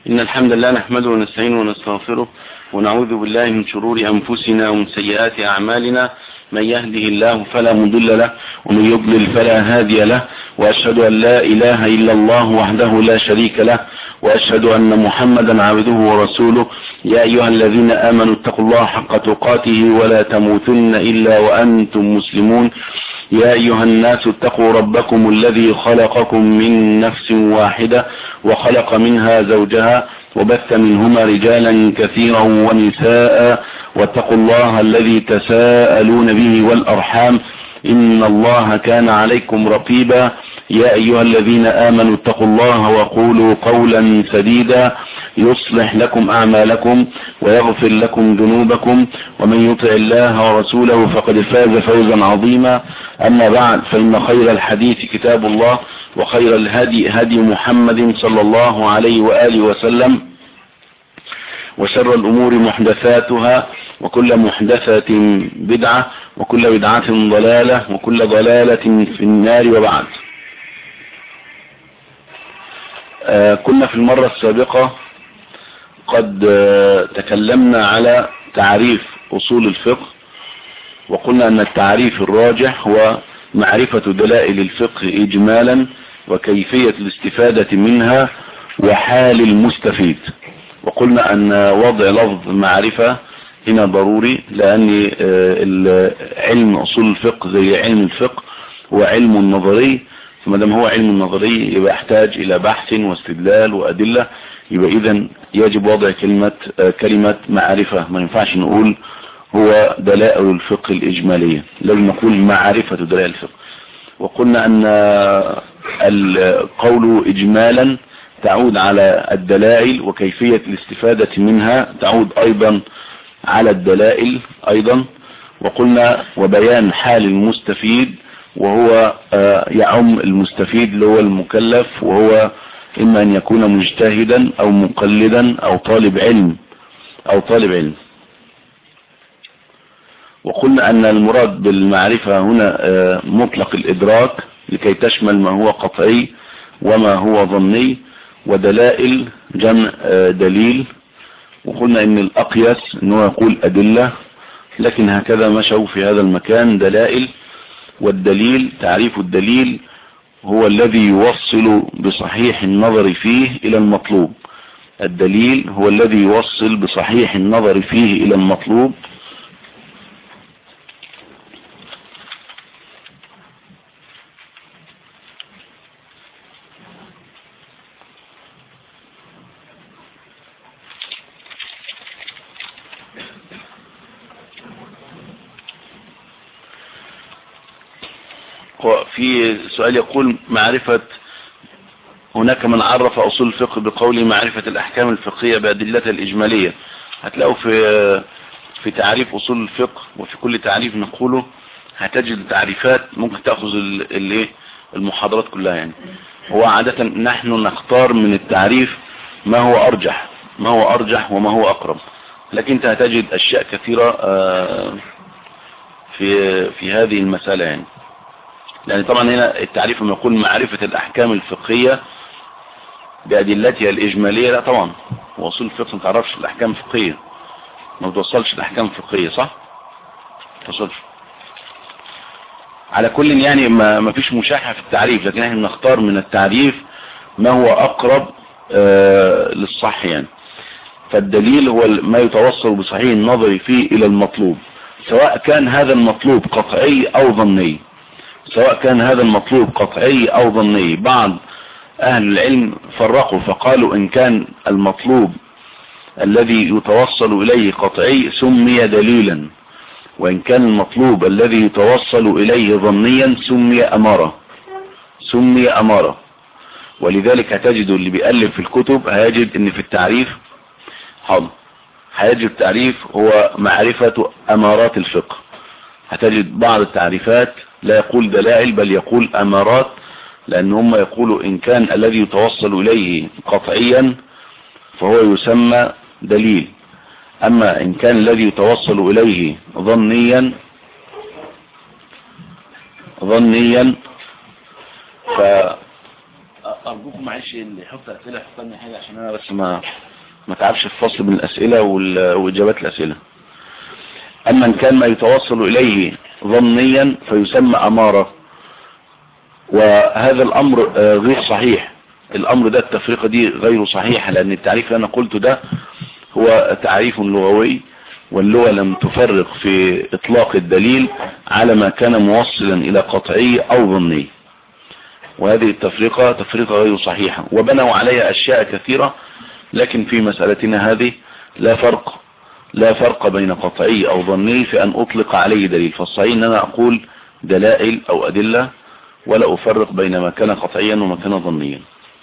إن الحمد لله نحمده ونستعينه ونستغفره ونعوذ بالله من شرور أنفسنا ومن سيئات أعمالنا من يهده الله فلا مضل له ومن يضلل فلا هادي له وأشهد أن لا إله إلا الله وحده لا شريك له وأشهد أن محمدا عبده ورسوله يا أيها الذين آمنوا اتقوا الله حق تقاته ولا تموتن إلا وأنتم مسلمون يا أيها الناس اتقوا ربكم الذي خلقكم من نفس واحدة وخلق منها زوجها وبث منهما رجالا كثيرا ونساء واتقوا الله الذي تساءلون به والأرحام إن الله كان عليكم رقيبا يا أيها الذين آمنوا اتقوا الله وقولوا قولا سديدا يصلح لكم أعمالكم ويغفر لكم ذنوبكم ومن يطع الله ورسوله فقد فاز فوزا عظيما أما بعد فإن خير الحديث كتاب الله وخير الهدي هدي محمد صلى الله عليه وآله وسلم وشر الأمور محدثاتها وكل محدثة بدعة وكل بدعة ضلالة وكل ضلالة في النار وبعد آه كنا في المرة السابقة قد آه تكلمنا على تعريف أصول الفقه وقلنا أن التعريف الراجح هو معرفة دلائل الفقه إجمالا وكيفية الاستفادة منها وحال المستفيد وقلنا أن وضع لفظ معرفة هنا ضروري لأن علم أصول الفقه زي علم الفقه هو علم نظري فما دام هو علم نظري يبقى يحتاج إلى بحث واستدلال وأدلة يبقى إذا يجب وضع كلمة كلمة معرفة ما ينفعش نقول هو دلائل الفقه الإجمالية لازم نقول معرفة دلائل الفقه وقلنا أن القول إجمالا تعود على الدلائل وكيفية الاستفادة منها تعود أيضا على الدلائل أيضا وقلنا وبيان حال المستفيد وهو يعم المستفيد اللي هو المكلف وهو إما أن يكون مجتهدا أو مقلدا أو طالب علم أو طالب علم وقلنا أن المراد بالمعرفة هنا مطلق الإدراك لكي تشمل ما هو قطعي وما هو ظني ودلائل جمع دليل وقلنا ان الأقيس انه يقول أدلة لكن هكذا مشوا في هذا المكان دلائل والدليل تعريف الدليل هو الذي يوصل بصحيح النظر فيه إلى المطلوب الدليل هو الذي يوصل بصحيح النظر فيه إلى المطلوب في سؤال يقول معرفة هناك من عرف أصول الفقه بقول معرفة الأحكام الفقهية بأدلتها الإجمالية هتلاقوا في في تعريف أصول الفقه وفي كل تعريف نقوله هتجد تعريفات ممكن تأخذ الايه المحاضرات كلها يعني هو عادة نحن نختار من التعريف ما هو أرجح ما هو أرجح وما هو أقرب لكن انت هتجد أشياء كثيرة في في هذه المسألة يعني لأن طبعا هنا التعريف لما يقول معرفة الأحكام الفقهية بأدلتها الإجمالية لا طبعا وصول الفقه ما تعرفش الأحكام الفقهية ما بتوصلش الأحكام الفقهية صح؟ ما توصلش على كل يعني ما, ما فيش مشاحة في التعريف لكن احنا نختار من التعريف ما هو أقرب آه للصح يعني فالدليل هو ما يتوصل بصحيح النظر فيه إلى المطلوب سواء كان هذا المطلوب قطعي أو ظني سواء كان هذا المطلوب قطعي او ظني بعض اهل العلم فرقوا فقالوا ان كان المطلوب الذي يتوصل اليه قطعي سمي دليلا وان كان المطلوب الذي يتوصل اليه ظنيا سمي امارة سمي امارة ولذلك هتجد اللي بيألف في الكتب هيجد ان في التعريف حاضر هيجد التعريف هو معرفة امارات الفقه هتجد بعض التعريفات لا يقول دلائل بل يقول امارات لان هم يقولوا ان كان الذي يتوصل اليه قطعيا فهو يسمى دليل اما ان كان الذي يتوصل اليه ظنيا ظنيا ف ارجوكم معلش اللي يحط اسئله يحط لنا حاجه عشان انا بس ما ما تعبش في فصل بين الاسئله وال- واجابات الاسئله اما ان كان ما يتوصل اليه ظنيا فيسمى اماره وهذا الامر آه، غير صحيح الامر ده التفرقه دي غير صحيحه لان التعريف اللي انا قلته ده هو تعريف لغوي واللغة لم تفرق في اطلاق الدليل على ما كان موصلا الى قطعي او ظني وهذه التفرقة تفرقة غير صحيحة وبنوا عليها اشياء كثيرة لكن في مسألتنا هذه لا فرق لا فرق بين قطعي او ظني في ان اطلق عليه دليل فالصحيح ان انا اقول دلائل او ادلة ولا افرق بين ما كان قطعيا وما كان ظنيا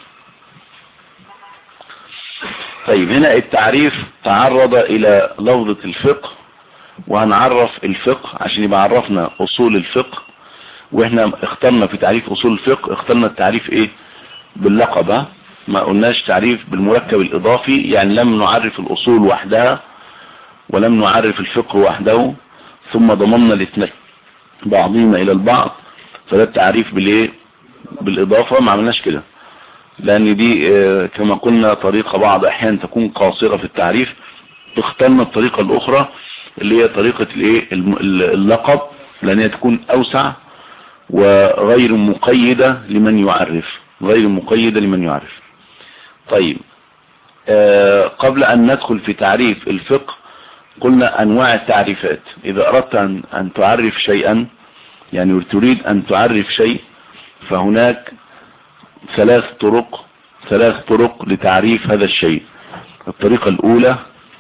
طيب هنا التعريف تعرض الى لفظة الفقه وهنعرف الفقه عشان يبقى عرفنا اصول الفقه واحنا اخترنا في تعريف اصول الفقه اخترنا التعريف ايه باللقب ها؟ ما قلناش تعريف بالمركب الاضافي يعني لم نعرف الاصول وحدها ولم نعرف الفقه وحده ثم ضممنا الاثنين بعضهما الى البعض فده التعريف بالايه بالاضافة ما عملناش كده لان دي آه، كما قلنا طريقة بعض احيان تكون قاصرة في التعريف اخترنا الطريقة الاخرى اللي هي طريقة الايه الم- اللقب لان هي تكون اوسع وغير مقيدة لمن يعرف غير مقيدة لمن يعرف طيب آه، قبل ان ندخل في تعريف الفقه قلنا انواع التعريفات اذا اردت ان, أن تعرف شيئا يعني تريد ان تعرف شيء فهناك ثلاث طرق ثلاث طرق لتعريف هذا الشيء الطريقة الاولى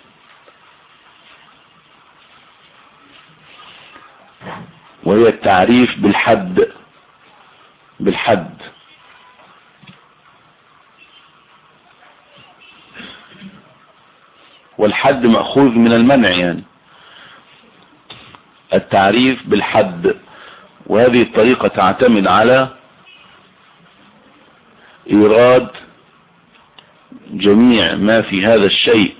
وهي التعريف بالحد بالحد والحد مأخوذ من المنع يعني التعريف بالحد وهذه الطريقة تعتمد على إيراد جميع ما في هذا الشيء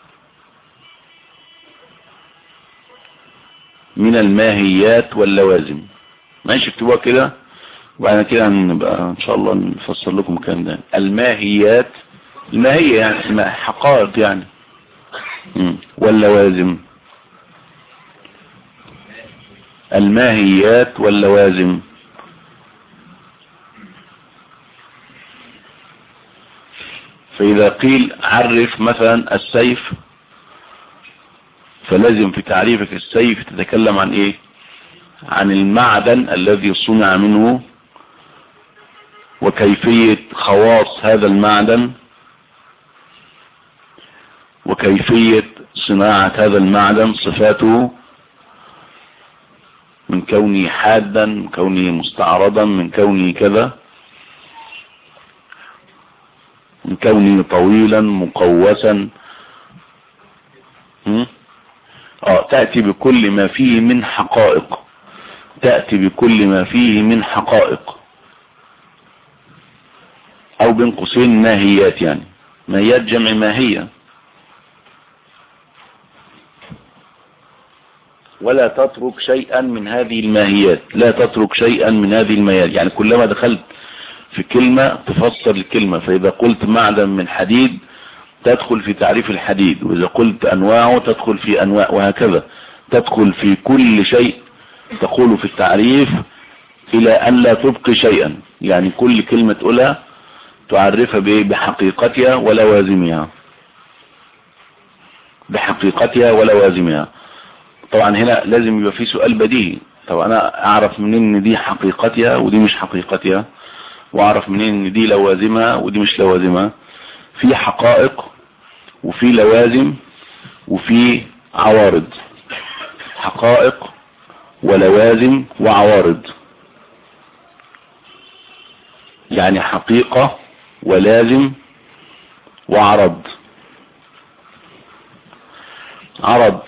من الماهيات واللوازم ماشي اكتبوها كده وبعد كده هنبقى ان شاء الله نفسر لكم الكلام ده الماهيات الماهية يعني ما- حقائق يعني مم. واللوازم الماهيات واللوازم فإذا قيل عرف مثلا السيف فلازم في تعريفك السيف تتكلم عن ايه عن المعدن الذي صنع منه وكيفية خواص هذا المعدن وكيفية صناعة هذا المعدن صفاته من كونه حادا من كونه مستعرضا من كونه كذا من كونه طويلا مقوسا هم؟ اه تأتي بكل ما فيه من حقائق تأتي بكل ما فيه من حقائق او بين قوسين ماهيات يعني ماهيات جمع ماهية ولا تترك شيئا من هذه الماهيات لا تترك شيئا من هذه الماهيات يعني كلما دخلت في كلمة تفسر الكلمة فإذا قلت معدن من حديد تدخل في تعريف الحديد وإذا قلت أنواعه تدخل في أنواع وهكذا تدخل في كل شيء تقول في التعريف إلى أن لا تبقي شيئا يعني كل كلمة تقولها تعرفها بإيه؟ بحقيقتها ولوازمها بحقيقتها ولوازمها طبعا هنا لازم يبقى في سؤال بديهي طب انا اعرف منين ان دي حقيقتها ودي مش حقيقتها واعرف منين ان دي لوازمها ودي مش لوازمها في حقائق وفي لوازم وفي عوارض حقائق ولوازم وعوارض يعني حقيقة ولازم وعرض عرض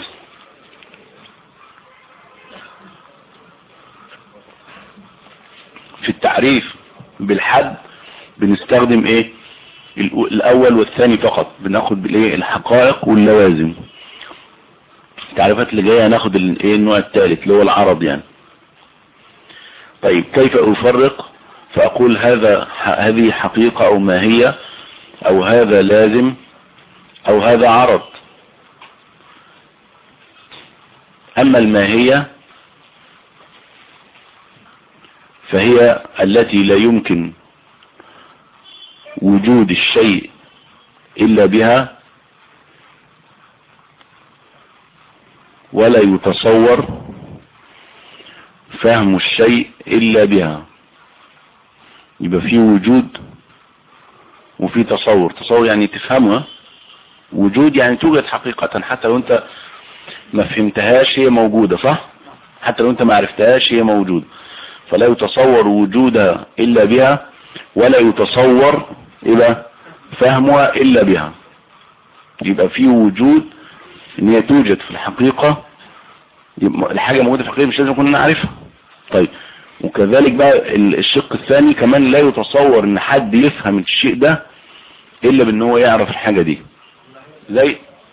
في التعريف بالحد بنستخدم ايه الأو- الاول والثاني فقط بناخد بالايه الحقائق واللوازم التعريفات اللي جايه هناخد ال- ايه النوع الثالث اللي هو العرض يعني طيب كيف افرق فأقول هذا هذه حقيقة أو ماهية أو هذا لازم أو هذا عرض أما الماهية فهي التي لا يمكن وجود الشيء إلا بها ولا يتصور فهم الشيء إلا بها يبقى في وجود وفي تصور تصور يعني تفهمها وجود يعني توجد حقيقة حتى لو انت ما فهمتهاش هي موجودة صح حتى لو انت ما عرفتهاش هي موجودة فلا يتصور وجودها إلا بها ولا يتصور إلى فهمها إلا بها يبقى في وجود ان هي توجد في الحقيقة الحاجة موجودة في الحقيقة مش لازم كنا نعرفها طيب وكذلك بقى الشق الثاني كمان لا يتصور ان حد يفهم الشيء ده الا بان هو يعرف الحاجة دي زي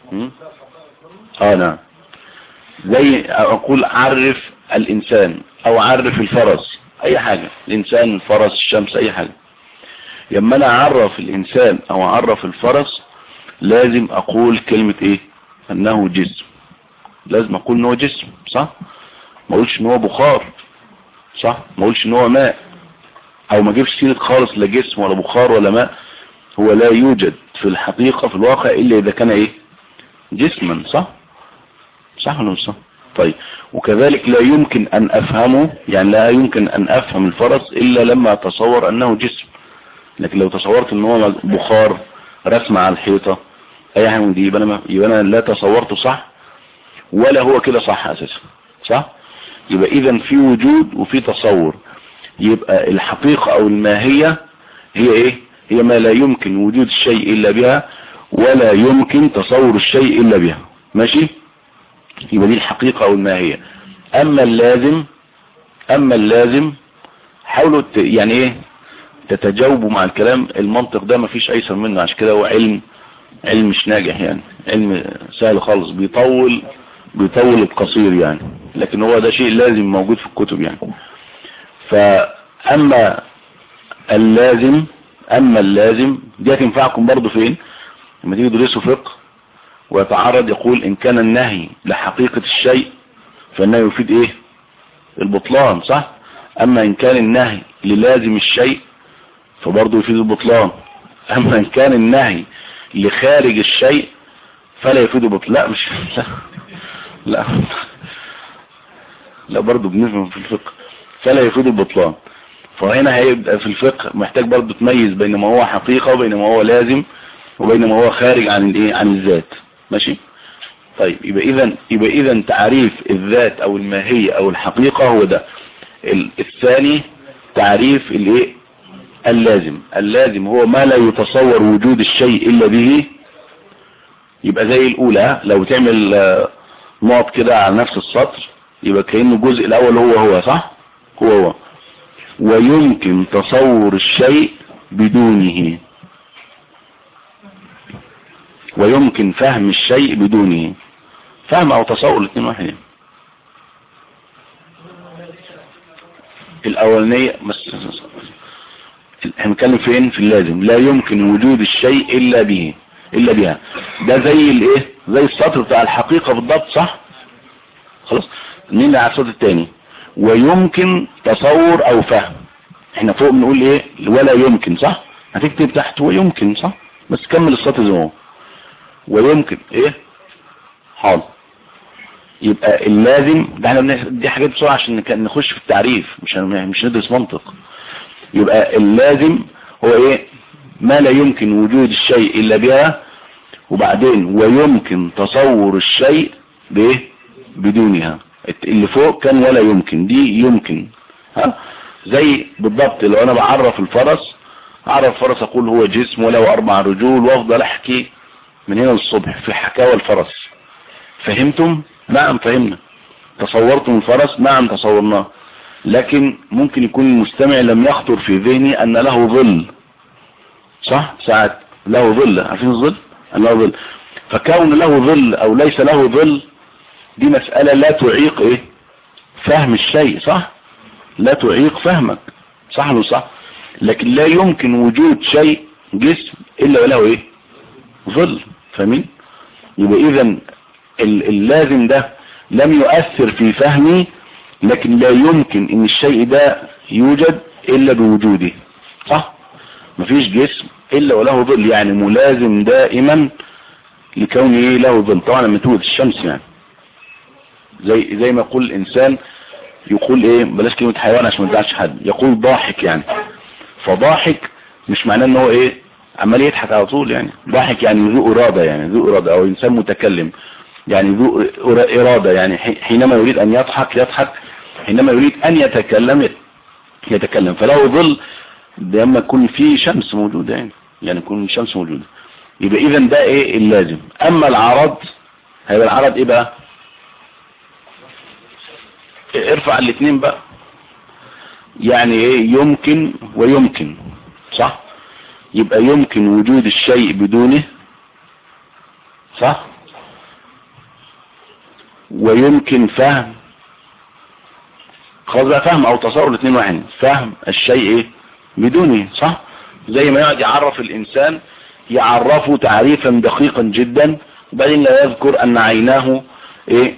اه نعم زي اقول عرف الانسان او عرف الفرس اي حاجة الانسان الفرس الشمس اي حاجة لما انا اعرف الانسان او اعرف الفرس لازم اقول كلمة ايه انه جسم لازم اقول ان هو جسم صح ما اقولش ان هو بخار صح ما اقولش ان هو ماء او ما اجيبش سيرة خالص لا جسم ولا بخار ولا ماء هو لا يوجد في الحقيقة في الواقع الا اذا كان ايه جسما صح صح ولا مش صح طيب وكذلك لا يمكن ان افهمه يعني لا يمكن ان افهم الفرس الا لما اتصور انه جسم لكن لو تصورت ان هو بخار رسمة على الحيطة اي حاجة من دي يبقى انا, يبقى أنا لا تصورته صح ولا هو كده صح اساسا صح يبقى اذا في وجود وفي تصور يبقى الحقيقة او الماهية هي ايه هي ما لا يمكن وجود الشيء الا بها ولا يمكن تصور الشيء الا بها ماشي يبقى دي الحقيقة او الماهية اما اللازم اما اللازم حاولوا يعني ايه تتجاوبوا مع الكلام المنطق ده مفيش ايسر منه عشان كده هو علم علم مش ناجح يعني علم سهل خالص بيطول بيطول القصير يعني لكن هو ده شيء لازم موجود في الكتب يعني فأما اللازم أما اللازم دي هتنفعكم برضو فين لما تيجي تدرسوا فقه ويتعرض يقول إن كان النهي لحقيقة الشيء فإنه يفيد إيه البطلان صح أما إن كان النهي للازم الشيء فبرضه يفيد البطلان أما إن كان النهي لخارج الشيء فلا يفيد البطلان لا مش لا لا لا برضه بنفهم في الفقه فلا يفيد البطلان فهنا هيبقى في الفقه محتاج برضه تميز بين ما هو حقيقة وبين ما هو لازم وبين ما هو خارج عن الايه عن الذات ماشي طيب يبقى اذا يبقى اذا تعريف الذات او الماهية او الحقيقة هو ده الثاني تعريف الايه اللازم اللازم هو ما لا يتصور وجود الشيء الا به يبقى زي الاولى لو تعمل نقط كده على نفس السطر يبقى كأنه الجزء الاول هو هو صح هو هو ويمكن تصور الشيء بدونه ويمكن فهم الشيء بدونه فهم او تصور الاثنين واحد الاولانية بس هنتكلم فين في اللازم لا يمكن وجود الشيء الا به الا بها ده زي الايه زي السطر بتاع الحقيقة بالضبط صح خلاص مين على السطر الثاني ويمكن تصور او فهم احنا فوق بنقول ايه ولا يمكن صح هتكتب تحت ويمكن صح بس كمل السطر زي ما هو ويمكن ايه حاضر يبقى اللازم ده احنا دي حاجات بسرعه عشان نخش في التعريف مش مش ندرس منطق يبقى اللازم هو ايه ما لا يمكن وجود الشيء الا بها وبعدين ويمكن تصور الشيء بايه بدونها اللي فوق كان ولا يمكن دي يمكن ها زي بالضبط لو انا بعرف الفرس اعرف الفرس اقول هو جسم وله اربع رجول وافضل احكي من هنا للصبح في حكاوى الفرس فهمتم نعم فهمنا تصورتم الفرس نعم تصورناه لكن ممكن يكون المستمع لم يخطر في ذهني ان له ظل صح ساعات له ظل عارفين الظل ان له ظل فكون له ظل او ليس له ظل دي مسألة لا تعيق ايه فهم الشيء صح لا تعيق فهمك صح ولا صح لكن لا يمكن وجود شيء جسم الا وله ايه ظل فاهمين يبقى اذا اللازم ده لم يؤثر في فهمي لكن لا يمكن ان الشيء ده يوجد الا بوجوده صح مفيش جسم الا وله ظل يعني ملازم دائما لكونه ايه له ظل طبعا لما تولد الشمس يعني زي زي ما يقول الانسان يقول ايه بلاش كلمة حيوان عشان ما تزعلش حد يقول ضاحك يعني فضاحك مش معناه ان هو ايه عمال يضحك على طول يعني ضاحك يعني ذو ارادة يعني ذو ارادة او انسان متكلم يعني ذو ارادة يعني حينما يريد ان يضحك يضحك حينما يريد ان يتكلم يتكلم فله ظل لما يكون في شمس موجودة يعني يعني يكون شمس موجودة يبقى اذا ده ايه اللازم اما العرض هيبقى العرض ايه بقى ارفع الاثنين بقى يعني ايه يمكن ويمكن صح يبقى يمكن وجود الشيء بدونه صح ويمكن فهم خلاص بقى فهم او تصور الاثنين واحد فهم الشيء ايه بدونه صح زي ما يقعد يعرف الانسان يعرفه تعريفا دقيقا جدا وبعدين لا يذكر ان عيناه ايه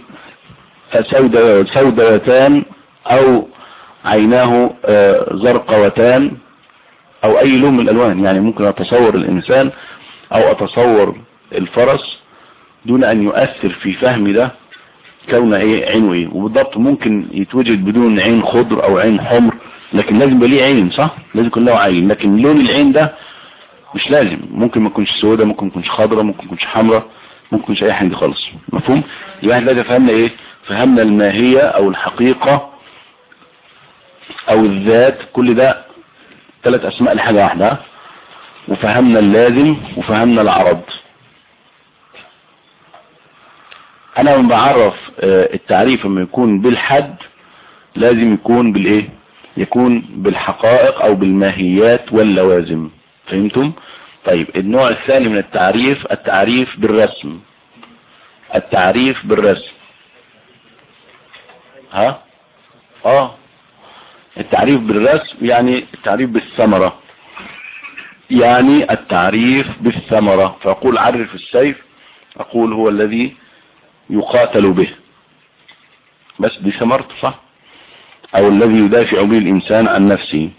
سوداوتان او عيناه زرقوتان او اي لون من الالوان يعني ممكن اتصور الانسان او اتصور الفرس دون ان يؤثر في فهمي ده كون ايه عينه ايه وبالضبط ممكن يتوجد بدون عين خضر او عين حمر لكن لازم يبقى ليه عين صح لازم يكون له عين لكن لون العين ده مش لازم ممكن ما يكونش سوداء ممكن ما يكونش خضراء ممكن ما يكونش حمراء ممكن ما يكونش اي حاجه خالص مفهوم يبقى احنا دلوقتي فهمنا ايه فهمنا الماهيه او الحقيقه او الذات كل ده ثلاث اسماء لحاجه واحده وفهمنا اللازم وفهمنا العرض انا لما بعرف التعريف لما يكون بالحد لازم يكون بالايه يكون بالحقائق او بالماهيات واللوازم فهمتم طيب النوع الثاني من التعريف التعريف بالرسم التعريف بالرسم ها اه التعريف بالرسم يعني التعريف بالثمرة يعني التعريف بالثمرة فأقول عرف السيف أقول هو الذي يقاتل به بس دي ثمرته صح او الذي يدافع به الانسان عن نفسه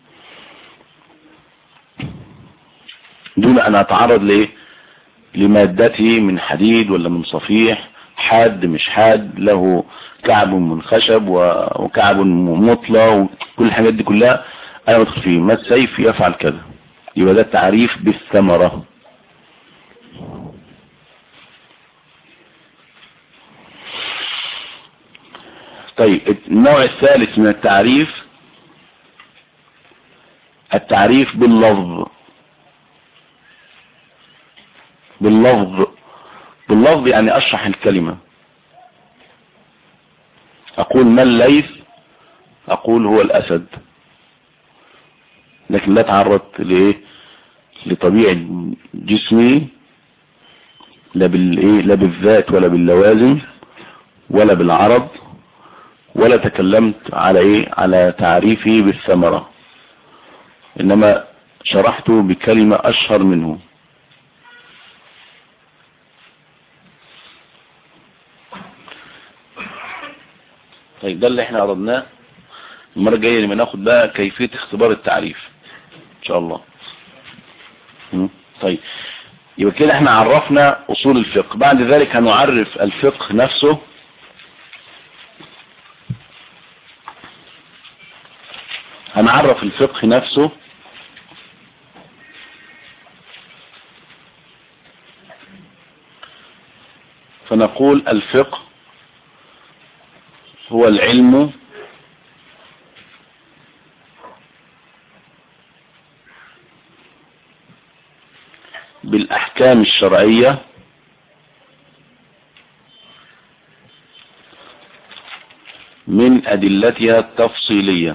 دون ان اتعرض لايه لمادته من حديد ولا من صفيح حاد مش حاد له كعب من خشب وكعب مطلى وكل الحاجات دي كلها انا بدخل فيه ما السيف يفعل كذا يبقى ده التعريف بالثمرة طيب النوع الثالث من التعريف التعريف باللفظ باللفظ باللفظ يعني اشرح الكلمة اقول ما الليث اقول هو الاسد لكن لا تعرضت لايه لطبيعة جسمي لا بالايه لا بالذات ولا باللوازم ولا بالعرض ولا تكلمت على ايه على تعريفه بالثمرة انما شرحته بكلمة اشهر منه طيب ده اللي احنا عرضناه المرة الجاية لما ناخد بقى كيفية اختبار التعريف ان شاء الله طيب يبقى كده احنا عرفنا اصول الفقه بعد ذلك هنعرف الفقه نفسه هنعرف الفقه نفسه فنقول الفقه هو العلم بالأحكام الشرعية من أدلتها التفصيلية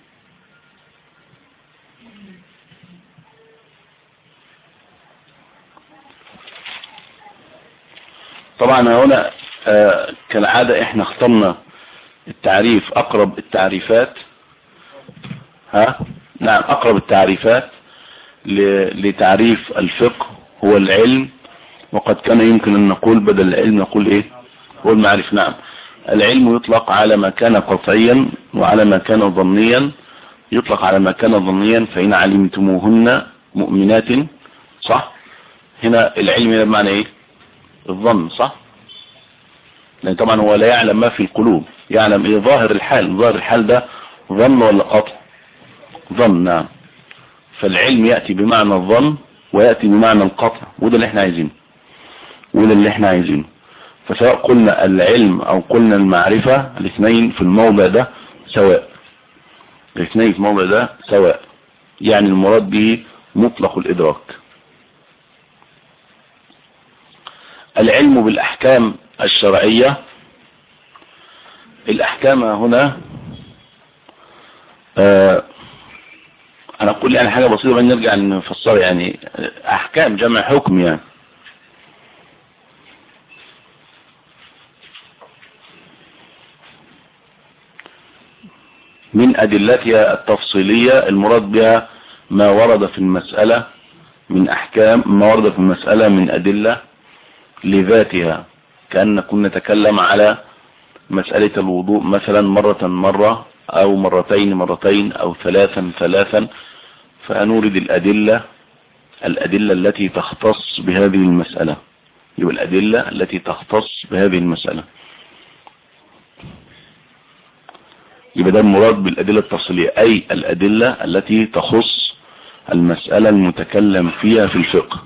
طبعا هنا آه كالعادة احنا اخترنا التعريف اقرب التعريفات ها نعم اقرب التعريفات لتعريف الفقه هو العلم وقد كان يمكن ان نقول بدل العلم نقول ايه هو المعرف نعم العلم يطلق على ما كان قطعيا وعلى ما كان ظنيا يطلق على ما كان ظنيا فإن علمتموهن مؤمنات صح هنا العلم هنا بمعنى ايه الظن صح لان طبعا هو لا يعلم ما في القلوب يعلم ايه ظاهر الحال ظاهر الحال ده ظن ولا قطع ظن نعم فالعلم يأتي بمعنى الظن ويأتي بمعنى القطع وده اللي احنا عايزينه وده اللي احنا عايزينه فسواء قلنا العلم او قلنا المعرفة الاثنين في الموضع ده سواء الاثنين في الموضع ده سواء يعني المراد به مطلق الادراك العلم بالاحكام الشرعية الاحكام هنا آه انا اقول يعني حاجة بسيطة بقى نرجع نفسر يعني احكام جمع حكم يعني من ادلتها التفصيلية المراد بها ما ورد في المسألة من احكام ما ورد في المسألة من ادلة لذاتها كأن نكون نتكلم على مسألة الوضوء مثلا مرة مرة او مرتين مرتين او ثلاثا ثلاثا فنورد الادلة الادلة التي تختص بهذه المسألة يبقى الادلة التي تختص بهذه المسألة يبقى ده المراد بالادلة التفصيلية اي الادلة التي تخص المسألة المتكلم فيها في الفقه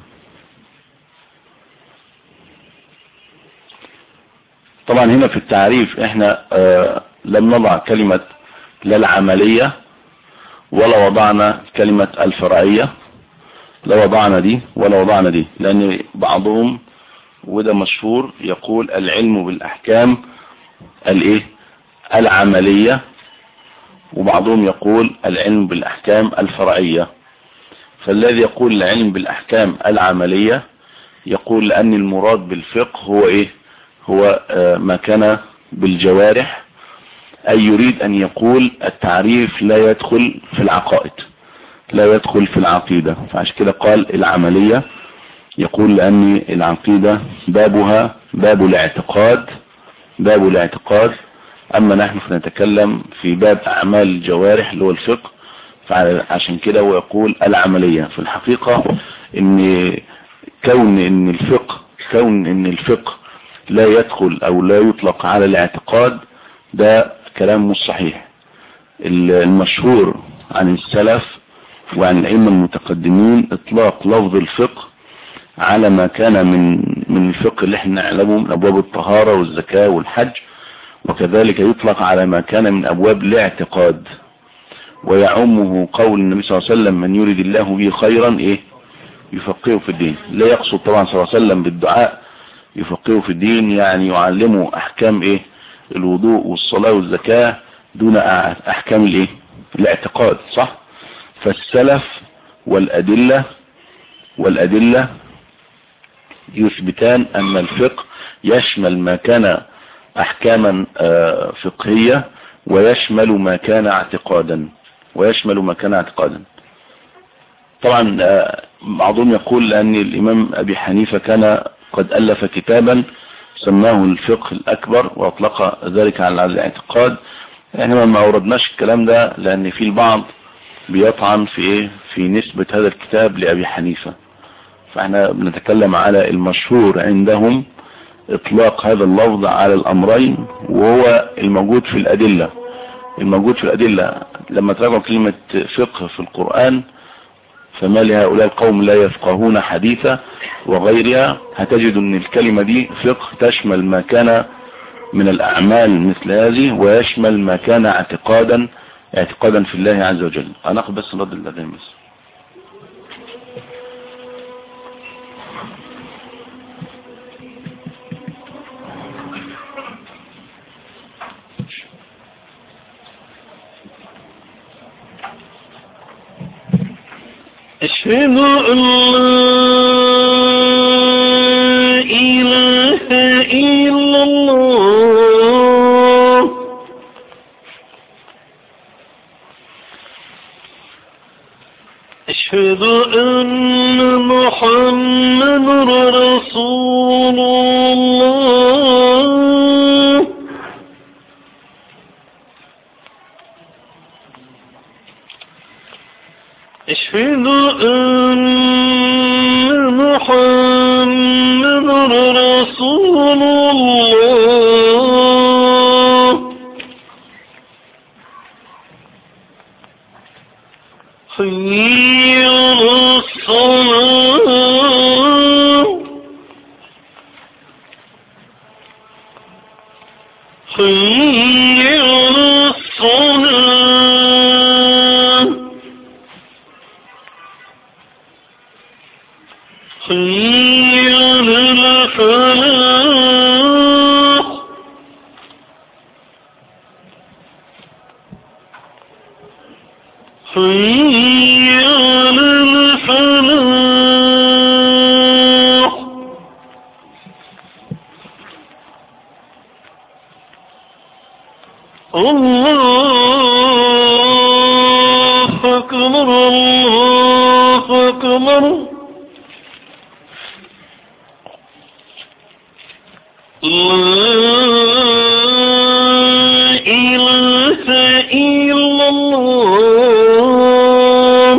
طبعا هنا في التعريف احنا آه لم نضع كلمة لا العملية ولا وضعنا كلمة الفرعية لا وضعنا دي ولا وضعنا دي لان بعضهم وده مشهور يقول العلم بالاحكام الايه العملية وبعضهم يقول العلم بالاحكام الفرعية فالذي يقول العلم بالاحكام العملية يقول لان المراد بالفقه هو ايه هو آه ما كان بالجوارح أي يريد أن يقول التعريف لا يدخل في العقائد لا يدخل في العقيدة فعشان كده قال العملية يقول لأن العقيدة بابها باب الاعتقاد باب الاعتقاد أما نحن فنتكلم في باب أعمال الجوارح اللي هو الفقه فعشان كده هو يقول العملية في الحقيقة ان كون ان الفقه كون ان الفقه لا يدخل او لا يطلق على الاعتقاد ده كلام مش صحيح المشهور عن السلف وعن الأئمة المتقدمين اطلاق لفظ الفقه على ما كان من من الفقه اللي احنا نعلمه من ابواب الطهارة والزكاة والحج وكذلك يطلق على ما كان من ابواب الاعتقاد ويعمه قول النبي صلى الله عليه وسلم من يريد الله به خيرا ايه يفقهه في الدين لا يقصد طبعا صلى الله عليه وسلم بالدعاء يفقهه في الدين يعني يعلمه احكام ايه الوضوء والصلاة والزكاة دون احكام الايه الاعتقاد صح فالسلف والادلة والادلة يثبتان ان الفقه يشمل ما كان احكاما فقهية ويشمل ما كان اعتقادا ويشمل ما كان اعتقادا طبعا بعضهم يقول ان الامام ابي حنيفة كان قد الف كتابا سماه الفقه الاكبر واطلق ذلك على الاعتقاد احنا ما اوردناش الكلام ده لان في البعض بيطعن في ايه في نسبة هذا الكتاب لابي حنيفة فاحنا بنتكلم على المشهور عندهم اطلاق هذا اللفظ على الامرين وهو الموجود في الادلة الموجود في الادلة لما تراجعوا كلمة فقه في القرآن فما لهؤلاء القوم لا يفقهون حديثا وغيرها هتجد ان الكلمة دي فقه تشمل ما كان من الاعمال مثل هذه ويشمل ما كان اعتقادا اعتقادا في الله عز وجل هناخد بس رد الاذان بس أشهد أن لا إله إلا الله أشهد أن محمد رسول الله أشهد أن محمد رسول الله حي على الصلاة حي على الصلاة حي على الفلاح حي على الفلاح الله أكبر الله أكبر لا إله إلا الله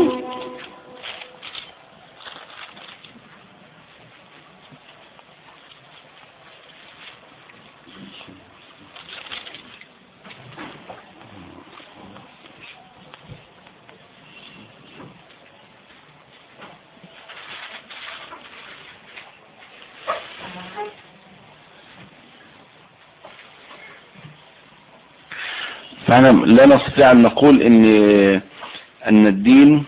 فاحنا لا نستطيع ان نقول ان ان الدين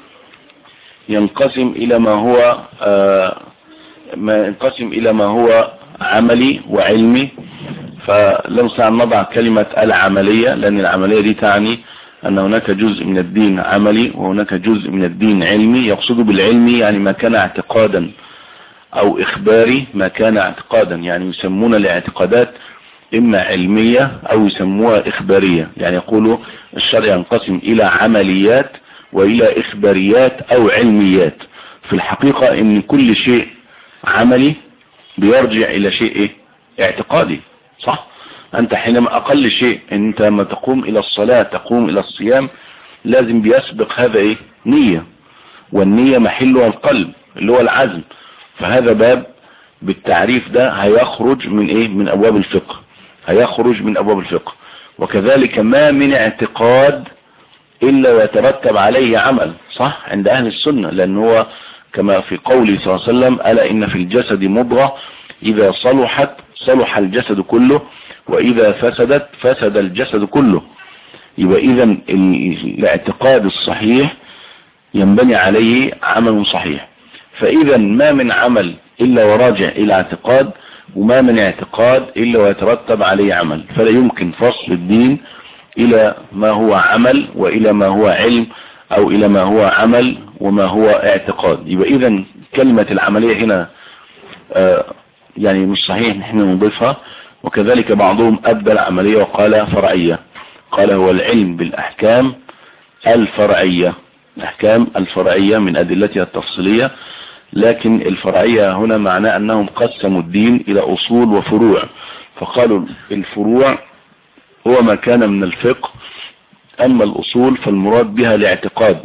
ينقسم الى ما هو آه، ما ينقسم الى ما هو عملي وعلمي فلا نستطيع ان نضع كلمة العملية لان العملية دي تعني ان هناك جزء من الدين عملي وهناك جزء من الدين علمي يقصد بالعلمي يعني ما كان اعتقادا او اخباري ما كان اعتقادا يعني يسمون الاعتقادات اما علمية او يسموها اخبارية يعني يقولوا الشرع ينقسم الى عمليات والى اخباريات او علميات في الحقيقة ان كل شيء عملي بيرجع الى شيء ايه اعتقادي صح انت حينما اقل شيء انت لما تقوم الى الصلاة تقوم الى الصيام لازم بيسبق هذا ايه نية والنية محلها القلب اللي هو العزم فهذا باب بالتعريف ده هيخرج من ايه من ابواب الفقه هيخرج من ابواب الفقه وكذلك ما من اعتقاد الا ويترتب عليه عمل صح عند اهل السنة لان هو كما في قوله صلى الله عليه وسلم الا ان في الجسد مضغة اذا صلحت صلح الجسد كله واذا فسدت فسد الجسد كله يبقى اذا الاعتقاد الصحيح ينبني عليه عمل صحيح فاذا ما من عمل الا وراجع الى اعتقاد وما من اعتقاد الا ويترتب عليه عمل فلا يمكن فصل الدين الى ما هو عمل والى ما هو علم او الى ما هو عمل وما هو اعتقاد يبقى اذا كلمة العملية هنا آه يعني مش صحيح نحن نضيفها وكذلك بعضهم ابدل العملية وقال فرعية قال هو العلم بالاحكام الفرعية الاحكام الفرعية من ادلتها التفصيلية لكن الفرعية هنا معناه انهم قسموا الدين الى اصول وفروع فقالوا الفروع هو ما كان من الفقه اما الاصول فالمراد بها الاعتقاد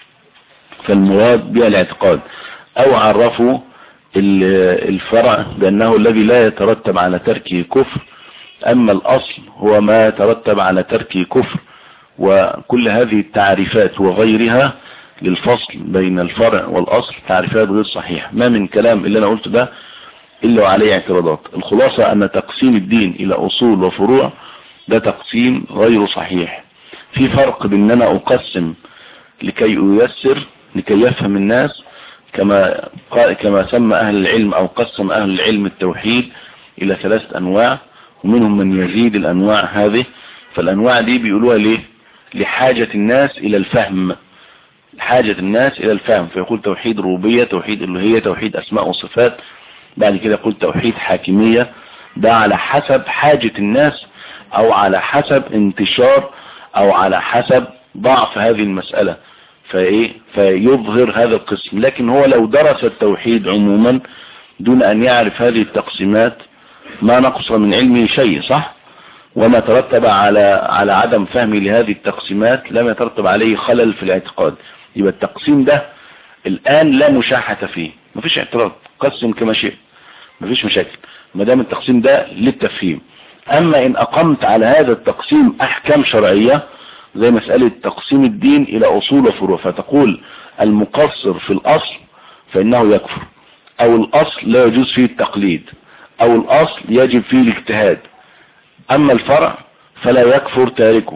فالمراد بها الاعتقاد او عرفوا الفرع بانه الذي لا يترتب على تركه كفر اما الاصل هو ما يترتب على تركه كفر وكل هذه التعريفات وغيرها للفصل بين الفرع والاصل تعريفات غير صحيحة ما من كلام اللي انا قلته ده الا وعليه اعتراضات الخلاصة ان تقسيم الدين الى اصول وفروع ده تقسيم غير صحيح في فرق بين ان انا اقسم لكي ايسر لكي يفهم الناس كما كما سمى اهل العلم او قسم اهل العلم التوحيد الى ثلاث انواع ومنهم من يزيد الانواع هذه فالانواع دي بيقولوها ليه لحاجة الناس الى الفهم حاجة الناس الى الفهم فيقول توحيد ربوبية توحيد الوهية توحيد اسماء وصفات بعد كده يقول توحيد حاكمية ده على حسب حاجة الناس او على حسب انتشار او على حسب ضعف هذه المسألة فايه فيظهر هذا القسم لكن هو لو درس التوحيد عموما دون ان يعرف هذه التقسيمات ما نقص من علمه شيء صح وما ترتب على على عدم فهمه لهذه التقسيمات لم يترتب عليه خلل في الاعتقاد يبقى التقسيم ده الآن لا مشاحة فيه مفيش اعتراض قسم كما شئت مفيش مشاكل ما دام التقسيم ده للتفهيم اما ان اقمت على هذا التقسيم احكام شرعية زي مسألة تقسيم الدين الى اصول وفروع فتقول المقصر في الاصل فانه يكفر او الاصل لا يجوز فيه التقليد او الاصل يجب فيه الاجتهاد اما الفرع فلا يكفر تاركه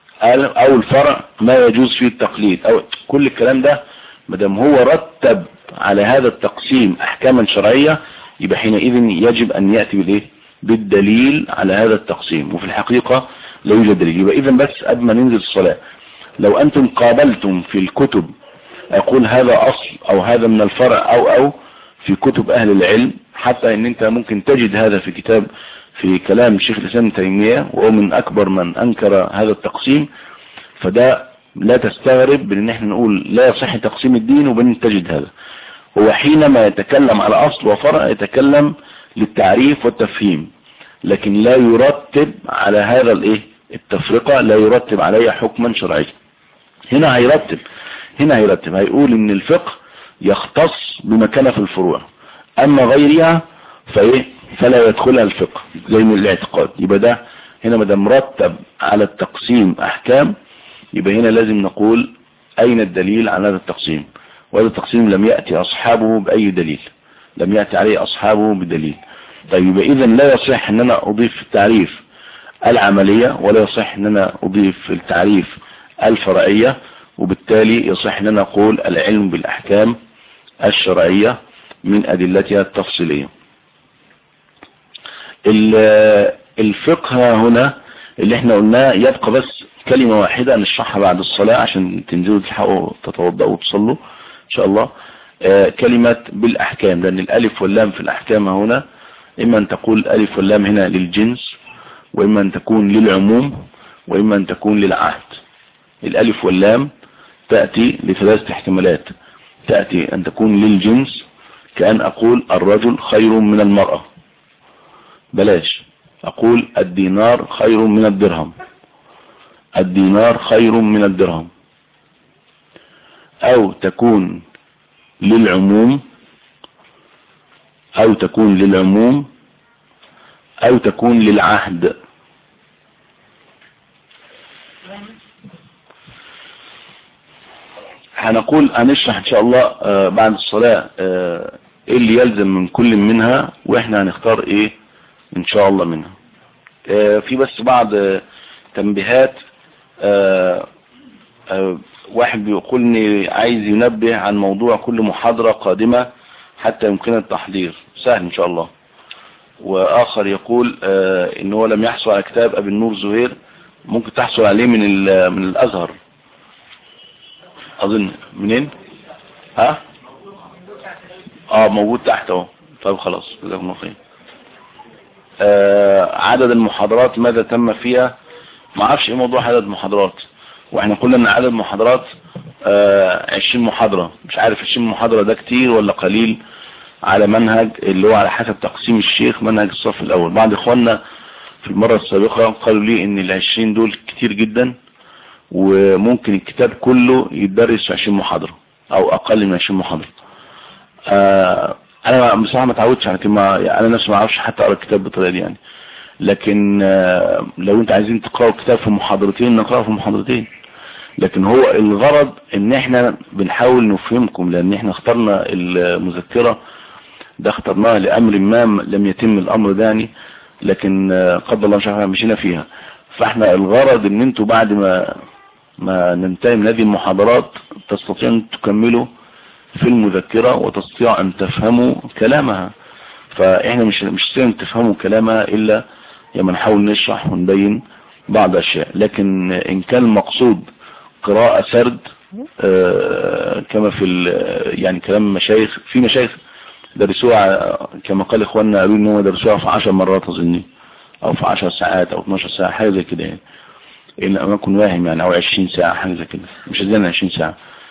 او الفرع ما يجوز فيه التقليد او كل الكلام ده مدام هو رتب على هذا التقسيم احكاما شرعية يبقى حينئذ يجب ان يأتي بالايه بالدليل على هذا التقسيم وفي الحقيقة لا يوجد دليل يبقى اذا بس قبل ما ننزل الصلاة لو انتم قابلتم في الكتب اقول هذا اصل او هذا من الفرع او او في كتب اهل العلم حتى ان انت ممكن تجد هذا في كتاب في كلام الشيخ الاسلام تيمية وهو من اكبر من انكر هذا التقسيم فده لا تستغرب بان احنا نقول لا يصح تقسيم الدين وبين تجد هذا هو حينما يتكلم على اصل وفرع يتكلم للتعريف والتفهيم لكن لا يرتب على هذا الايه التفرقة لا يرتب عليها حكما شرعيا هنا هيرتب هنا هيرتب هيقول ان الفقه يختص بمكانه في الفروع اما غيرها فايه فلا يدخلها الفقه زي من الاعتقاد يبقى ده هنا ما دام مرتب على التقسيم احكام يبقى هنا لازم نقول اين الدليل على هذا التقسيم وهذا التقسيم لم يأتي اصحابه باي دليل لم يأتي عليه اصحابه بدليل طيب يبقى اذا لا يصح ان انا اضيف التعريف العملية ولا يصح ان انا اضيف التعريف الفرعية وبالتالي يصح ان انا اقول العلم بالاحكام الشرعية من ادلتها التفصيلية الفقه هنا اللي احنا قلناه يبقى بس كلمة واحدة نشرحها بعد الصلاة عشان تنزلوا تلحقوا تتوضأوا وتصلوا ان شاء الله آه كلمة بالاحكام لان الالف واللام في الاحكام هنا اما ان تقول الالف واللام هنا للجنس واما ان تكون للعموم واما ان تكون للعهد الالف واللام تأتي لثلاثة احتمالات تأتي ان تكون للجنس كأن اقول الرجل خير من المرأة بلاش اقول الدينار خير من الدرهم الدينار خير من الدرهم او تكون للعموم او تكون للعموم او تكون للعهد هنقول هنشرح ان شاء الله بعد الصلاة ايه اللي يلزم من كل منها واحنا هنختار ايه ان شاء الله منها في بس بعض تنبيهات واحد بيقولني عايز ينبه عن موضوع كل محاضرة قادمة حتى يمكن التحضير سهل ان شاء الله واخر يقول ان هو لم يحصل على كتاب ابي النور زهير ممكن تحصل عليه من من الازهر اظن منين ها اه موجود تحت اهو طيب خلاص جزاكم الله خير آه عدد المحاضرات ماذا تم فيها ما اعرفش ايه موضوع عدد المحاضرات واحنا قلنا ان عدد المحاضرات آه 20 محاضرة مش عارف 20 محاضرة ده كتير ولا قليل على منهج اللي هو على حسب تقسيم الشيخ منهج الصف الاول بعض اخواننا في المرة السابقة قالوا لي ان العشرين دول كتير جدا وممكن الكتاب كله يتدرس في 20 محاضرة او اقل من 20 محاضرة آه انا بصراحة ما تعودش على كلمة انا نفسي ما اعرفش حتى اقرا الكتاب بالطريقة دي يعني لكن آه لو انت عايزين تقرأوا الكتاب في محاضرتين نقرأه في محاضرتين لكن هو الغرض ان احنا بنحاول نفهمكم لان احنا اخترنا المذكرة ده اخترناها لامر ما لم يتم الامر ده يعني لكن قدر الله شاء مشينا فيها فاحنا الغرض ان انتوا بعد ما ما ننتهي من هذه المحاضرات تستطيعوا ان تكملوا في المذكرة وتستطيعوا ان تفهموا كلامها فاحنا مش مش سين تفهموا كلامها الا لما نحاول نشرح ونبين بعض الاشياء لكن ان كان المقصود قراءة سرد كما في يعني كلام مشايخ في مشايخ درسوها كما قال اخواننا قالوا ان هم درسوها في 10 مرات اظني او في 10 ساعات او 12 ساعة حاجة زي كده يعني ان لم اكن واهم يعني او 20 ساعة حاجة زي كده مش زي 20 ساعة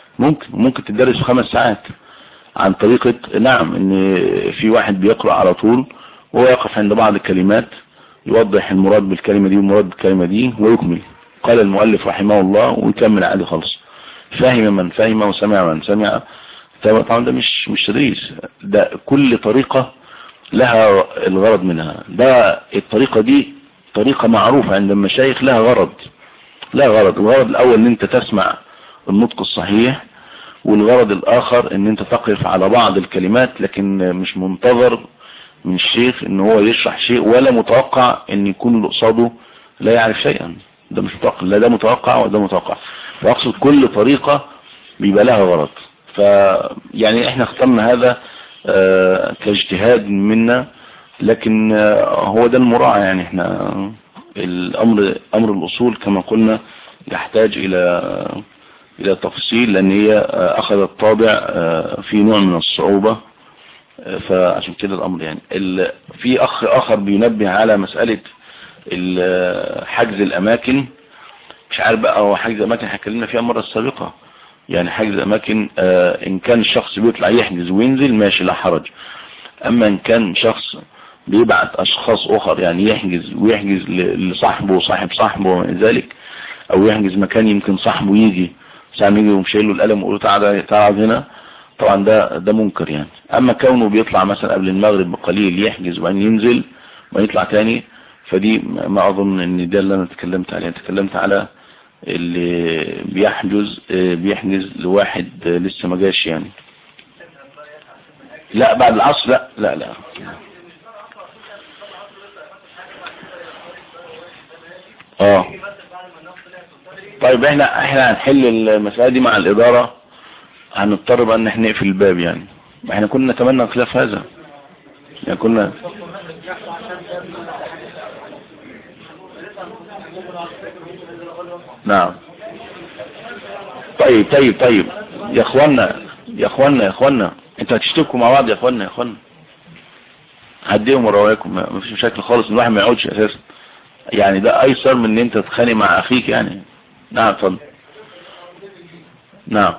ممكن ممكن تدرس في خمس ساعات عن طريقة نعم ان في واحد بيقرأ على طول وهو يقف عند بعض الكلمات يوضح المراد بالكلمة دي والمراد بالكلمة دي ويكمل قال المؤلف رحمه الله ويكمل عادي خالص فهم من فهم وسمع من سمع طبعا ده مش مش تدريس ده كل طريقة لها الغرض منها ده الطريقة دي طريقة معروفة عند المشايخ لها غرض لها غرض الغرض الاول ان انت تسمع النطق الصحيح والغرض الاخر ان انت تقف على بعض الكلمات لكن مش منتظر من الشيخ ان هو يشرح شيء ولا متوقع ان يكون اللي قصاده لا يعرف شيئا ده مش متوقع لا ده متوقع ولا ده متوقع فاقصد كل طريقة بيبقى لها غرض ف يعني احنا اخترنا هذا اه كاجتهاد منا لكن اه هو ده المراعى يعني احنا الامر امر الاصول كما قلنا يحتاج الى الى تفصيل لان هي اه اخذت طابع في نوع من الصعوبة فعشان كده الامر يعني في اخ اخر بينبه على مسألة حجز الاماكن مش عارف بقى هو حجز اماكن اتكلمنا فيها المرة السابقة يعني حجز اماكن آه ان كان الشخص بيطلع يحجز وينزل ماشي لا حرج اما ان كان شخص بيبعت اشخاص اخر يعني يحجز ويحجز لصاحبه وصاحب صاحبه ومن ذلك او يحجز مكان يمكن صاحبه يجي ساعة يجي ومشيل له القلم ويقول له تعالى تعالى هنا طبعا ده ده منكر يعني اما كونه بيطلع مثلا قبل المغرب بقليل يحجز وبعدين ينزل ويطلع تاني فدي ما اظن ان ده اللي انا اتكلمت عليه تكلمت على اللي بيحجز بيحجز لواحد لسه ما جاش يعني لا بعد العصر لا لا لا اه طيب احنا احنا هنحل المسألة دي مع الادارة هنضطر بقى ان احنا نقفل الباب يعني احنا كنا نتمنى خلاف هذا يعني كنا نعم طيب طيب طيب يا اخوانا يا اخوانا يا اخوانا انتوا هتشتكوا مع بعض يا اخوانا يا اخوانا هديهم وراكم ما فيش مشاكل خالص ان الواحد ما يقعدش اساسا يعني ده ايسر من ان انت تتخانق مع اخيك يعني نعم اتفضل نعم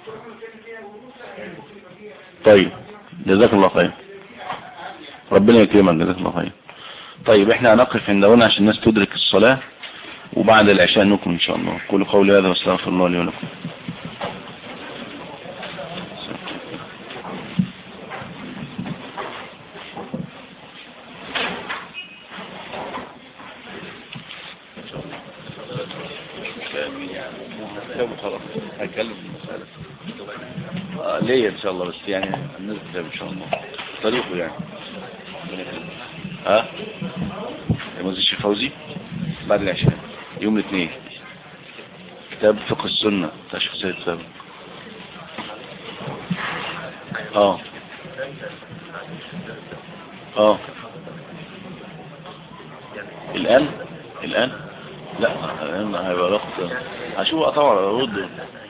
طيب جزاك الله خير ربنا يكرمك جزاك الله خير طيب احنا هنقف عند هنا عشان الناس تدرك الصلاة وبعد العشاء نكمل ان شاء الله قولوا قولي هذا واستغفر الله لي ولكم ليه ان شاء الله بس يعني الناس كتاب ان شاء الله طريقه يعني ها المزيد الشيخ فوزي بعد العشاء يوم الاثنين كتاب فقه السنة بتاع شيخ سيد سابق اه اه الان الان لا الان هيبقى وقت هشوف طبعا ارد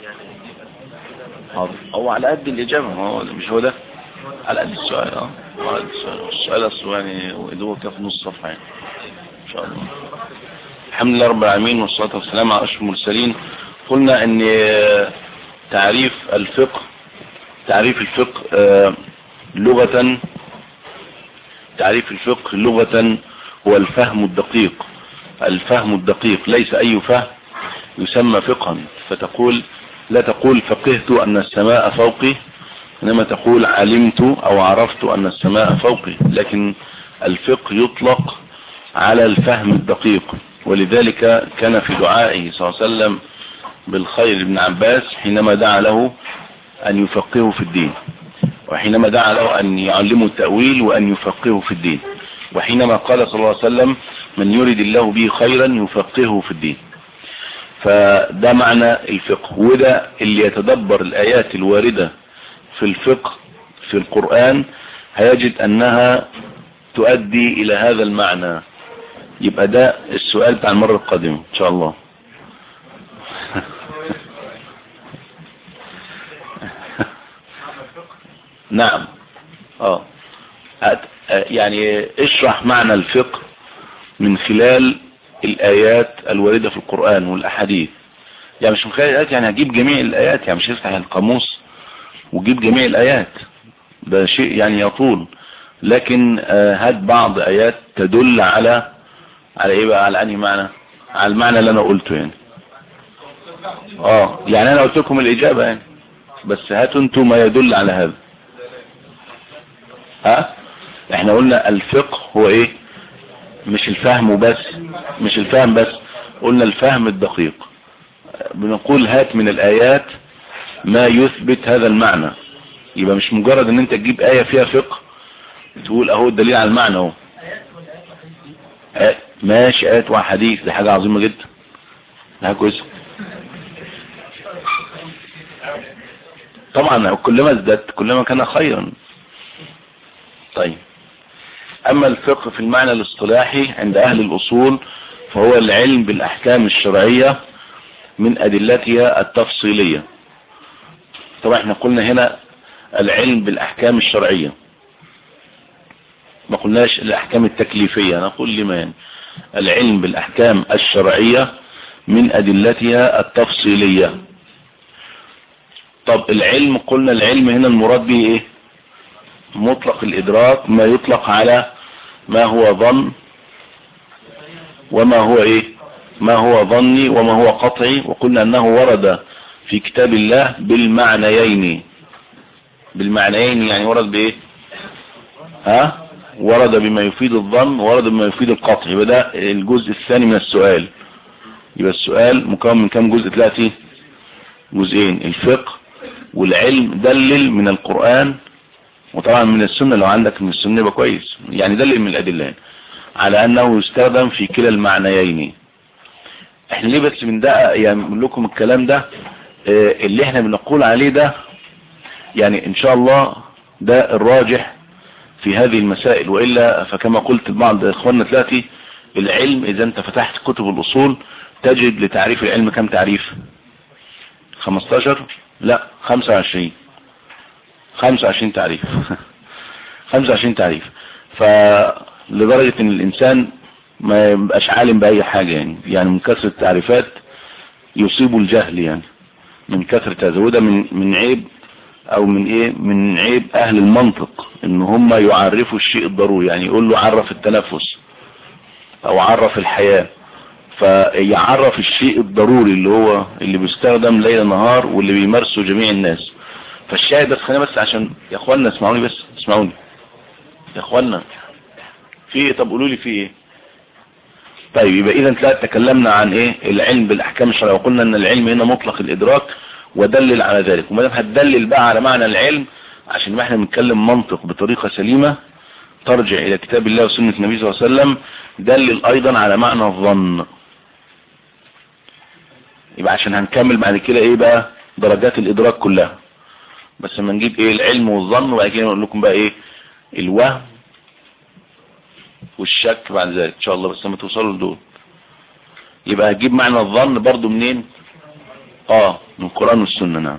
حاضر هو على قد الاجابه هو مش هو ده على قد السؤال اه على قد السؤال السؤال اصله يعني هو كان في نص صفحه يعني ان شاء الله الحمد لله رب العالمين والصلاه والسلام على اشرف المرسلين قلنا ان تعريف الفقه تعريف الفقه لغة تعريف الفقه لغة هو الفهم الدقيق الفهم الدقيق ليس اي فهم يسمى فقها فتقول لا تقول فقهت ان السماء فوقي انما تقول علمت او عرفت ان السماء فوقي لكن الفقه يطلق على الفهم الدقيق ولذلك كان في دعائه صلى الله عليه وسلم بالخير ابن عباس حينما دعا له ان يفقهه في الدين وحينما دعا له ان يعلمه التأويل وان يفقهه في الدين وحينما قال صلى الله عليه وسلم من يريد الله به خيرا يفقهه في الدين فده معنى الفقه وده اللي يتدبر الآيات الواردة في الفقه في القرآن هيجد أنها تؤدي إلى هذا المعنى يبقى ده السؤال بتاع المرة القادمة إن شاء الله نعم اه يعني اشرح معنى الفقه من خلال الآيات الواردة في القرآن والأحاديث يعني مش من خلال الآيات يعني هجيب جميع الآيات يعني مش هفتح القاموس وجيب جميع الآيات ده شيء يعني يطول لكن آه هات بعض آيات تدل على على ايه بقى على انهي معنى على المعنى اللي انا قلته يعني اه يعني انا قلت لكم الاجابة يعني بس هاتوا انتوا ما يدل على هذا ها احنا قلنا الفقه هو ايه مش الفهم وبس مش الفهم بس قلنا الفهم الدقيق بنقول هات من الايات ما يثبت هذا المعنى يبقى مش مجرد ان انت تجيب اية فيها فقه تقول اهو الدليل على المعنى اهو آه، ماشي ايات وحديث دي حاجة عظيمة جدا حاجة كويسة طبعا كلما ازددت كلما كان خيرا طيب اما الفقه في المعنى الاصطلاحي عند اهل الاصول فهو العلم بالاحكام الشرعية من ادلتها التفصيلية طبعا احنا قلنا هنا العلم بالاحكام الشرعية ما قلناش الاحكام التكليفية نقول لما يعني العلم بالاحكام الشرعية من ادلتها التفصيلية طب العلم قلنا العلم هنا المراد به ايه مطلق الادراك ما يطلق على ما هو ظن وما هو ايه ما هو ظني وما هو قطعي وقلنا انه ورد في كتاب الله بالمعنيين بالمعنيين يعني ورد بايه ها ورد بما يفيد الظن ورد بما يفيد القطع يبقى ده الجزء الثاني من السؤال يبقى السؤال مكون من كم جزء ثلاثي جزئين الفقه والعلم دلل من القرآن وطبعا من السنة لو عندك من السنة يبقى كويس يعني دلل من الأدلة يعني. على أنه يستخدم في كلا المعنيين احنا ليه بس بندقق يعني بنقول لكم الكلام ده اه اللي احنا بنقول عليه ده يعني ان شاء الله ده الراجح في هذه المسائل وإلا فكما قلت لبعض اخواننا ثلاثي العلم اذا انت فتحت كتب الاصول تجد لتعريف العلم كم تعريف 15 لا 25 25 تعريف 25 تعريف فلدرجة ان الانسان ما يبقاش عالم باي حاجة يعني يعني من كثرة التعريفات يصيب الجهل يعني من كثرة هذا وده من من عيب او من ايه من عيب اهل المنطق ان هم يعرفوا الشيء الضروري يعني يقول له عرف التنفس او عرف الحياة فيعرف الشيء الضروري اللي هو اللي بيستخدم ليل نهار واللي بيمارسه جميع الناس فالشاهد بس خلينا بس عشان يا اخوانا اسمعوني بس اسمعوني يا اخوانا في ايه طب قولوا لي في ايه طيب يبقى اذا تلاقي تكلمنا عن ايه العلم بالاحكام الشرعيه وقلنا ان العلم هنا مطلق الادراك ودلل على ذلك وما دام هتدلل بقى على معنى العلم عشان ما احنا بنتكلم منطق بطريقه سليمه ترجع الى كتاب الله وسنه النبي صلى الله عليه وسلم دلل ايضا على معنى الظن يبقى عشان هنكمل بعد كده ايه بقى درجات الادراك كلها بس لما نجيب ايه العلم والظن وبعد كده نقول لكم بقى ايه الوهم والشك بعد ذلك ان شاء الله بس لما توصلوا لدول يبقى هتجيب معنى الظن برضو منين اه من القرآن والسنة نعم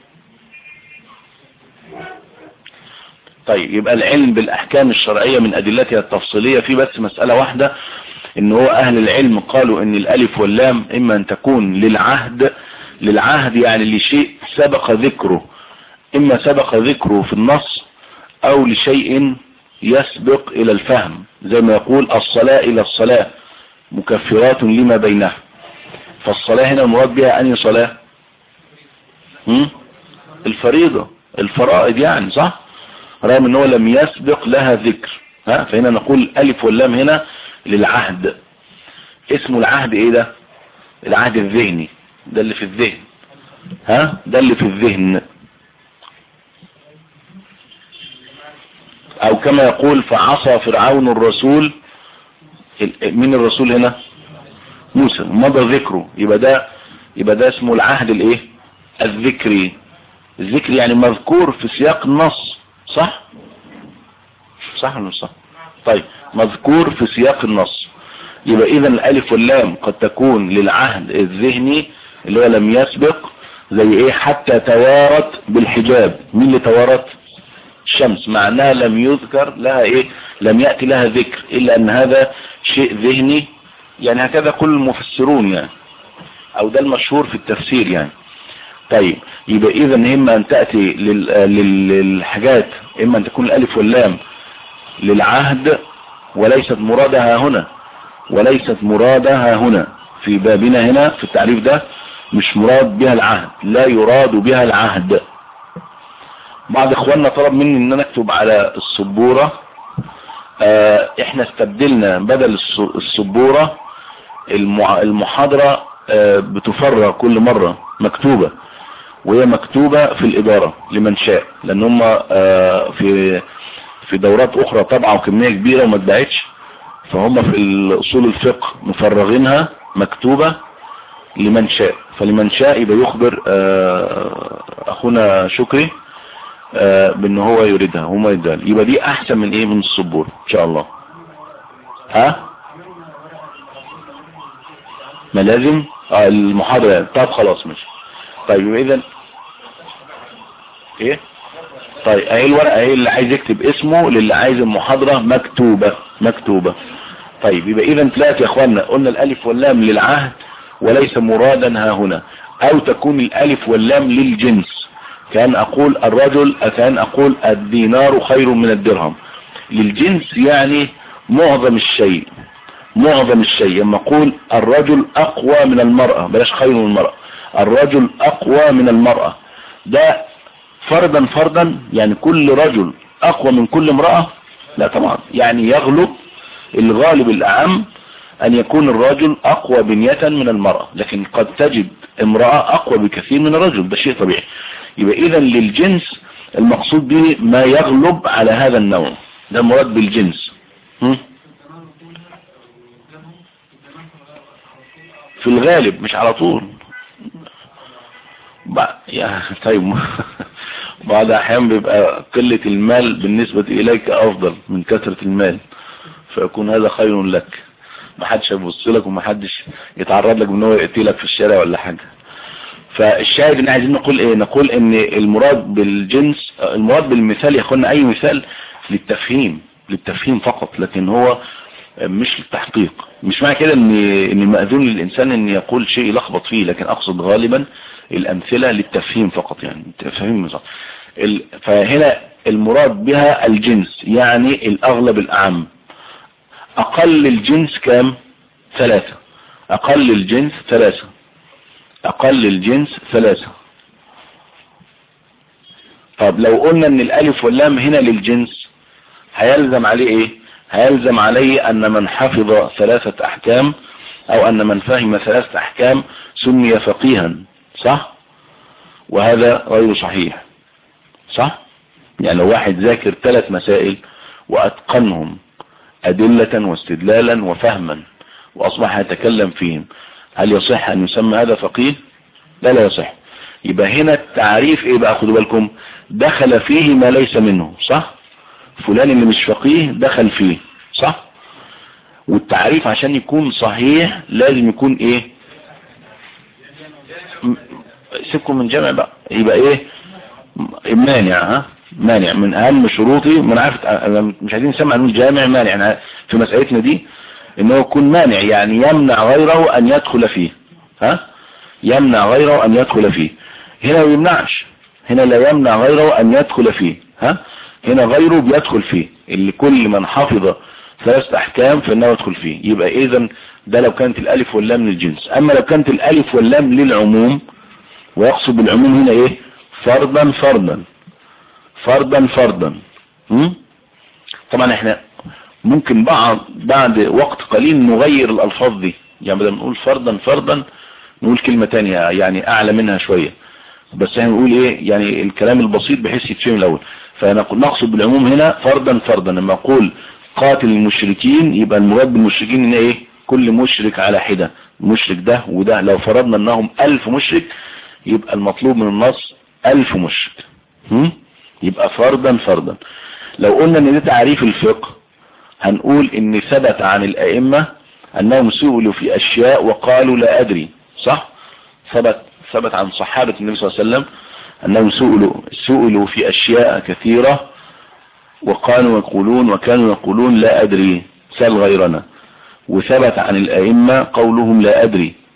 طيب يبقى العلم بالاحكام الشرعية من ادلتها التفصيلية في بس مسألة واحدة ان هو اهل العلم قالوا ان الالف واللام اما ان تكون للعهد للعهد يعني لشيء سبق ذكره اما سبق ذكره في النص او لشيء يسبق الى الفهم زي ما يقول الصلاة الى الصلاة مكفرات لما بينها فالصلاة هنا المراد بها انهي صلاة هم؟ الفريضة الفرائض يعني صح رغم ان هو لم يسبق لها ذكر ها فهنا نقول الف واللام هنا للعهد اسمه العهد ايه ده العهد الذهني ده اللي في الذهن ها ده اللي في الذهن او كما يقول فعصى فرعون الرسول مين الرسول هنا موسى مضى ذكره يبقى ده يبقى ده اسمه العهد الايه الذكري الذكر يعني مذكور في سياق النص صح صح ولا مش صح طيب مذكور في سياق النص يبقى اذا الالف واللام قد تكون للعهد الذهني اللي هو لم يسبق زي ايه حتى توارت بالحجاب مين اللي توارت الشمس مع انها لم يذكر لها ايه لم يأتي لها ذكر الا ان هذا شيء ذهني يعني هكذا كل المفسرون يعني او ده المشهور في التفسير يعني طيب يبقى اذا اما ان تأتي لل- لل- للحاجات اما ان تكون الالف واللام للعهد وليست مرادها هنا وليست مرادها هنا في بابنا هنا في التعريف ده مش مراد بها العهد لا يراد بها العهد بعض اخواننا طلب مني ان انا اكتب على السبورة آه احنا استبدلنا بدل الس- السبورة المع- المحاضرة آه بتفرغ كل مرة مكتوبة وهي مكتوبة في الإدارة لمن شاء لأن هم آه في في دورات أخرى طبعا كمية كبيرة وما اتباعتش فهم في أصول الفقه مفرغينها مكتوبة لمن شاء فلمن شاء يبقى يخبر آه أخونا شكري آه بأن هو يريدها هما يدها يبقى دي أحسن من إيه من الصبور إن شاء الله ها ما لازم آه المحاضرة يعني. طب خلاص ماشي طيب يبقى إذا ايه طيب اهي الورقة اهي اللي عايز يكتب اسمه للي عايز المحاضرة مكتوبة مكتوبة طيب يبقى اذا ثلاثة يا اخوانا قلنا الالف واللام للعهد وليس مرادا ها هنا او تكون الالف واللام للجنس كان اقول الرجل كان اقول الدينار خير من الدرهم للجنس يعني معظم الشيء معظم الشيء لما اقول الرجل اقوى من المرأة بلاش خير من المرأة الرجل اقوى من المرأة ده فردا فردا يعني كل رجل اقوى من كل امرأة لا طبعا يعني يغلب الغالب الاعم ان يكون الرجل اقوى بنية من المرأة لكن قد تجد امرأة اقوى بكثير من الرجل ده شيء طبيعي يبقى اذا للجنس المقصود به ما يغلب على هذا النوع ده مراد بالجنس هم؟ في الغالب مش على طول بع- يا طيب بعض احيان بيبقى قلة المال بالنسبة اليك افضل من كثرة المال فيكون هذا خير لك محدش هيبص لك ومحدش يتعرض لك ان هو يقتلك في الشارع ولا حاجة فالشاهد ان عايزين نقول ايه نقول ان المراد بالجنس المراد بالمثال يا اخوانا اي مثال للتفهيم للتفهيم فقط لكن هو مش للتحقيق مش معنى كده ان ان مأذون للانسان ان يقول شيء يلخبط فيه لكن اقصد غالبا الامثلة للتفهيم فقط يعني تفهيم فقط ال- فهنا المراد بها الجنس يعني الاغلب الاعم اقل الجنس كام ثلاثة اقل الجنس ثلاثة اقل الجنس ثلاثة طب لو قلنا ان الالف واللام هنا للجنس هيلزم عليه ايه هيلزم عليه ان من حفظ ثلاثة احكام او ان من فهم ثلاثة احكام سمي فقيها صح وهذا غير صحيح صح يعني لو واحد ذاكر ثلاث مسائل واتقنهم ادلة واستدلالا وفهما واصبح يتكلم فيهم هل يصح ان يسمى هذا فقيه لا لا يصح يبقى هنا التعريف ايه بقى خدوا بالكم دخل فيه ما ليس منه صح فلان اللي مش فقيه دخل فيه صح والتعريف عشان يكون صحيح لازم يكون ايه م- سيبكم من جمع بقى يبقى ايه م- مانع ها مانع من اهم شروطي من عارف أنا مش عايزين نسمع نقول جامع مانع يعني في مسألتنا دي ان هو يكون مانع يعني يمنع غيره ان يدخل فيه ها يمنع غيره ان يدخل فيه هنا ما يمنعش هنا لا يمنع غيره ان يدخل فيه ها هنا غيره بيدخل فيه اللي كل من حفظ ثلاث احكام فانه يدخل فيه يبقى اذا ده لو كانت الالف واللام للجنس اما لو كانت الالف واللام للعموم ويقصد بالعموم هنا ايه فردا فردا فردا فردا م? طبعا احنا ممكن بعد بعد وقت قليل نغير الالفاظ دي يعني بدل ما نقول فردا فردا نقول كلمة تانية يعني اعلى منها شوية بس احنا نقول ايه يعني الكلام البسيط بحيث يتفهم الاول فنقصد بالعموم هنا فردا فردا لما اقول قاتل المشركين يبقى المراد بالمشركين ان ايه كل مشرك على حدة المشرك ده وده لو فرضنا انهم الف مشرك يبقى المطلوب من النص الف مشرك هم؟ يبقى فردا فردا لو قلنا ان ده تعريف الفقه هنقول ان ثبت عن الائمة انهم سئلوا في اشياء وقالوا لا ادري صح ثبت ثبت عن صحابة النبي صلى الله عليه وسلم انهم سئلوا سئلوا في اشياء كثيرة وقالوا يقولون وكانوا يقولون لا ادري سل غيرنا وثبت عن الائمة قولهم لا ادري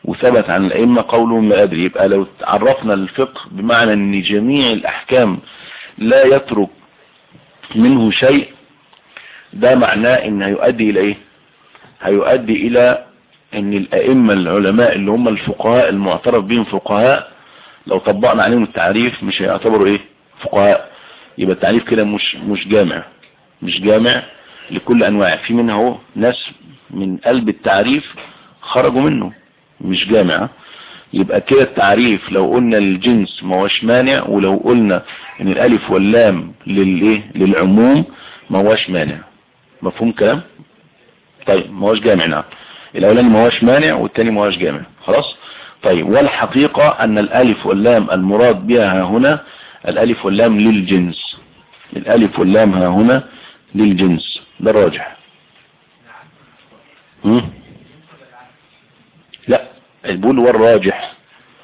وثبت عن الأئمة قولهم لا أدري يبقى لو عرفنا الفقه بمعنى أن جميع الأحكام لا يترك منه شيء ده معناه ان هيؤدي الى ايه هيؤدي الى ان الائمة العلماء اللي هم الفقهاء المعترف بهم فقهاء لو طبقنا عليهم التعريف مش هيعتبروا ايه فقهاء يبقى التعريف كده مش مش جامع مش جامع لكل انواع في منها هو ناس من قلب التعريف خرجوا منه مش جامع يبقى كده التعريف لو قلنا الجنس ما هوش مانع ولو قلنا ان الالف واللام للايه للعموم ما هوش مانع مفهوم كلام طيب ما هوش جامع نعم الاولاني ما هوش مانع والتاني ما هوش جامع خلاص طيب والحقيقة ان الالف واللام المراد بها ها هنا الالف واللام للجنس الالف واللام ها هنا للجنس ده الراجح هم؟ لا البول والراجح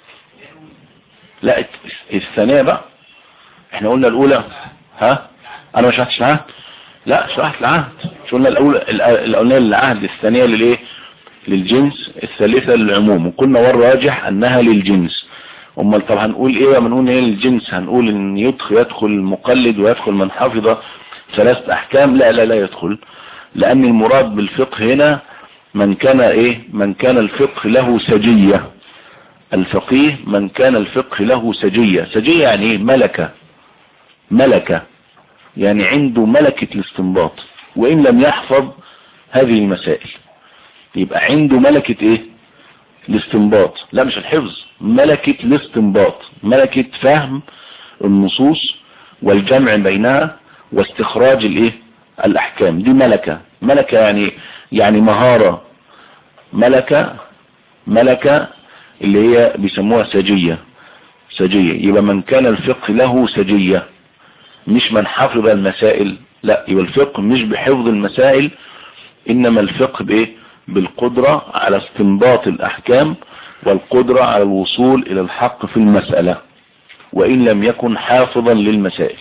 لا الثانية بقى احنا قلنا الاولى ها انا ما شرحتش العهد لا شرحت العهد مش قلنا الاولى الاولانيه للعهد الثانيه للايه للجنس الثالثه للعموم وقلنا والراجح انها للجنس امال طب هنقول ايه لما نقول ايه للجنس هنقول ان يدخل يدخل المقلد ويدخل من حفظ ثلاث احكام لا لا لا يدخل لان المراد بالفقه هنا من كان ايه من كان الفقه له سجية الفقيه من كان الفقه له سجية سجية يعني ايه ملكة ملكة يعني عنده ملكة الاستنباط وان لم يحفظ هذه المسائل يبقى عنده ملكة ايه الاستنباط لا مش الحفظ ملكة الاستنباط ملكة فهم النصوص والجمع بينها واستخراج الايه الاحكام دي ملكة ملكة يعني يعني مهارة ملكة ملكة اللي هي بيسموها سجية سجية يبقى من كان الفقه له سجية مش من حفظ المسائل لا يبقى الفقه مش بحفظ المسائل انما الفقه بايه بالقدرة على استنباط الاحكام والقدرة على الوصول الى الحق في المسألة وان لم يكن حافظا للمسائل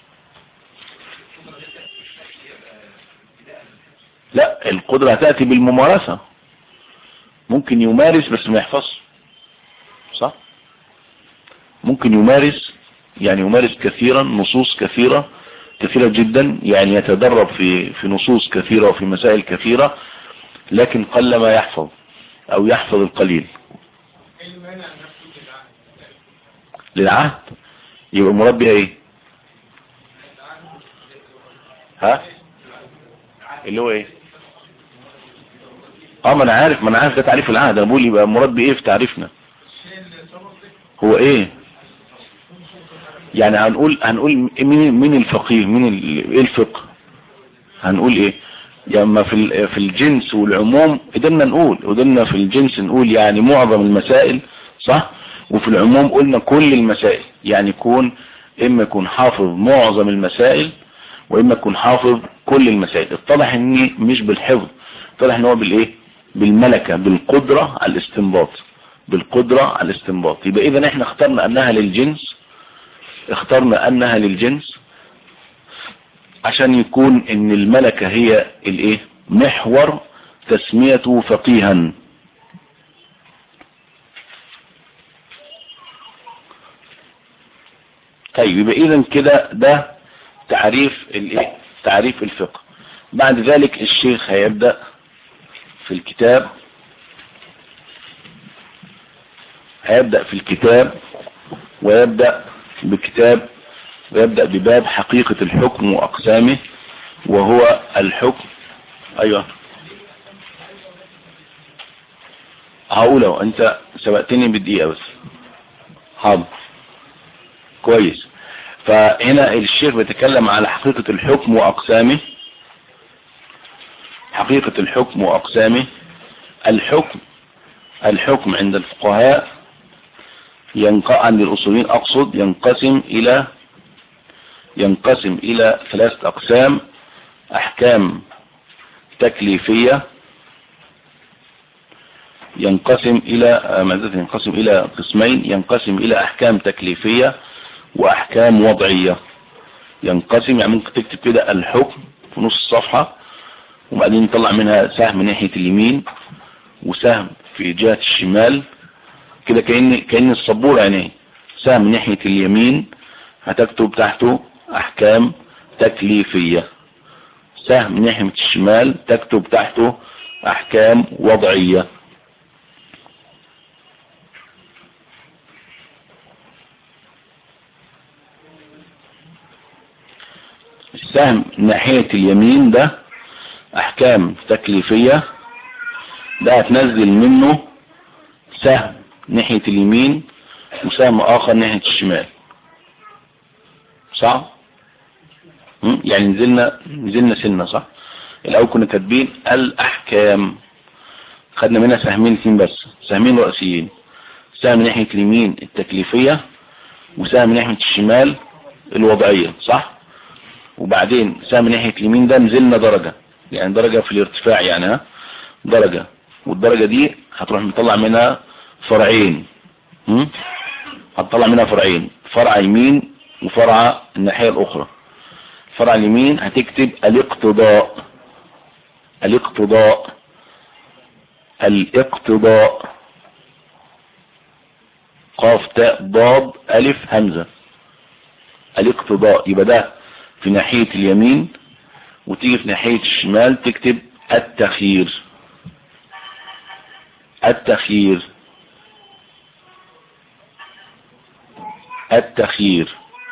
لا القدرة هتأتي بالممارسة ممكن يمارس بس ما يحفظش صح ممكن يمارس يعني يمارس كثيرا نصوص كثيرة كثيرة جدا يعني يتدرب في في نصوص كثيرة وفي مسائل كثيرة لكن قل ما يحفظ او يحفظ القليل للعهد يبقى مراد بها ايه ها اللي هو ايه اه ما انا عارف ما انا عارف ده تعريف العهد انا بقول يبقى المراد بايه في تعريفنا هو ايه يعني هنقول هنقول مين مين الفقيه مين ايه الفقه هنقول ايه يعني في في الجنس والعموم قدرنا نقول قدرنا في الجنس نقول يعني معظم المسائل صح وفي العموم قلنا كل المسائل يعني يكون اما يكون حافظ معظم المسائل واما يكون حافظ كل المسائل اتضح اني مش بالحفظ اتضح ان هو بالايه بالملكة بالقدرة على الاستنباط بالقدرة على الاستنباط يبقى اذا احنا اخترنا انها للجنس اخترنا انها للجنس عشان يكون ان الملكة هي الايه محور تسميته فقيها طيب يبقى اذا كده ده تعريف الايه تعريف الفقه بعد ذلك الشيخ هيبدأ في الكتاب هيبدأ في الكتاب ويبدأ بكتاب ويبدأ بباب حقيقة الحكم وأقسامه وهو الحكم أيوة هقوله أنت سبقتني بالدقيقة بس حاضر كويس فهنا الشيخ بيتكلم على حقيقة الحكم وأقسامه حقيقة الحكم وأقسامه الحكم الحكم عند الفقهاء ينق... عند الأصولين أقصد ينقسم إلى ينقسم إلى ثلاثة أقسام أحكام تكليفية ينقسم إلى ماذا ينقسم إلى قسمين ينقسم إلى أحكام تكليفية وأحكام وضعية ينقسم يعني ممكن تكتب كده الحكم في نص الصفحة وبعدين نطلع منها سهم ناحية اليمين وسهم في جهة الشمال كده كأن كأن السبورة يعني سهم ناحية اليمين هتكتب تحته احكام تكليفية سهم ناحية الشمال تكتب تحته احكام وضعية السهم ناحية اليمين ده احكام تكليفية ده هتنزل منه سهم ناحية اليمين وسهم اخر ناحية الشمال صح م? يعني نزلنا نزلنا سنة صح الاول كنا كاتبين الاحكام خدنا منها سهمين اثنين بس سهمين رئيسيين سهم ناحية اليمين التكليفية وسهم ناحية الشمال الوضعية صح وبعدين سهم ناحية اليمين ده نزلنا درجة يعني درجة في الارتفاع يعني ها درجة والدرجة دي هتروح مطلع منها فرعين م? هتطلع منها فرعين فرع يمين وفرع الناحية الاخرى فرع اليمين هتكتب الاقتضاء الاقتضاء الاقتضاء قاف تاء ضاد الف همزة الاقتضاء يبقى ده في ناحية اليمين وتيجي في ناحية الشمال تكتب التخيير التخيير التخيير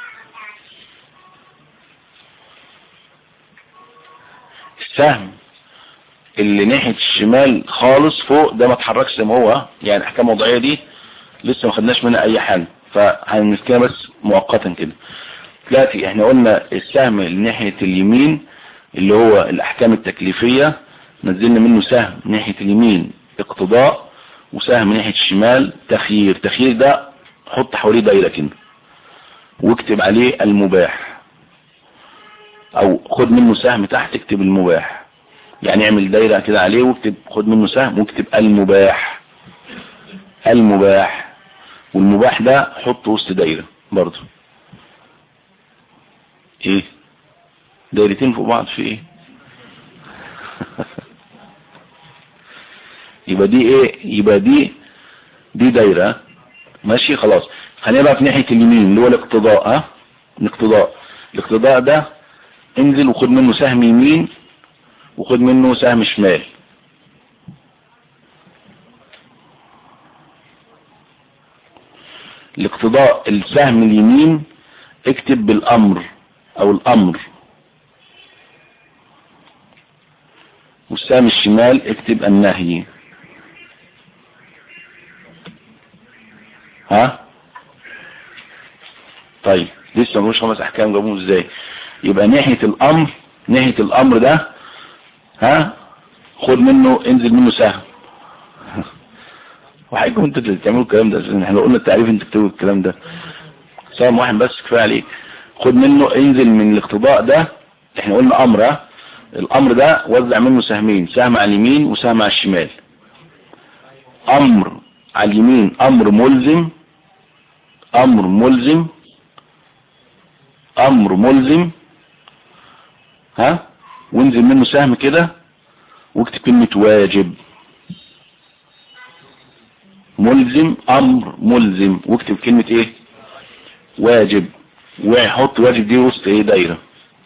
السهم اللي ناحية الشمال خالص فوق ده ما اتحركش زي ما هو يعني الاحكام الوضعية دي لسه ما خدناش منها اي حل فهنمسكها بس مؤقتا كده دلوقتي احنا قلنا السهم اللي ناحية اليمين اللي هو الاحكام التكليفية نزلنا منه سهم ناحية اليمين اقتضاء وسهم ناحية الشمال تخيير تخيير ده حط حواليه دايرة كده واكتب عليه المباح او خد منه سهم تحت اكتب المباح يعني اعمل دايرة كده عليه واكتب خد منه سهم واكتب المباح المباح والمباح ده حطه وسط دايرة برضه ايه دايرتين فوق بعض في ايه يبقى دي ايه يبقى دي دي دايرة ماشي خلاص خلينا بقى في ناحية اليمين اللي هو الاقتضاء ها الاقتضاء الاقتضاء ده انزل وخد منه سهم يمين وخد منه سهم شمال الاقتضاء السهم اليمين اكتب بالامر او الامر والسهم الشمال اكتب النهي ها طيب لسه ملوش خمس احكام جابوه ازاي يبقى ناحية الامر ناحية الامر ده ها خد منه انزل منه سهم وحيكم انتوا اللي تعملوا الكلام ده احنا قلنا التعريف انت تكتبوا الكلام ده سهم واحد بس كفايه عليك خد منه انزل من الاقتضاء ده احنا قلنا امر ها الامر ده وزع منه سهمين سهم على اليمين وسهم على الشمال امر على اليمين امر ملزم امر ملزم امر ملزم ها وانزل منه سهم كده واكتب كلمة واجب ملزم امر ملزم واكتب كلمة ايه واجب وحط واجب دي وسط ايه دايرة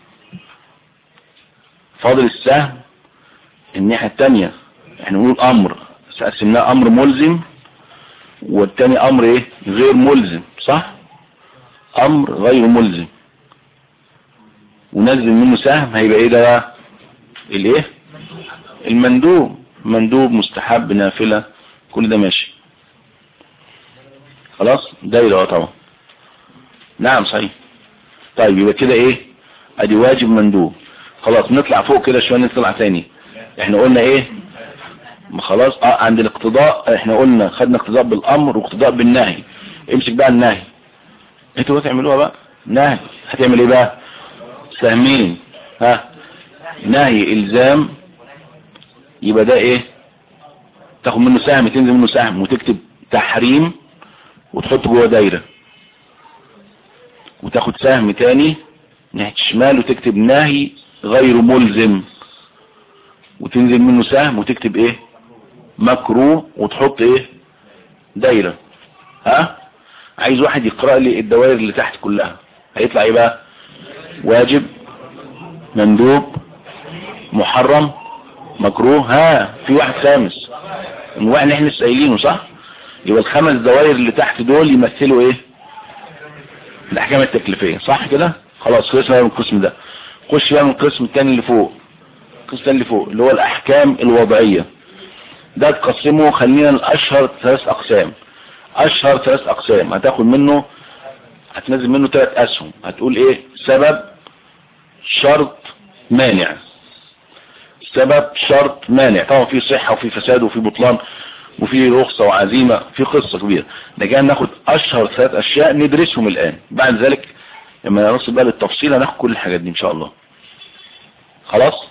فاضل السهم الناحية التانية احنا نقول امر قسمناه امر ملزم والتاني امر ايه غير ملزم صح امر غير ملزم ونزل منه سهم هيبقى ايه ده بقى الايه المندوب مندوب مستحب نافلة كل ده ماشي خلاص دايرة طبعا نعم صحيح طيب يبقى كده ايه ادي واجب مندوب خلاص نطلع فوق كده شوية نطلع تاني احنا قلنا ايه ما خلاص اه عند الاقتضاء احنا قلنا خدنا اقتضاء بالامر واقتضاء بالنهي امسك بقى النهي انتوا هتعملوها بقى نهي هتعمل ايه بقى سهمين ها نهي الزام يبقى ده ايه تاخد منه سهم تنزل منه سهم وتكتب تحريم وتحط جوه دايرة وتاخد سهم تاني ناحية الشمال وتكتب نهي غير ملزم وتنزل منه سهم وتكتب ايه مكروه وتحط ايه دايرة ها عايز واحد يقرأ لي الدوائر اللي تحت كلها هيطلع ايه بقى واجب مندوب محرم مكروه ها في واحد خامس الواحد اللي احنا لسه قايلينه صح يبقى الخمس دوائر اللي تحت دول يمثلوا ايه الاحكام التكليفيه صح كده خلاص خلصنا بقى من القسم ده خش بقى من القسم الثاني اللي فوق القسم الثاني اللي فوق اللي هو الاحكام الوضعيه ده تقسمه خلينا الاشهر ثلاث اقسام اشهر ثلاث اقسام هتاخد منه هتنزل منه ثلاث اسهم هتقول ايه سبب شرط مانع سبب شرط مانع طبعا في صحة وفي فساد وفي بطلان وفي رخصة وعزيمة في قصة كبيرة نجي ناخد اشهر ثلاث اشياء ندرسهم الان بعد ذلك لما نوصل بقى للتفصيل هناخد كل الحاجات دي ان شاء الله خلاص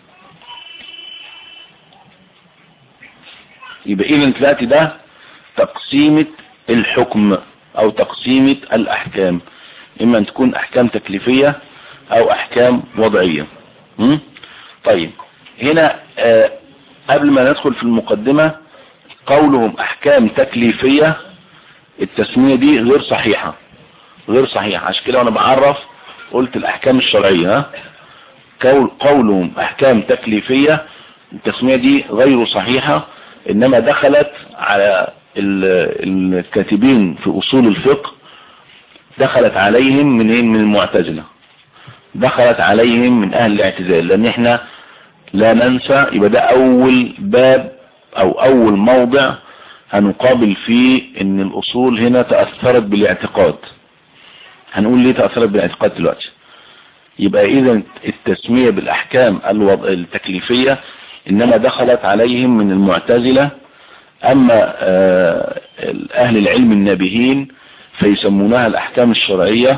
يبقى اذا دلوقتي ده تقسيمة الحكم او تقسيمة الاحكام اما ان تكون احكام تكليفية او احكام وضعية م? طيب هنا آه قبل ما ندخل في المقدمة قولهم احكام تكليفية التسمية دي غير صحيحة غير صحيحة عشان كده وانا بعرف قلت الاحكام الشرعية ها؟ قول قولهم احكام تكليفية التسمية دي غير صحيحة انما دخلت على الكاتبين في اصول الفقه دخلت عليهم منين من المعتزلة دخلت عليهم من اهل الاعتزال لان احنا لا ننسى يبقى ده اول باب او اول موضع هنقابل فيه ان الاصول هنا تأثرت بالاعتقاد هنقول ليه تأثرت بالاعتقاد دلوقتي يبقى اذا التسمية بالاحكام الوضع التكليفية انما دخلت عليهم من المعتزلة اما آه اهل العلم النابهين فيسمونها الاحكام الشرعية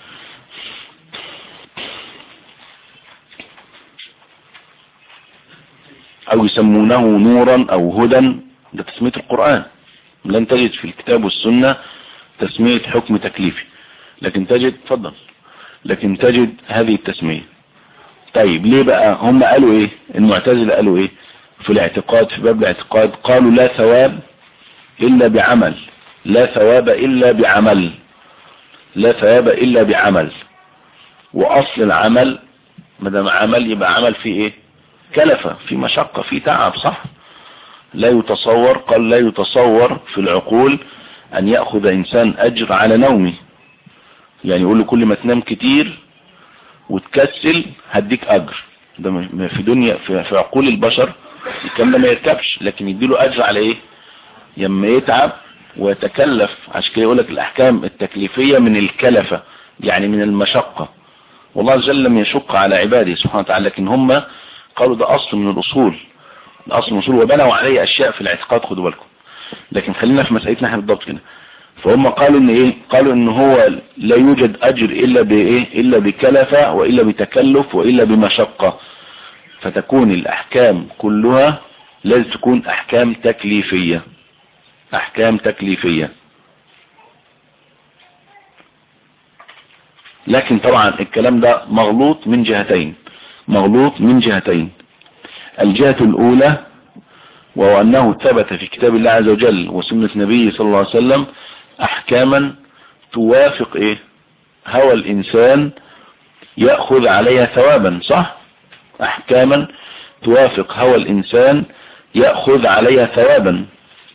او يسمونه نورا او هدى ده تسمية القرآن لن تجد في الكتاب والسنة تسمية حكم تكليفي لكن تجد تفضل لكن تجد هذه التسمية طيب ليه بقى هم قالوا ايه المعتزلة قالوا ايه في الاعتقاد في باب الاعتقاد قالوا لا ثواب الا بعمل لا ثواب الا بعمل لا ثواب الا بعمل واصل العمل ما دام عمل يبقى عمل فيه ايه كلفة في مشقة في تعب صح لا يتصور قال لا يتصور في العقول ان يأخذ انسان اجر على نومه يعني يقول له كل ما تنام كتير وتكسل هديك اجر ده في دنيا في, في عقول البشر الكلام ده ما يركبش لكن يديله اجر على ايه لما يتعب ويتكلف عشان كده يقول لك الاحكام التكليفية من الكلفة يعني من المشقة والله عز وجل لم يشق على عباده سبحانه وتعالى لكن هم قالوا ده اصل من الاصول ده اصل من الاصول وبنوا عليه اشياء في الاعتقاد خدوا بالكم لكن خلينا في مسألتنا احنا بالضبط كده فهم قالوا ان ايه قالوا ان هو لا يوجد اجر الا بايه الا بكلفة والا بتكلف والا بمشقة فتكون الاحكام كلها لازم تكون احكام تكليفية احكام تكليفية لكن طبعا الكلام ده مغلوط من جهتين مغلوط من جهتين الجهة الاولى وهو انه ثبت في كتاب الله عز وجل وسنة نبيه صلى الله عليه وسلم احكاما توافق ايه هوى الانسان يأخذ عليها ثوابا صح احكاما توافق هوى الانسان يأخذ عليها ثوابا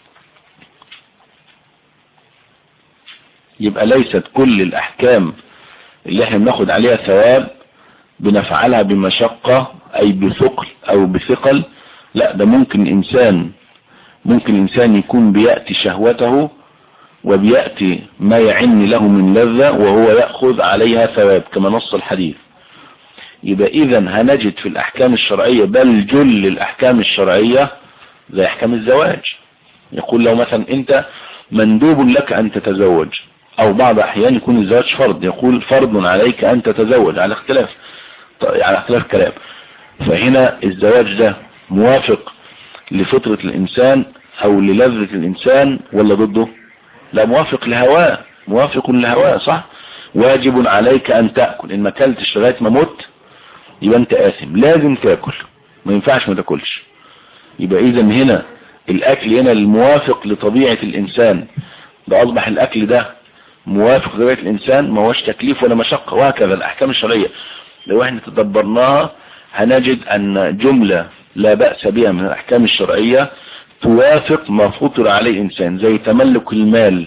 يبقى ليست كل الاحكام اللي احنا بناخد عليها ثواب بنفعلها بمشقة اي بثقل او بثقل لا ده ممكن انسان ممكن انسان يكون بيأتي شهوته وبيأتي ما يعن له من لذة وهو يأخذ عليها ثواب كما نص الحديث يبقى اذا هنجد في الاحكام الشرعية بل جل الاحكام الشرعية زي احكام الزواج يقول لو مثلا انت مندوب لك ان تتزوج او بعض احيان يكون الزواج فرض يقول فرض عليك ان تتزوج على اختلاف على اختلاف كلام فهنا الزواج ده موافق لفطرة الانسان او للذة الانسان ولا ضده لا موافق لهواه موافق لهواه صح واجب عليك ان تأكل ان ما اكلتش لغاية ما مت يبقى انت آثم لازم تاكل ما ينفعش ما تاكلش يبقى اذا هنا الاكل هنا الموافق لطبيعة الانسان ده اصبح الاكل ده موافق لطبيعة الانسان ما هوش تكليف ولا مشقة وهكذا الاحكام الشرعية لو احنا تدبرناها هنجد ان جملة لا بأس بها من الاحكام الشرعية توافق ما فطر عليه الانسان زي تملك المال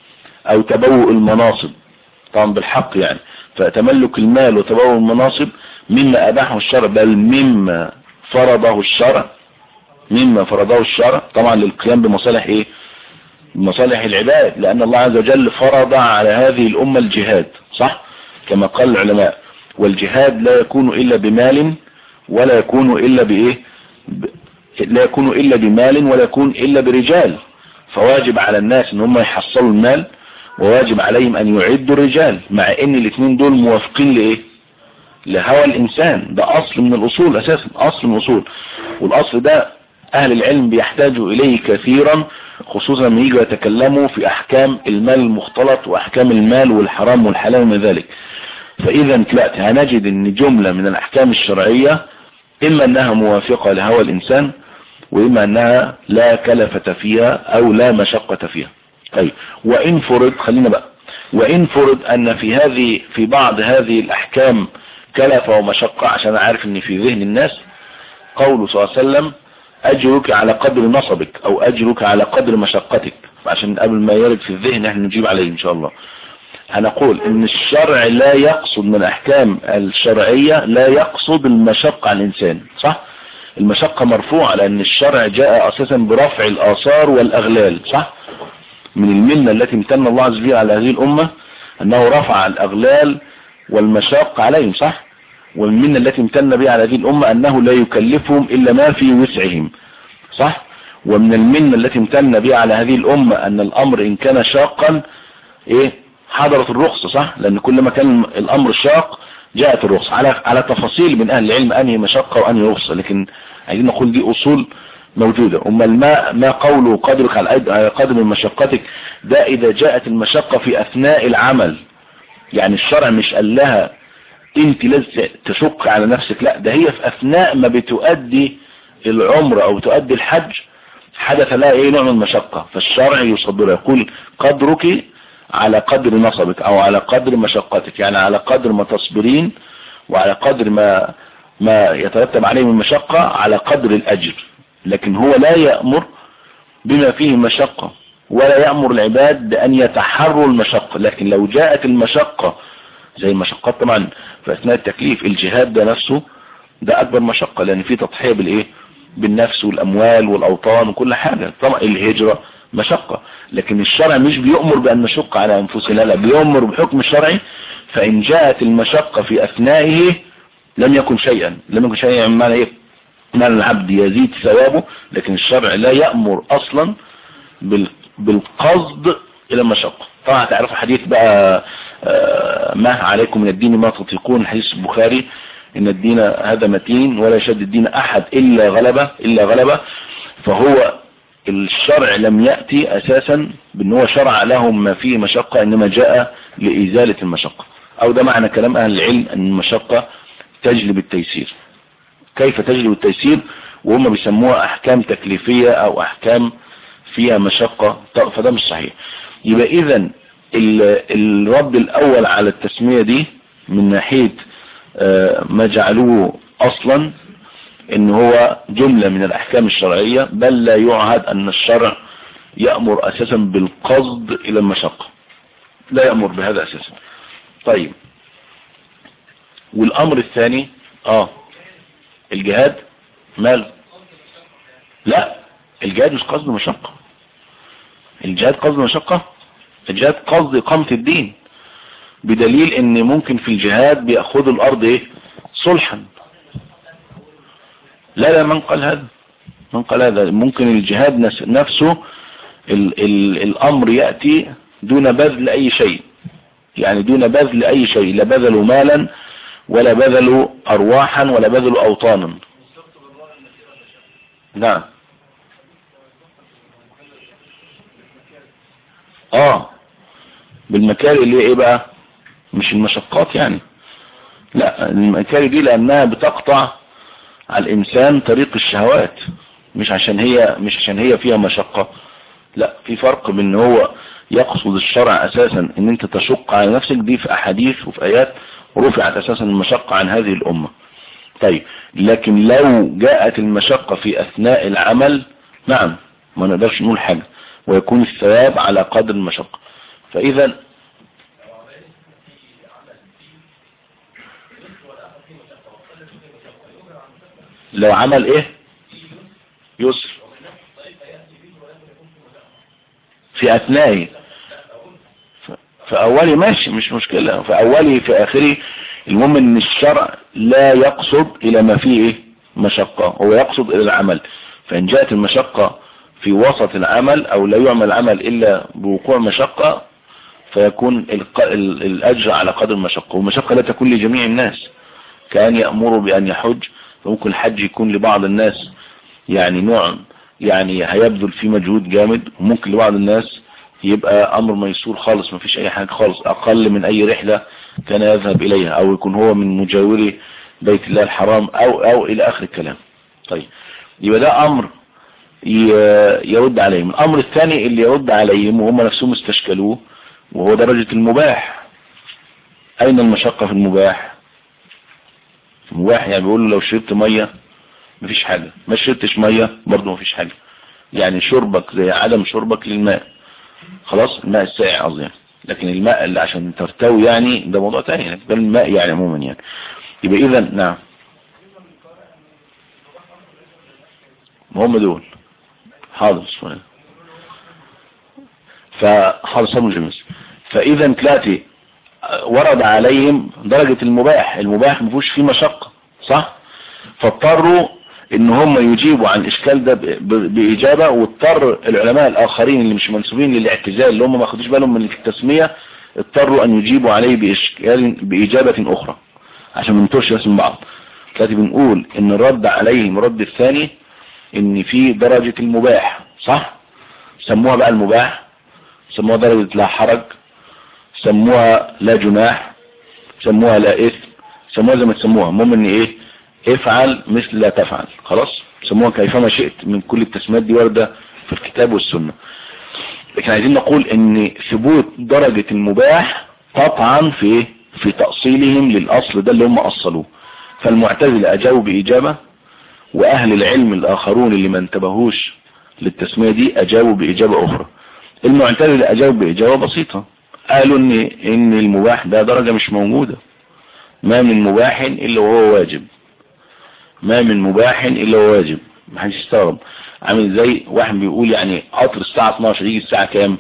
او تبوء المناصب طبعا بالحق يعني فتملك المال وتبوء المناصب مما اباحه الشرع بل مما فرضه الشرع مما فرضه الشرع طبعا للقيام بمصالح ايه بمصالح العباد لان الله عز وجل فرض على هذه الامة الجهاد صح كما قال العلماء والجهاد لا يكون الا بمال ولا يكون الا بايه ب... لا يكون الا بمال ولا يكون الا برجال فواجب على الناس ان هم يحصلوا المال وواجب عليهم ان يعدوا الرجال مع ان الاثنين دول موافقين لايه لهوى الانسان ده اصل من الاصول اساسا اصل من الاصول والاصل ده اهل العلم بيحتاجوا اليه كثيرا خصوصا لما يجوا يتكلموا في احكام المال المختلط واحكام المال والحرام والحلال ومن ذلك فاذا دلوقتي هنجد ان جملة من الاحكام الشرعية اما انها موافقة لهوى الانسان واما انها لا كلفة فيها او لا مشقة فيها طيب وان فرض خلينا بقى وان فرض ان في هذه في بعض هذه الاحكام كلفة ومشقة عشان عارف ان في ذهن الناس قوله صلى الله عليه وسلم اجرك على قدر نصبك او اجرك على قدر مشقتك عشان قبل ما يرد في الذهن احنا نجيب عليه ان شاء الله هنقول ان الشرع لا يقصد من الاحكام الشرعية لا يقصد المشقة على الانسان صح المشقة مرفوعة لان الشرع جاء اساسا برفع الاثار والاغلال صح من المنة التي امتن الله عز وجل على هذه الامة انه رفع الاغلال والمشاق عليهم صح والمنة التي امتن بها على هذه الامة انه لا يكلفهم الا ما في وسعهم صح ومن المنة التي امتن بها على هذه الامة ان الامر ان كان شاقا ايه حضرت الرخصة صح لان كل ما كان الامر شاق جاءت الرخصة على على تفاصيل من اهل العلم انهي مشقة وانهي رخصة لكن عايزين نقول دي اصول موجودة اما ما ما قوله قدرك على قدر من مشقتك ده اذا جاءت المشقة في اثناء العمل يعني الشرع مش قال لها انت لازم تشق على نفسك لا ده هي في اثناء ما بتؤدي العمر او تؤدي الحج حدث لها ايه نوع من المشقة فالشرع يصبر يقول قدرك على قدر نصبك او على قدر مشقتك يعني على قدر ما تصبرين وعلى قدر ما ما يترتب عليه من مشقة على قدر الاجر لكن هو لا يأمر بما فيه مشقة ولا يأمر العباد بأن يتحروا المشقة لكن لو جاءت المشقة زي المشقات طبعا في أثناء التكليف الجهاد ده نفسه ده أكبر مشقة لأن فيه تضحية بالإيه بالنفس والأموال والأوطان وكل حاجة طبعا الهجرة مشقة لكن الشرع مش بيأمر بأن نشق على أنفسنا لا بيأمر بحكم الشرعي فإن جاءت المشقة في أثنائه لم يكن شيئا لم يكن شيئا يعني معنى إيه معنى العبد يزيد ثوابه لكن الشرع لا يأمر أصلا بالقصد إلى المشقة طبعا تعرفوا حديث بقى ما عليكم من الدين ما تطيقون حديث البخاري إن الدين هذا متين ولا يشد الدين أحد إلا غلبة إلا غلبة فهو الشرع لم يأتي أساسا بأن هو شرع لهم ما فيه مشقة إنما جاء لإزالة المشقة أو ده معنى كلام أهل العلم أن المشقة تجلب التيسير كيف تجلب التيسير وهم بيسموها أحكام تكليفية أو أحكام فيها مشقة فده مش صحيح يبقى إذا الرد الأول على التسمية دي من ناحية ما جعلوه أصلا ان هو جملة من الاحكام الشرعية بل لا يعهد ان الشرع يأمر اساسا بالقصد الى المشقة لا يأمر بهذا اساسا طيب والامر الثاني اه الجهاد مال لا الجهاد مش قصد مشقة الجهاد قصد مشقة الجهاد قصد اقامة الدين بدليل ان ممكن في الجهاد بيأخذوا الارض ايه صلحا لا لا من قال هذا من قال هذا ممكن الجهاد نفسه ال ال الامر يأتي دون بذل اي شيء يعني دون بذل اي شيء لا بذلوا مالا ولا بذلوا ارواحا ولا بذلوا اوطانا نعم اه بالمكاري اللي هي ايه بقى مش المشقات يعني لا المكاري دي لانها بتقطع على الانسان طريق الشهوات مش عشان هي مش عشان هي فيها مشقة لا في فرق بين هو يقصد الشرع اساسا ان انت تشق على نفسك دي في احاديث وفي ايات رفعت اساسا المشقة عن هذه الامة طيب لكن لو جاءت المشقة في اثناء العمل نعم ما نقدرش نقول حاجة ويكون الثواب على قدر المشقة فاذا لو عمل ايه يسر في اثنائه في اولي ماشي مش مشكلة في اولي في اخره المهم ان الشرع لا يقصد الى ما فيه ايه مشقة هو يقصد الى العمل فان جاءت المشقة في وسط العمل او لا يعمل العمل الا بوقوع مشقة فيكون الاجر على قدر المشقة والمشقة لا تكون لجميع الناس كان يأمر بان يحج فممكن الحج يكون لبعض الناس يعني نوع يعني هيبذل فيه مجهود جامد وممكن لبعض الناس يبقى امر ميسور خالص ما فيش اي حاجة خالص اقل من اي رحلة كان يذهب اليها او يكون هو من مجاوري بيت الله الحرام او او الى اخر الكلام طيب يبقى ده امر يرد عليهم الامر الثاني اللي يرد عليهم وهم نفسهم استشكلوه وهو درجة المباح اين المشقة في المباح المباح يعني بيقول له لو شربت مية مفيش حاجة ما شربتش مية برضه مفيش حاجة يعني شربك زي عدم شربك للماء خلاص الماء السائع قصدي يعني. لكن الماء اللي عشان ترتوي يعني ده موضوع تاني يعني ده الماء يعني عموما يعني يبقى اذا نعم هم دول حاضر سؤال فحاضر صبر جميس فاذا تلاتي ورد عليهم درجة المباح المباح مفوش فيه مشقة صح فاضطروا ان هم يجيبوا عن الاشكال ده باجابة واضطر العلماء الاخرين اللي مش منسوبين للاعتزال اللي هم ما خدوش بالهم من التسمية اضطروا ان يجيبوا عليه باشكال باجابة اخرى عشان ما ننطرش اسم بعض دلوقتي بنقول ان الرد عليهم الرد الثاني ان في درجة المباح صح سموها بقى المباح سموها درجة لا حرج سموها لا جناح سموها لا اثم سموها زي ما تسموها المهم ان ايه افعل مثل لا تفعل خلاص سموها كيفما شئت من كل التسميات دي واردة في الكتاب والسنة لكن عايزين نقول ان ثبوت درجة المباح قطعا في ايه في تأصيلهم للأصل ده اللي هم أصلوه فالمعتزلة أجابوا بإجابة وأهل العلم الآخرون اللي ما انتبهوش للتسمية دي أجابوا بإجابة أخرى المعتزلة أجابوا بإجابة بسيطة قالوا ان ان المباح ده درجة مش موجودة ما من مباح الا وهو واجب ما من مباح الا وهو واجب ما حدش يستغرب عامل زي واحد بيقول يعني قطر الساعة 12 يجي الساعة كام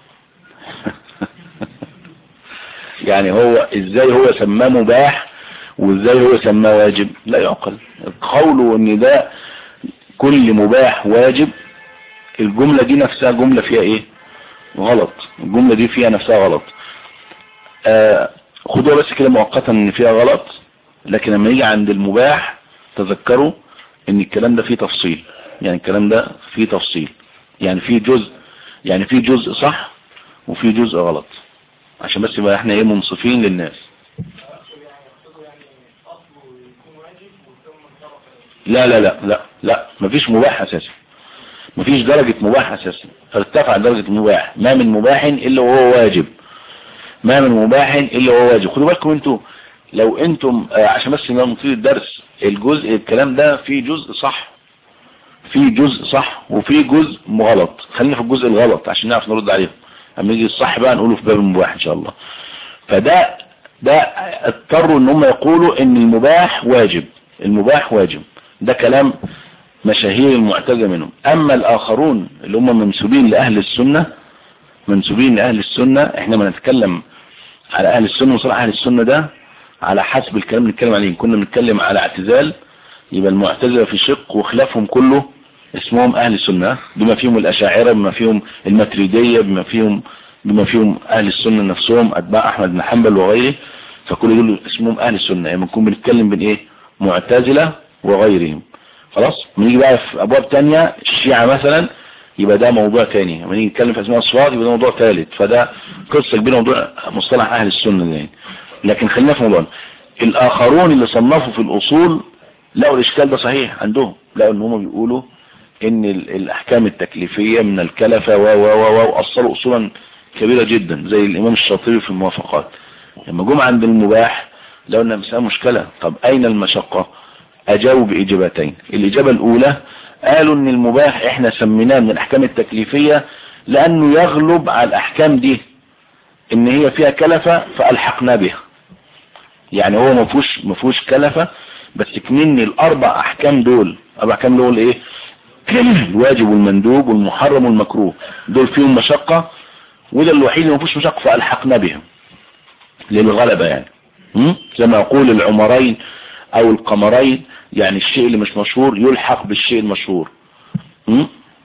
يعني هو ازاي هو سماه مباح وازاي هو سماه واجب لا يعقل قوله ان ده كل مباح واجب الجملة دي نفسها جملة فيها ايه غلط الجملة دي فيها نفسها غلط آه خدوها بس كده مؤقتا ان فيها غلط لكن لما يجي عند المباح تذكروا ان الكلام ده فيه تفصيل يعني الكلام ده فيه تفصيل يعني فيه جزء يعني فيه جزء صح وفيه جزء غلط عشان بس يبقى احنا ايه منصفين للناس لا لا لا لا لا مفيش مباح اساسا مفيش درجة مباح اساسا ارتفع درجة المباح ما من مباح الا وهو واجب ما من مباح الا وهو واجب خدوا بالكم انتوا لو انتم آه عشان بس نطيل الدرس الجزء الكلام ده فيه جزء صح فيه جزء صح وفيه جزء غلط خلينا في الجزء الغلط عشان نعرف نرد عليهم اما يجي الصح بقى نقوله في باب المباح ان شاء الله فده ده اضطروا ان هم يقولوا ان المباح واجب المباح واجب ده كلام مشاهير المعتزله منهم اما الاخرون اللي هم منسوبين لاهل السنة منسوبين لاهل السنة احنا ما نتكلم على اهل السنة وصلاح اهل السنة ده على حسب الكلام اللي نتكلم عليه كنا بنتكلم على اعتزال يبقى المعتزله في شق وخلافهم كله اسمهم اهل السنة بما فيهم الاشاعرة بما فيهم الماتريدية بما فيهم بما فيهم اهل السنة نفسهم اتباع احمد بن حنبل وغيره فكل دول اسمهم اهل السنة يعني بنكون بنتكلم بين ايه معتزلة وغيرهم خلاص بنيجي بقى في ابواب تانية الشيعة مثلا يبقى ده موضوع تاني لما نيجي نتكلم في اسماء الصفات يبقى ده موضوع ثالث فده قصة كبيرة موضوع مصطلح اهل السنة يعني لكن خلينا في موضوعنا الاخرون اللي صنفوا في الاصول لقوا الاشكال ده صحيح عندهم لقوا ان هم بيقولوا ان ال- الاحكام التكليفية من الكلفة و و و و واصلوا اصولا كبيرة جدا زي الامام الشاطبي في الموافقات لما جم عند المباح لو ان مسألة مشكلة طب اين المشقة اجاوب باجابتين الاجابة الاولى قالوا ان المباح احنا سميناه من الاحكام التكليفية لانه يغلب على الاحكام دي ان هي فيها كلفة فالحقنا بها يعني هو ما فيهوش ما فيهوش كلفة بس كمني الاربع احكام دول اربع احكام دول ايه الواجب والمندوب والمحرم والمكروه دول فيهم مشقة وده الوحيد اللي ما فيهوش مشقة فالحقنا بهم للغلبة يعني م? زي ما يقول العمرين او القمرين يعني الشيء اللي مش مشهور يلحق بالشيء المشهور م?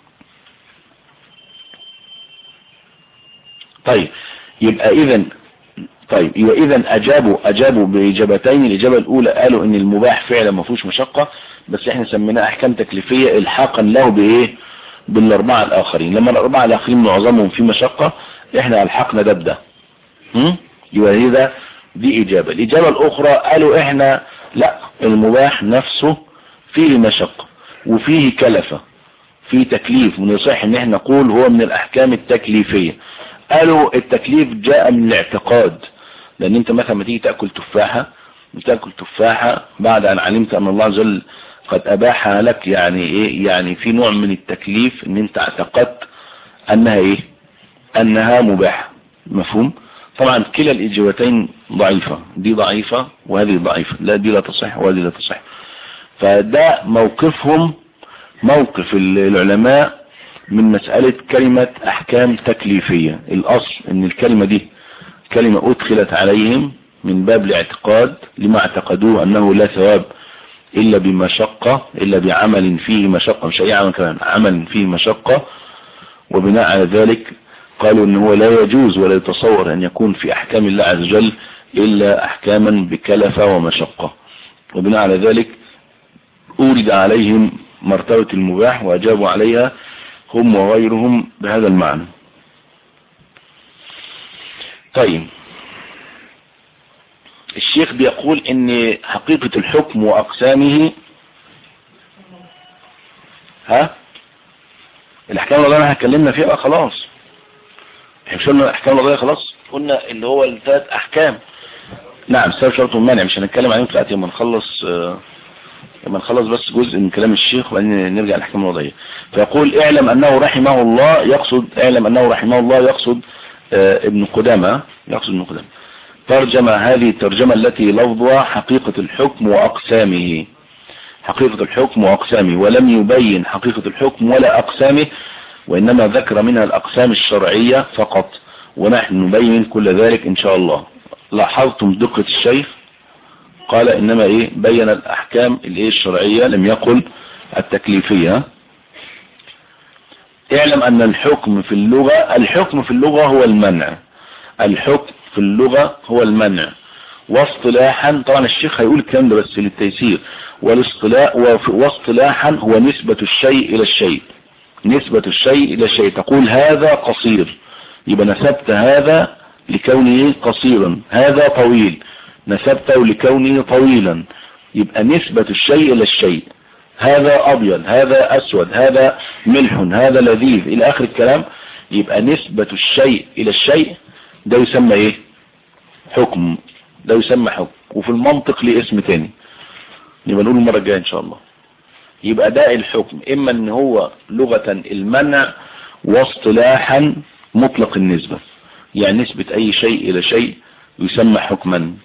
طيب يبقى اذا طيب يبقى اذا اجابوا اجابوا باجابتين الاجابه الاولى قالوا ان المباح فعلا ما فيهوش مشقه بس احنا سميناه احكام تكليفيه الحاقا له بايه بالاربعه الاخرين لما الاربعه الاخرين معظمهم في مشقه احنا الحقنا ده بده هم؟ يبقى ده دي اجابه الاجابه الاخرى قالوا احنا لا المباح نفسه فيه مشقه وفيه كلفه في تكليف من يصح ان احنا نقول هو من الاحكام التكليفيه قالوا التكليف جاء من الاعتقاد لان انت مثلا ما تيجي تاكل تفاحه تاكل تفاحه بعد ان علمت ان الله عز وجل قد اباحها لك يعني ايه يعني في نوع من التكليف ان انت اعتقدت انها ايه انها مباحه مفهوم طبعا كلا الاجابتين ضعيفه دي ضعيفه وهذه ضعيفه لا دي لا تصح وهذه لا تصح فده موقفهم موقف العلماء من مسألة كلمة احكام تكليفية الاصل ان الكلمة دي كلمة ادخلت عليهم من باب الاعتقاد لما اعتقدوه انه لا ثواب الا بمشقة الا بعمل فيه مشقة مش اي عمل كمان عمل فيه مشقة وبناء على ذلك قالوا ان هو لا يجوز ولا يتصور ان يكون في احكام الله عز وجل الا احكاما بكلفة ومشقة وبناء على ذلك اورد عليهم مرتبة المباح واجابوا عليها هم وغيرهم بهذا المعنى طيب الشيخ بيقول ان حقيقة الحكم واقسامه ها الاحكام الوضعية احنا اتكلمنا فيها بقى خلاص احنا مش قلنا الاحكام الوضعية خلاص قلنا اللي هو الثلاث احكام نعم سبب شرط المانع مش هنتكلم عليهم دلوقتي لما نخلص آه لما نخلص بس جزء من كلام الشيخ وبعدين نرجع للاحكام الوضعية فيقول اعلم انه رحمه الله يقصد اعلم انه رحمه الله يقصد آه ابن قدامة يقصد ابن قدامة ترجم هذه الترجمة التي لفظها حقيقة الحكم واقسامه حقيقة الحكم واقسامه ولم يبين حقيقة الحكم ولا اقسامه وانما ذكر منها الاقسام الشرعية فقط ونحن نبين كل ذلك ان شاء الله لاحظتم دقة الشيخ قال انما ايه بين الاحكام الايه الشرعية لم يقل التكليفية اعلم ان الحكم في اللغة الحكم في اللغة هو المنع الحكم في اللغة هو المنع واصطلاحا طبعا الشيخ هيقول الكلام ده بس للتيسير والاصطلاح واصطلاحا هو نسبة الشيء الى الشيء نسبة الشيء الى الشيء تقول هذا قصير يبقى نسبت هذا لكونه قصيرا هذا طويل نسبته لكونه طويلا يبقى نسبة الشيء الى الشيء هذا ابيض هذا اسود هذا ملح هذا لذيذ الى اخر الكلام يبقى نسبة الشيء الى الشيء ده يسمى ايه حكم ده يسمى حكم وفي المنطق ليه اسم تاني يبقى نقول المرة الجاية ان شاء الله يبقى ده الحكم اما ان هو لغة المنع واصطلاحا مطلق النسبة يعني نسبة اي شيء الى شيء يسمى حكما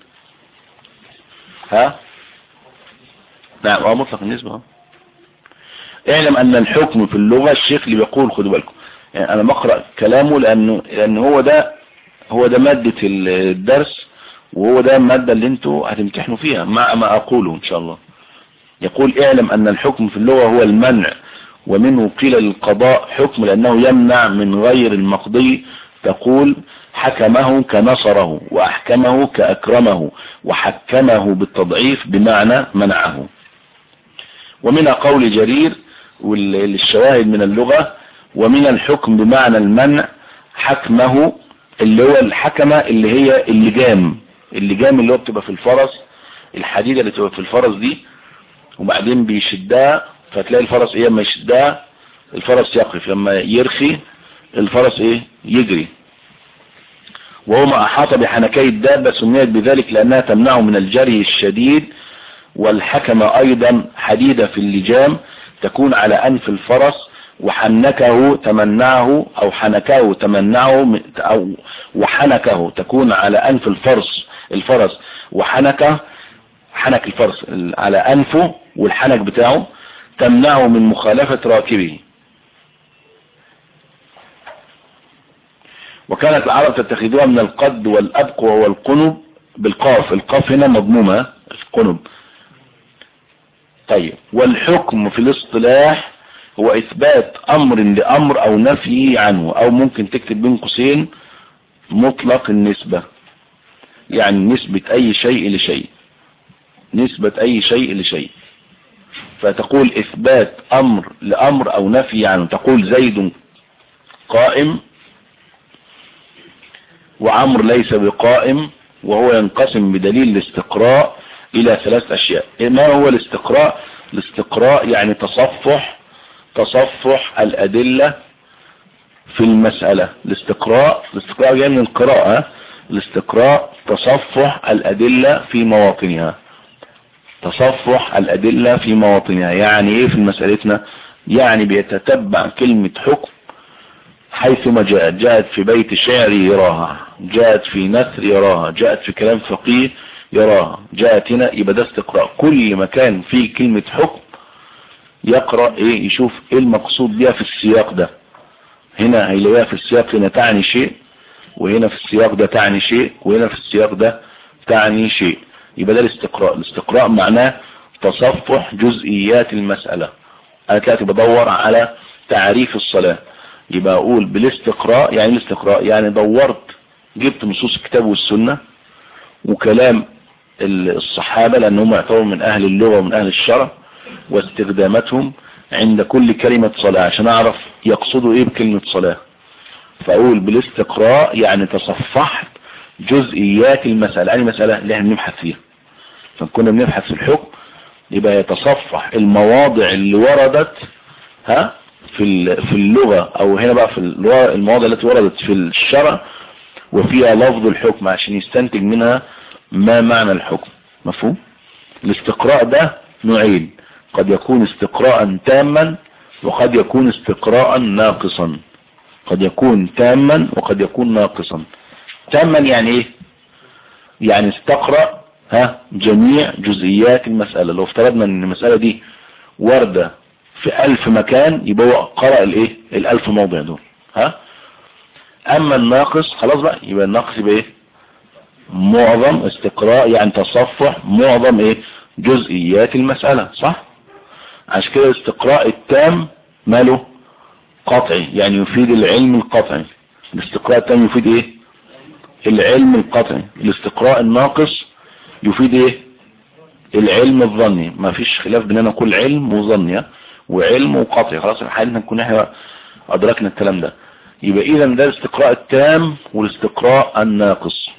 ها نعم اه مطلق النسبة ها اعلم ان الحكم في اللغة الشيخ اللي بيقول خدوا بالكم يعني انا بقرأ كلامه لانه لان هو ده هو ده مادة الدرس وهو ده المادة اللي انتوا هتمتحنوا فيها مع ما اقوله ان شاء الله يقول اعلم ان الحكم في اللغة هو المنع ومنه قيل للقضاء حكم لانه يمنع من غير المقضي تقول حكمه كنصره واحكمه كاكرمه وحكمه بالتضعيف بمعنى منعه ومن قول جرير والشواهد من اللغة ومن الحكم بمعنى المنع حكمه اللي هو الحكمة اللي هي اللجام اللجام اللي هو بتبقى في الفرس الحديدة اللي بتبقى في الفرس دي وبعدين بيشدها فتلاقي الفرس ايه اما يشدها الفرس يقف لما يرخي الفرس ايه يجري وهو ما احاط بحنكي الدابة سميت بذلك لانها تمنعه من الجري الشديد والحكم ايضا حديدة في اللجام تكون على انف الفرس وحنكه تمنعه او حنكه تمنعه او وحنكه تكون على انف الفرس الفرس وحنكه حنك الفرس على انفه والحنك بتاعه تمنعه من مخالفة راكبه وكانت العرب تتخذوها من القد والأبق والقنب بالقاف القاف هنا مضمومة القنب طيب والحكم في الاصطلاح هو اثبات امر لامر او نفي عنه او ممكن تكتب بين قوسين مطلق النسبة يعني نسبة اي شيء لشيء نسبة اي شيء لشيء فتقول اثبات امر لامر او نفي عنه تقول زيد قائم وعمر ليس بقائم وهو ينقسم بدليل الاستقراء الى ثلاث اشياء ما هو الاستقراء الاستقراء يعني تصفح تصفح الادلة في المسألة الاستقراء الاستقراء جاي من القراءة الاستقراء تصفح الادلة في مواطنها تصفح الادلة في مواطنها يعني ايه في مسألتنا يعني بيتتبع كلمة حكم حيثما جاءت جاءت في بيت شعر يراها جاءت في نثر يراها جاءت في كلام فقيه يراها جاءت هنا يبقى ده استقراء كل مكان فيه كلمة حكم يقرأ ايه يشوف ايه المقصود بها في السياق ده هنا هيلاقيها في السياق هنا تعني شيء وهنا في السياق ده تعني شيء وهنا في السياق ده تعني شيء يبقى ده الاستقراء الاستقراء معناه تصفح جزئيات المسألة انا دلوقتي بدور على تعريف الصلاة يبقى اقول بالاستقراء يعني الاستقراء يعني دورت جبت نصوص الكتاب والسنة وكلام الصحابة لانهم يعتبروا من اهل اللغة ومن اهل الشرع واستخداماتهم عند كل كلمة صلاة عشان اعرف يقصدوا ايه بكلمة صلاة فاقول بالاستقراء يعني تصفحت جزئيات المسألة يعني مسألة اللي احنا بنبحث فيها فكنا بنبحث في الحكم يبقى يتصفح المواضع اللي وردت ها في في اللغة او هنا بقى في المواضع التي وردت في الشرع وفيها لفظ الحكم عشان يستنتج منها ما معنى الحكم مفهوم الاستقراء ده نوعين قد يكون استقراء تاما وقد يكون استقراء ناقصا قد يكون تاما وقد يكون ناقصا تاما يعني ايه يعني استقرأ ها جميع جزئيات المسألة لو افترضنا ان المسألة دي وردة في الف مكان يبقى هو قرأ الايه الالف موضع دول ها اما الناقص خلاص بقى يبقى الناقص يبقى ايه معظم استقراء يعني تصفح معظم ايه جزئيات المسألة صح عشان كده الاستقراء التام ماله قطعي يعني يفيد العلم القطعي الاستقراء التام يفيد ايه العلم القطعي الاستقراء الناقص يفيد ايه العلم الظني ما فيش خلاف بيننا كل علم وظني وعلم وقطعي خلاص حالنا نكون احنا ادركنا الكلام ده يبقى اذا ده الاستقراء التام والاستقراء الناقص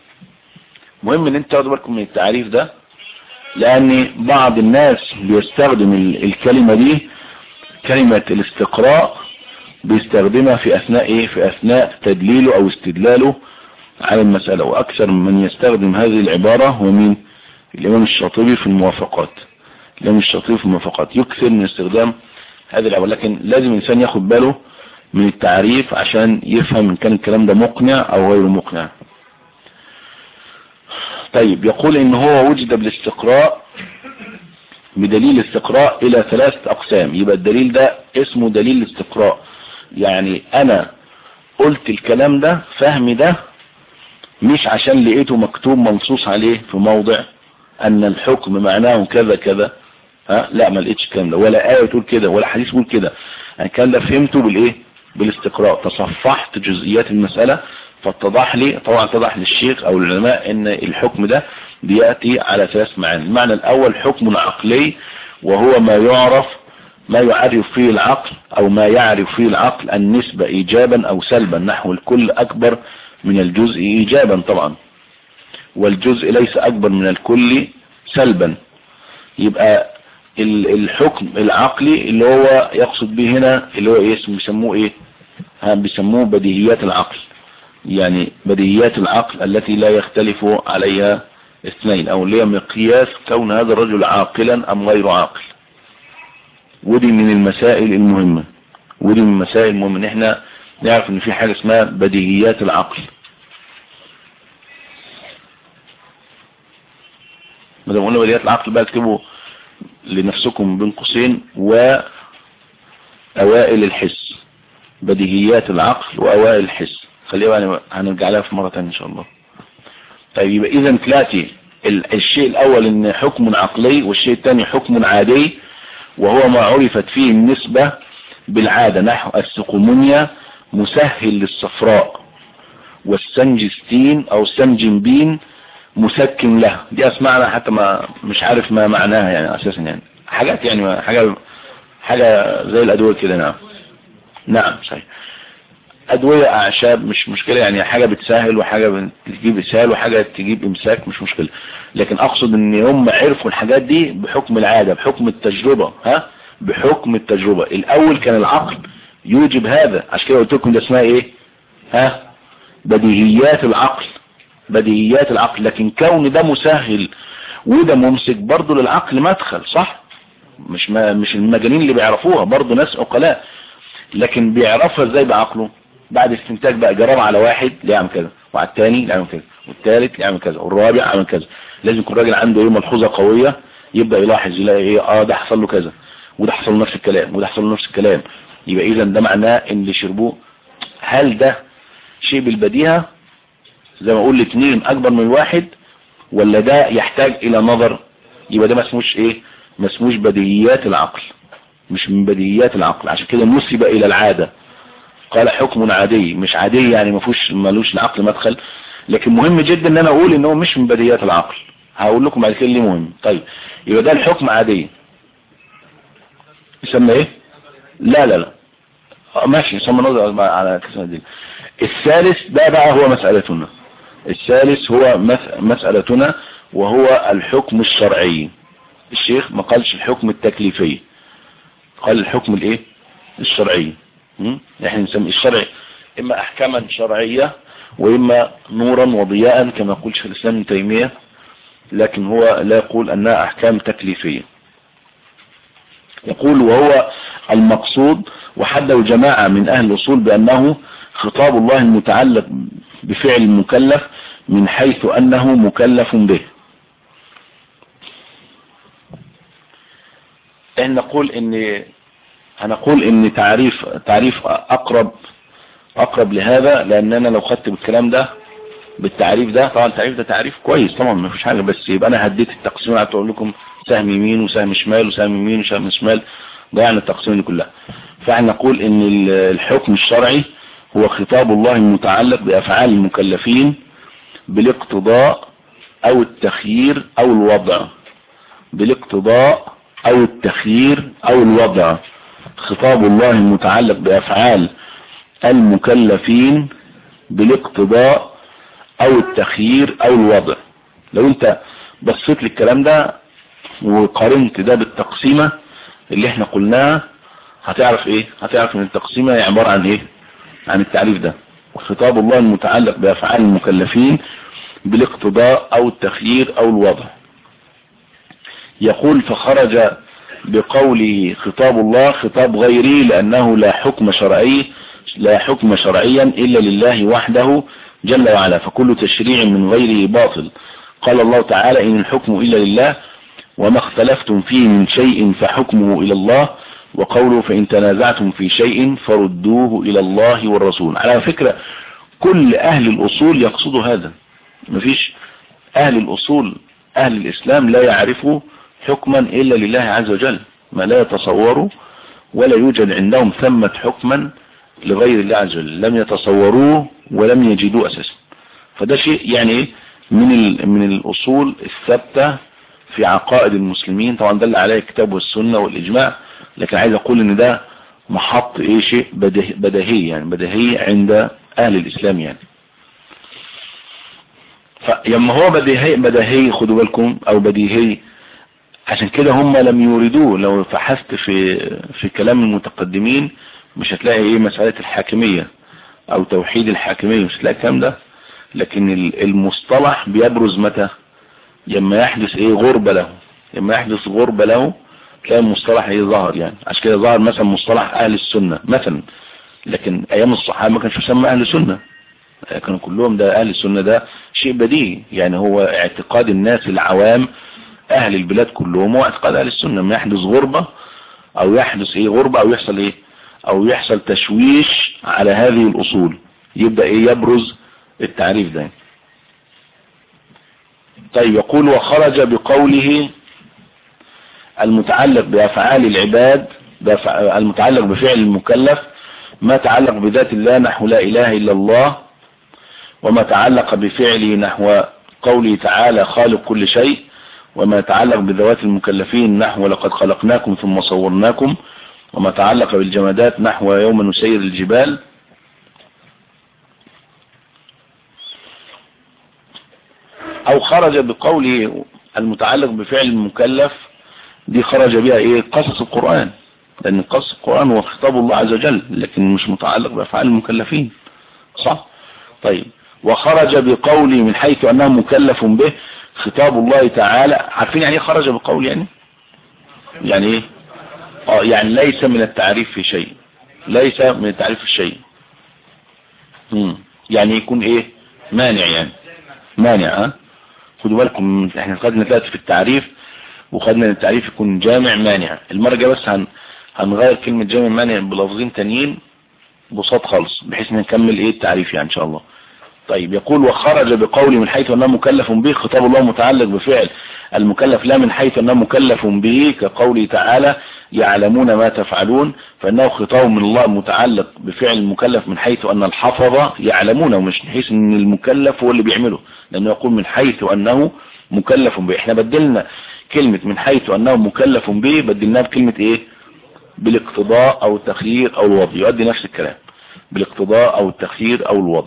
مهم ان انت تاخدوا بالكم من التعريف ده لان بعض الناس بيستخدم الكلمة دي كلمة الاستقراء بيستخدمها في اثناء ايه في اثناء تدليله او استدلاله على المسألة واكثر من يستخدم هذه العبارة هو مين الامام الشاطبي في الموافقات الامام الشاطبي في الموافقات يكثر من استخدام هذه العبارة لكن لازم الانسان ياخد باله من التعريف عشان يفهم ان كان الكلام ده مقنع او غير مقنع طيب يقول ان هو وجد بالاستقراء بدليل الاستقراء الى ثلاثة اقسام يبقى الدليل ده اسمه دليل الاستقراء يعني انا قلت الكلام ده فهمي ده مش عشان لقيته مكتوب منصوص عليه في موضع ان الحكم معناه كذا كذا ها لا ما لقيتش الكلام ده ولا آية تقول كده ولا حديث يقول كده يعني الكلام ده فهمته بالايه بالاستقراء تصفحت جزئيات المسألة فاتضح لي طبعا اتضح للشيخ او العلماء ان الحكم ده بيأتي على ثلاث معاني المعنى الاول حكم عقلي وهو ما يعرف ما يعرف فيه العقل او ما يعرف فيه العقل النسبة ايجابا او سلبا نحو الكل اكبر من الجزء ايجابا طبعا والجزء ليس اكبر من الكل سلبا يبقى الحكم العقلي اللي هو يقصد به هنا اللي هو ايه بيسموه ايه ها بيسموه بديهيات العقل يعني بديهيات العقل التي لا يختلف عليها اثنين او اللي هي مقياس كون هذا الرجل عاقلا ام غير عاقل ودي من المسائل المهمة ودي من المسائل المهمة ان احنا نعرف ان في حاجة اسمها بديهيات العقل ما دام قلنا بديهيات العقل بقى اكتبوا لنفسكم بين قوسين واوائل الحس بديهيات العقل واوائل الحس خليها يعني هنرجع لها في مرة تانية ان شاء الله طيب يبقى اذا تلاتي الشيء الاول ان حكم عقلي والشيء الثاني حكم عادي وهو ما عرفت فيه النسبة بالعادة نحو السقومونيا مسهل للصفراء والسنجستين او السنجنبين مسكن له دي اسمعنا حتى ما مش عارف ما معناها يعني اساسا يعني حاجات يعني حاجة حاجة زي الادوية كده نعم نعم صحيح ادوية اعشاب مش مشكلة يعني حاجة بتسهل وحاجة بتجيب اسهال وحاجة تجيب امساك مش مشكلة لكن اقصد ان هم عرفوا الحاجات دي بحكم العادة بحكم التجربة ها بحكم التجربة الاول كان العقل يوجب هذا عشان كده قلت لكم ده اسمها ايه ها بديهيات العقل بديهيات العقل لكن كون ده مسهل وده ممسك برضه للعقل مدخل صح مش ما مش المجانين اللي بيعرفوها برضه ناس عقلاء لكن بيعرفها ازاي بعقله بعد استنتاج بقى جرب على واحد يعمل كذا وعلى الثاني يعمل كذا والثالث يعمل كذا والرابع يعمل كذا لازم يكون الراجل عنده ايه ملحوظه قويه يبدا يلاحظ يلاقي ايه اه ده حصل له كذا وده حصل له نفس الكلام وده حصل له نفس الكلام يبقى اذا ده معناه ان اللي شربوه هل ده شيء بالبديهه زي ما اقول الاثنين اكبر من واحد ولا ده يحتاج الى نظر يبقى ده ما اسموش ايه ما اسموش بديهيات العقل مش من بديهيات العقل عشان كده نسب الى العادة قال حكم عادي مش عادي يعني ما فيهوش ملوش العقل مدخل لكن مهم جدا ان انا اقول ان هو مش من بديهيات العقل هقول لكم بعد كده ليه مهم طيب يبقى ده الحكم عادي يسمى ايه لا لا لا ماشي يسمى نظر على كسر دي الثالث ده بقى هو مسألتنا الثالث هو مسألتنا وهو الحكم الشرعي الشيخ ما قالش الحكم التكليفي قال الحكم الايه الشرعي احنا نسمي الشرع اما احكاما شرعية واما نورا وضياء كما يقول شيخ الاسلام ابن تيمية لكن هو لا يقول انها احكام تكليفية يقول وهو المقصود وحده جماعة من اهل الاصول بانه خطاب الله المتعلق بفعل المكلف من حيث انه مكلف به ان نقول ان هنقول ان تعريف تعريف اقرب اقرب لهذا لان انا لو خدت بالكلام ده بالتعريف ده طبعا التعريف ده تعريف كويس طبعا ما فيش حاجة بس يبقى انا هديت التقسيم قعدت اقول لكم سهم يمين وسهم شمال وسهم يمين وسهم شمال ضيعنا التقسيم دي كلها فاحنا نقول ان الحكم الشرعي هو خطاب الله المتعلق بافعال المكلفين بالاقتضاء او التخيير او الوضع بالاقتضاء او التخيير او الوضع خطاب الله المتعلق بافعال المكلفين بالاقتضاء او التخيير او الوضع لو انت بصيت للكلام ده وقارنت ده بالتقسيمة اللي احنا قلناها هتعرف ايه هتعرف ان التقسيمة هي عبارة عن ايه عن التعريف ده خطاب الله المتعلق بافعال المكلفين بالاقتضاء او التخيير او الوضع يقول فخرج بقوله خطاب الله خطاب غيري لأنه لا حكم شرعي لا حكم شرعيا إلا لله وحده جل وعلا فكل تشريع من غيره باطل قال الله تعالى إن الحكم إلا لله وما اختلفتم فيه من شيء فحكمه إلى الله وقوله فإن تنازعتم في شيء فردوه إلى الله والرسول على فكرة كل أهل الأصول يقصدوا هذا مفيش أهل الأصول أهل الإسلام لا يعرفوا حكما إلا لله عز وجل ما لا يتصوروا ولا يوجد عندهم ثمة حكما لغير الله عز وجل لم يتصوروه ولم يجدوه أساسا فده شيء يعني من من الأصول الثابتة في عقائد المسلمين طبعا دل عليه الكتاب والسنة والإجماع لكن عايز أقول إن ده محط إيه شيء بدهي يعني بدهي عند أهل الإسلام يعني فلما هو بديهي بديهي خدوا بالكم أو بديهي عشان كده هم لم يوردوه لو بحثت في في كلام المتقدمين مش هتلاقي ايه مسألة الحاكمية او توحيد الحاكمية مش هتلاقي الكلام ده لكن المصطلح بيبرز متى لما يحدث ايه غربة له لما يحدث غربة له تلاقي المصطلح ايه ظهر يعني عشان كده ظهر مثلا مصطلح اهل السنة مثلا لكن ايام الصحابة ما كانش يسمى اهل السنة كانوا كلهم ده اهل السنة ده شيء بديهي يعني هو اعتقاد الناس العوام اهل البلاد كلهم هو اعتقاد اهل السنة لما يحدث غربة او يحدث ايه غربة او يحصل ايه او يحصل تشويش على هذه الاصول يبدأ ايه يبرز التعريف ده طيب يقول وخرج بقوله المتعلق بأفعال العباد المتعلق بفعل المكلف ما تعلق بذات الله نحو لا إله إلا الله وما تعلق بفعله نحو قوله تعالى خالق كل شيء وما تعلق بذوات المكلفين نحو لقد خلقناكم ثم صورناكم وما تعلق بالجمادات نحو يوم نسير الجبال او خرج بقوله المتعلق بفعل المكلف دي خرج بها ايه قصص القرآن لان قصص القرآن هو خطاب الله عز وجل لكن مش متعلق بافعال المكلفين صح طيب وخرج بقوله من حيث انه مكلف به خطاب الله تعالى عارفين يعني ايه خرج بقول يعني يعني ايه اه يعني ليس من التعريف في شيء ليس من التعريف في شيء مم. يعني يكون ايه مانع يعني مانع ها خدوا بالكم احنا خدنا ثلاثة في التعريف وخدنا التعريف يكون جامع مانع المرة الجايه بس هن... هنغير كلمة جامع مانع بلفظين تانيين بساط خالص بحيث نكمل ايه التعريف يعني ان شاء الله طيب يقول وخرج بقول من حيث انه مكلف به خطاب الله متعلق بفعل المكلف لا من حيث انه مكلف به كقوله تعالى يعلمون ما تفعلون فانه خطاب من الله متعلق بفعل المكلف من حيث ان الحفظة يعلمون ومش من حيث ان المكلف هو اللي بيعمله لانه يقول من حيث انه مكلف به احنا بدلنا كلمة من حيث انه مكلف به بدلناها بكلمة ايه بالاقتضاء او التخيير او الوضع يؤدي نفس الكلام بالاقتضاء او التخيير او الوضع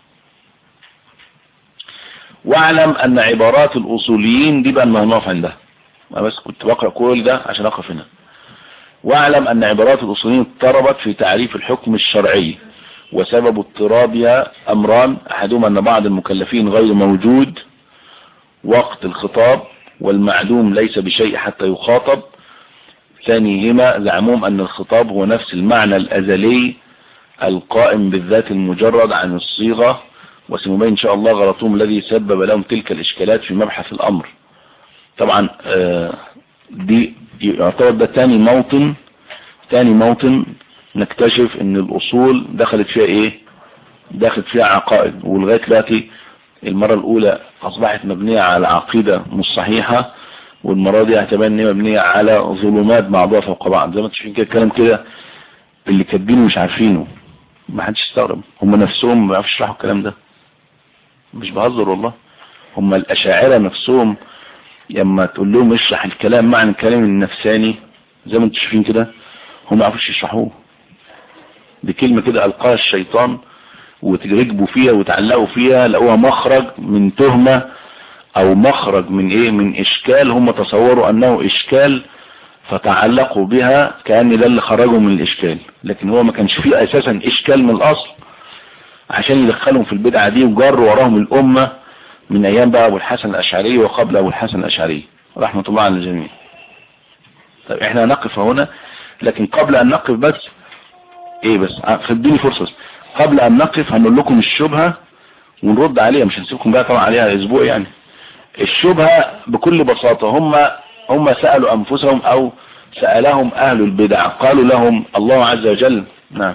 واعلم ان عبارات الاصوليين دي بقى ما هنقف عندها انا بس كنت بقرأ كل ده عشان اقف هنا واعلم ان عبارات الاصوليين اضطربت في تعريف الحكم الشرعي وسبب اضطرابها امران احدهما ان بعض المكلفين غير موجود وقت الخطاب والمعدوم ليس بشيء حتى يخاطب ثانيهما زعمهم ان الخطاب هو نفس المعنى الازلي القائم بالذات المجرد عن الصيغة وسنبين ان شاء الله غلطهم الذي سبب لهم تلك الاشكالات في مبحث الامر طبعا دي يعتبر ده تاني موطن تاني موطن نكتشف ان الاصول دخلت فيها ايه دخلت فيها عقائد ولغاية دلوقتي المرة الاولى اصبحت مبنية على عقيدة مش صحيحة والمرة دي هتبان ان هي مبنية على ظلمات بعضها فوق بعض زي ما انتم شايفين كده الكلام كده اللي كاتبينه مش عارفينه ما حدش يستغرب هم نفسهم ما بيعرفوش يشرحوا الكلام ده مش بهزر والله هم الاشاعرة نفسهم لما تقول لهم اشرح الكلام معنى الكلام النفساني زي ما انتم شايفين كده هم ما يعرفوش يشرحوه دي كلمة كده القاها الشيطان وتركبوا فيها وتعلقوا فيها لقوها مخرج من تهمة او مخرج من ايه من اشكال هم تصوروا انه اشكال فتعلقوا بها كأن ده اللي خرجوا من الاشكال لكن هو ما كانش فيه اساسا اشكال من الاصل عشان يدخلهم في البدعة دي وجروا وراهم الامة من ايام بقى ابو الحسن الاشعري وقبل ابو الحسن الاشعري رحمة الله على الجميع طيب احنا نقف هنا لكن قبل ان نقف بس ايه بس خديني فرصة قبل ان نقف هنقول لكم الشبهة ونرد عليها مش هنسيبكم بقى طبعا عليها اسبوع يعني الشبهة بكل بساطة هم هم سألوا انفسهم او سألهم اهل البدع قالوا لهم الله عز وجل نعم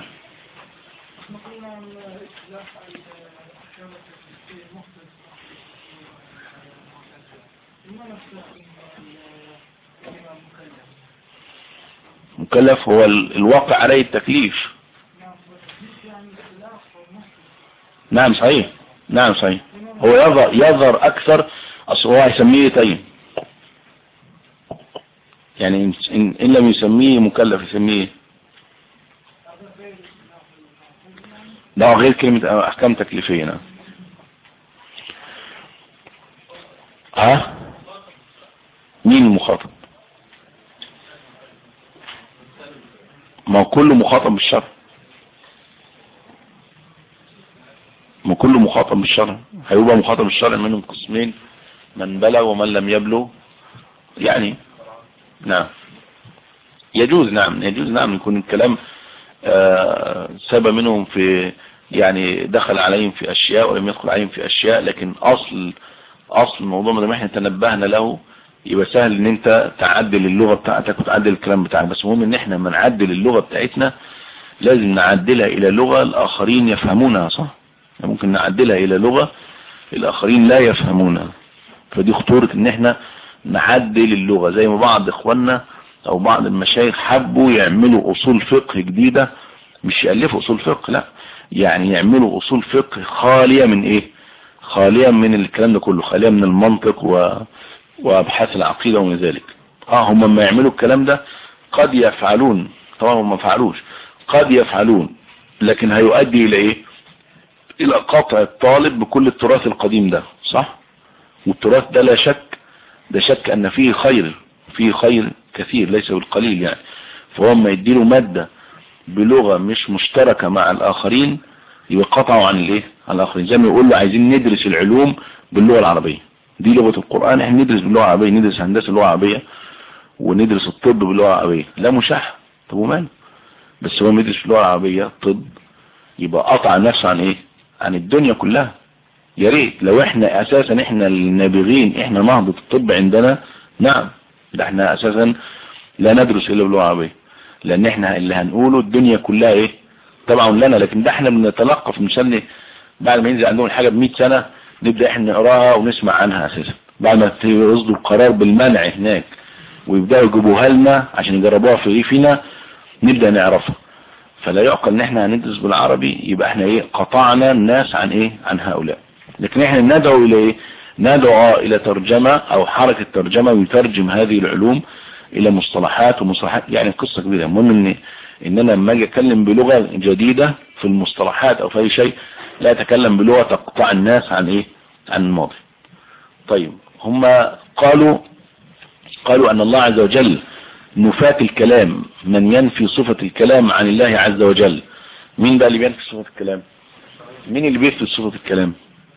مكلف هو الواقع عليه التكليف نعم صحيح نعم صحيح هو يظهر يظهر اكثر اصل هو هيسميه تيم يعني إن, ان لم يسميه مكلف يسميه ده غير كلمة احكام تكليفية نعم ها مين المخاطب ما هو كله مخاطب بالشرع ما كله مخاطب بالشرع هيبقى مخاطب بالشرع منهم قسمين من بلغ ومن لم يبلغ يعني نعم يجوز نعم يجوز نعم يكون الكلام آه سبب منهم في يعني دخل عليهم في اشياء ولم يدخل عليهم في اشياء لكن اصل اصل الموضوع ما دام احنا تنبهنا له يبقى سهل ان انت تعدل اللغة بتاعتك وتعدل الكلام بتاعك بس المهم ان احنا لما نعدل اللغة بتاعتنا لازم نعدلها الى لغة الاخرين يفهمونها صح ممكن نعدلها الى لغة الاخرين لا يفهمونها فدي خطورة ان احنا نعدل اللغة زي ما بعض اخواننا او بعض المشايخ حبوا يعملوا اصول فقه جديدة مش يألفوا اصول فقه لا يعني يعملوا اصول فقه خالية من ايه خالية من الكلام ده كله خالية من المنطق و... وابحاث العقيدة ومن ذلك اه هم ما يعملوا الكلام ده قد يفعلون طبعا هم ما فعلوش قد يفعلون لكن هيؤدي الى ايه الى قطع الطالب بكل التراث القديم ده صح والتراث ده لا شك ده شك ان فيه خير فيه خير كثير ليس بالقليل يعني فهو ما يديله مادة بلغة مش مشتركة مع الاخرين يبقى قطعوا عن الايه عن الاخرين زي ما يقول له عايزين ندرس العلوم باللغة العربية دي لغة القرآن احنا ندرس باللغة العربية ندرس هندسة باللغة العربية وندرس الطب باللغة العربية لا مشاح طب وماله بس هو يدرس باللغة العربية طب يبقى قطع نفسه عن ايه عن الدنيا كلها يا ريت لو احنا اساسا احنا النابغين احنا نهضة الطب عندنا نعم ده احنا اساسا لا ندرس الا باللغة العربية لان احنا اللي هنقوله الدنيا كلها ايه طبعا لنا لكن ده احنا بنتلقف مثلا بعد ما ينزل عندهم الحاجة ب سنة نبدأ احنا نقراها ونسمع عنها اساسا بعد ما يصدروا قرار بالمنع هناك ويبدأوا يجيبوها لنا عشان يجربوها في ريفنا نبدأ نعرفها فلا يعقل ان احنا هندرس بالعربي يبقى احنا ايه قطعنا الناس عن ايه عن هؤلاء لكن احنا ندعو الى ايه ندعو الى ترجمة او حركة ترجمة ويترجم هذه العلوم الى مصطلحات ومصطلحات يعني قصة كبيرة المهم ان ان انا لما اجي اتكلم بلغة جديدة في المصطلحات او في اي شيء لا اتكلم بلغة تقطع الناس عن ايه عن الماضي طيب هم قالوا قالوا ان الله عز وجل نفاة الكلام من ينفي صفة الكلام عن الله عز وجل مين بقى اللي بينفي صفة الكلام مين اللي بيثبت صفة الكلام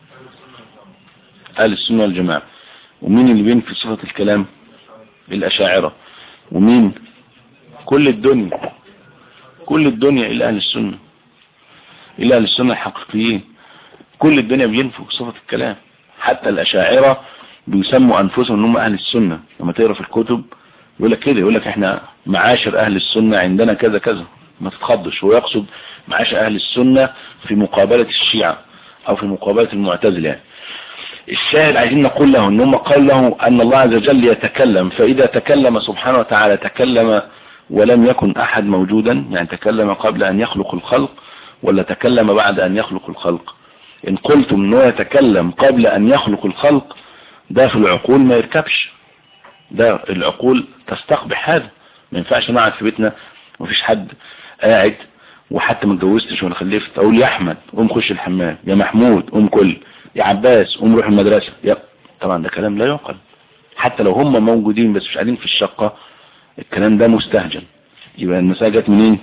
اهل السنة والجماعة ومين اللي بينفي صفة الكلام الاشاعرة ومين كل الدنيا كل الدنيا الى اهل السنة الى اهل السنة الحقيقيين كل الدنيا بينفوا صفة الكلام حتى الاشاعرة بيسموا انفسهم انهم اهل السنة لما تقرا في الكتب يقول لك كده يقول لك احنا معاشر اهل السنة عندنا كذا كذا ما تتخضش هو يقصد معاشر اهل السنة في مقابلة الشيعة او في مقابلة المعتزلة يعني الشاهد عايزين نقول له ان هم قال له ان الله عز وجل يتكلم فاذا تكلم سبحانه وتعالى تكلم ولم يكن احد موجودا يعني تكلم قبل ان يخلق الخلق ولا تكلم بعد ان يخلق الخلق ان قلتم انه يتكلم قبل ان يخلق الخلق ده في العقول ما يركبش ده العقول تستقبح هذا ما ينفعش نقعد في بيتنا ومفيش حد قاعد وحتى ما اتجوزتش ولا خلفت اقول يا احمد قوم خش الحمام يا محمود قوم كل يا عباس قوم روح المدرسة يا طبعا ده كلام لا يعقل حتى لو هم موجودين بس مش قاعدين في الشقة الكلام ده مستهجن يبقى المسألة جت منين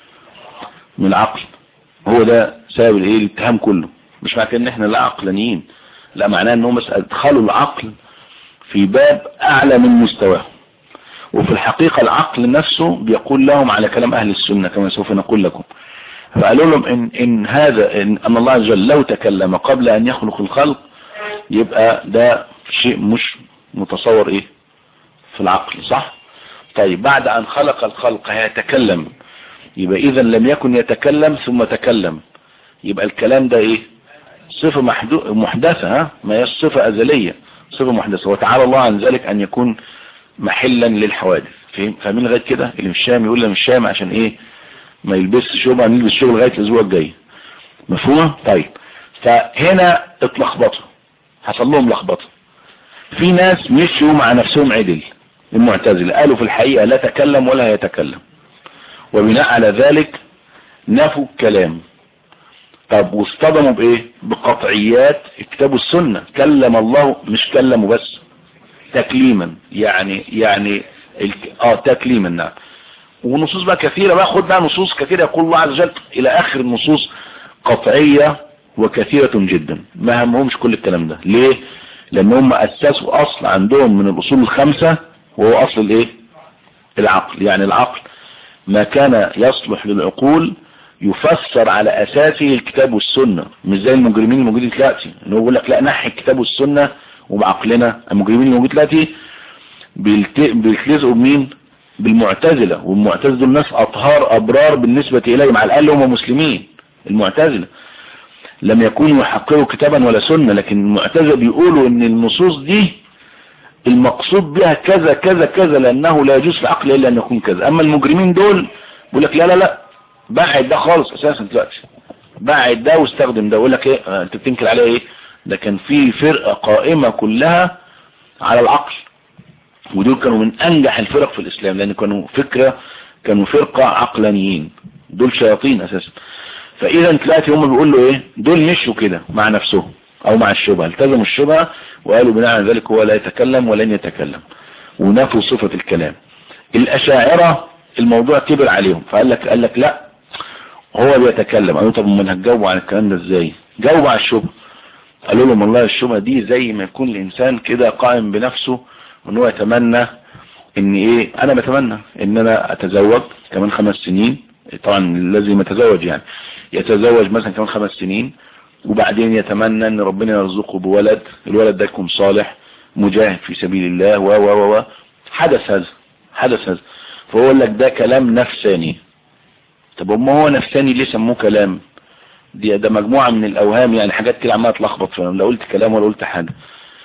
من العقل هو ده سبب الايه الاتهام كله مش معنى ان احنا لا عقلانيين لا معناه ان هم ادخلوا العقل في باب اعلى من مستواه وفي الحقيقة العقل نفسه بيقول لهم على كلام اهل السنة كما سوف نقول لكم فقالوا لهم ان, إن هذا إن, ان الله عز وجل لو تكلم قبل ان يخلق الخلق يبقى ده شيء مش متصور ايه في العقل صح طيب بعد ان خلق الخلق هيتكلم يبقى اذا لم يكن يتكلم ثم تكلم يبقى الكلام ده ايه صفة محدثة ها ما هي صفة ازلية صفة محدثة وتعالى الله عن ذلك ان يكون محلا للحوادث فاهمين لغاية كده اللي مش شام يقول لي مش شام عشان ايه ما يلبسش شغل نلبس شغل لغاية الاسبوع الجاي مفهومة طيب فهنا اتلخبطوا حصل لهم لخبطه في ناس مشوا مع نفسهم عدل المعتزلة قالوا في الحقيقة لا تكلم ولا يتكلم وبناء على ذلك نفوا الكلام طب واصطدموا بايه بقطعيات كتاب السنة كلم الله مش كلموا بس تكليما يعني يعني اه تكليما نعم ونصوص بقى كثيرة بقى خد بقى نصوص كثيرة يقول الله عز وجل الى اخر النصوص قطعية وكثيرة جدا ما همهمش كل الكلام ده ليه لان هم اسسوا اصل عندهم من الاصول الخمسة وهو اصل الايه العقل يعني العقل ما كان يصلح للعقول يفسر على اساسه الكتاب والسنة مش زي المجرمين الموجودين دلوقتي انه يقول لك لا نحي الكتاب والسنة وبعقلنا المجرمين الموجودين دلوقتي بيلتزقوا بمين بالمعتزلة والمعتزلة دول ناس اطهار ابرار بالنسبة اليهم على الاقل هم مسلمين المعتزلة لم يكونوا يحققوا كتابا ولا سنة لكن المعتزلة بيقولوا ان النصوص دي المقصود بها كذا كذا كذا لانه لا يجوز في العقل الا ان يكون كذا اما المجرمين دول بيقول لك لا لا لا بعد ده خالص اساسا دلوقتي بعد ده واستخدم ده يقول لك ايه آه، انت بتنكر عليه ايه ده كان في فرقة قائمة كلها على العقل ودول كانوا من انجح الفرق في الاسلام لان كانوا فكرة كانوا فرقة عقلانيين دول شياطين اساسا فاذا دلوقتي هم بيقولوا ايه دول مشوا كده مع نفسهم او مع الشبهة التزموا الشبهة وقالوا بناء على ذلك هو لا يتكلم ولن يتكلم ونفوا صفة الكلام الاشاعرة الموضوع كبر عليهم فقال لك قال لك لا هو بيتكلم قالوا طب امال هتجاوبوا عن الكلام ده ازاي جاوبوا على الشبهة قالوا لهم والله الشبهة دي زي ما يكون الانسان كده قائم بنفسه وان هو يتمنى ان ايه انا بتمنى ان انا اتزوج كمان خمس سنين طبعا الذي يتزوج يعني يتزوج مثلا كمان خمس سنين وبعدين يتمنى ان ربنا يرزقه بولد الولد ده يكون صالح مجاهد في سبيل الله و و و حدث هذا حدث هذا فهو لك ده كلام نفساني طب ما هو نفساني ليه سموه كلام دي ده مجموعة من الاوهام يعني حاجات كده عمالة تلخبط فيهم لا قلت كلام ولا قلت حاجة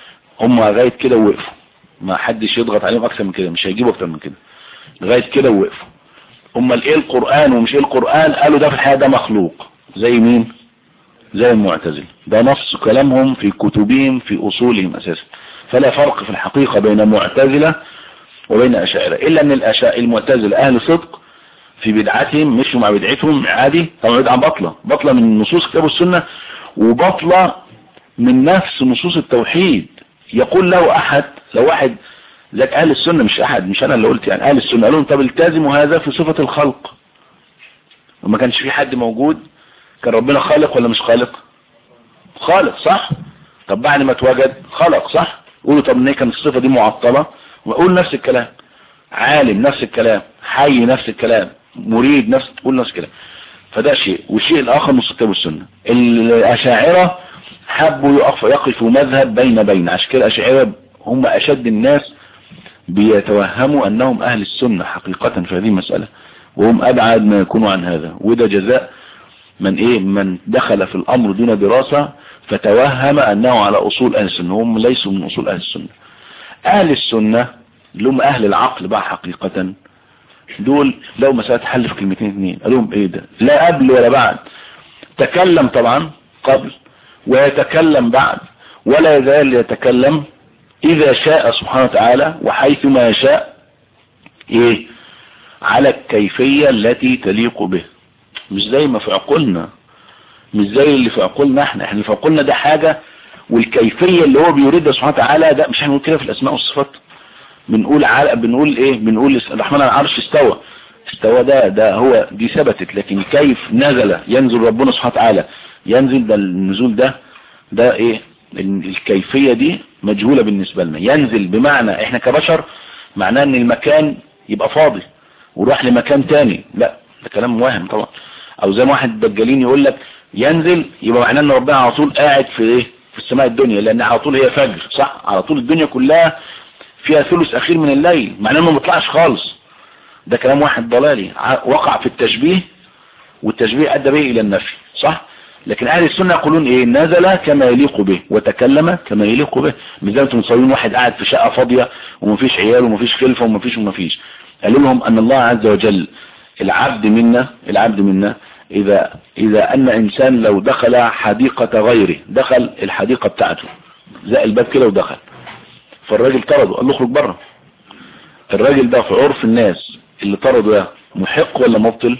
هم لغاية كده وقفوا ما حدش يضغط عليهم اكثر من كده مش هيجيبوا اكتر من كده لغاية كده وقفوا امال ايه القرآن ومش ايه القرآن قالوا ده في الحياة ده مخلوق زي مين زي المعتزل ده نص كلامهم في كتبهم في اصولهم اساسا فلا فرق في الحقيقة بين معتزلة وبين اشاعرة الا ان الاشاعرة المعتزلة اهل صدق في بدعتهم مشوا مع بدعتهم عادي طبعا بدعة بطلة بطلة من نصوص كتاب السنة وبطلة من نفس نصوص التوحيد يقول له احد لو واحد ذاك اهل السنة مش احد مش انا اللي قلت يعني اهل السنة قالوا طب التزموا هذا في صفة الخلق وما كانش في حد موجود كان ربنا خالق ولا مش خالق خالق صح طب بعد ما اتوجد خلق صح قولوا طب ليه كانت الصفة دي معطلة وقول نفس الكلام عالم نفس الكلام حي نفس الكلام مريد نفس تقول نفس الكلام فده شيء والشيء الاخر نص الكتاب والسنة الاشاعرة حبوا يقفوا يقفوا مذهب بين بين عشان كده الاشاعرة هم اشد الناس بيتوهموا انهم اهل السنة حقيقة في هذه المسألة وهم ابعد ما يكونوا عن هذا وده جزاء من ايه من دخل في الامر دون دراسة فتوهم انه على اصول اهل السنة هم ليسوا من اصول اهل السنة اهل السنة اللي هم اهل العقل بقى حقيقة دول لو مسألة حل في كلمتين اثنين قال لهم ايه ده لا قبل ولا بعد تكلم طبعا قبل ويتكلم بعد ولا يزال يتكلم اذا شاء سبحانه وتعالى وحيثما يشاء ايه على الكيفية التي تليق به مش زي ما في عقولنا مش زي اللي في عقولنا احنا احنا في عقولنا ده حاجة والكيفية اللي هو بيريدها سبحانه وتعالى ده مش هنقول كده في الاسماء والصفات بنقول على بنقول ايه بنقول الرحمن على العرش استوى استوى ده ده هو دي ثبتت لكن كيف نزل ينزل ربنا سبحانه وتعالى ينزل ده النزول ده ده ايه الكيفية دي مجهولة بالنسبة لنا ينزل بمعنى احنا كبشر معناه ان المكان يبقى فاضي وروح لمكان تاني لا ده كلام واهم طبعا او زي ما واحد دجالين يقول لك ينزل يبقى معناه ان ربنا على طول قاعد في ايه في السماء الدنيا لان على طول هي فجر صح على طول الدنيا كلها فيها ثلث اخير من الليل معناه انه ما بيطلعش خالص ده كلام واحد ضلالي وقع في التشبيه والتشبيه ادى به الى النفي صح لكن اهل السنة يقولون ايه نزل كما يليق به وتكلم كما يليق به مش زي ما انتم متصورين واحد قاعد في شقة فاضية ومفيش عيال ومفيش خلفة ومفيش ومفيش قالوا لهم ان الله عز وجل العبد منا العبد منا اذا اذا ان انسان لو دخل حديقة غيره دخل الحديقة بتاعته زق الباب كده ودخل فالراجل طرده قال له اخرج بره الراجل ده في عرف الناس اللي طرده ده محق ولا مبطل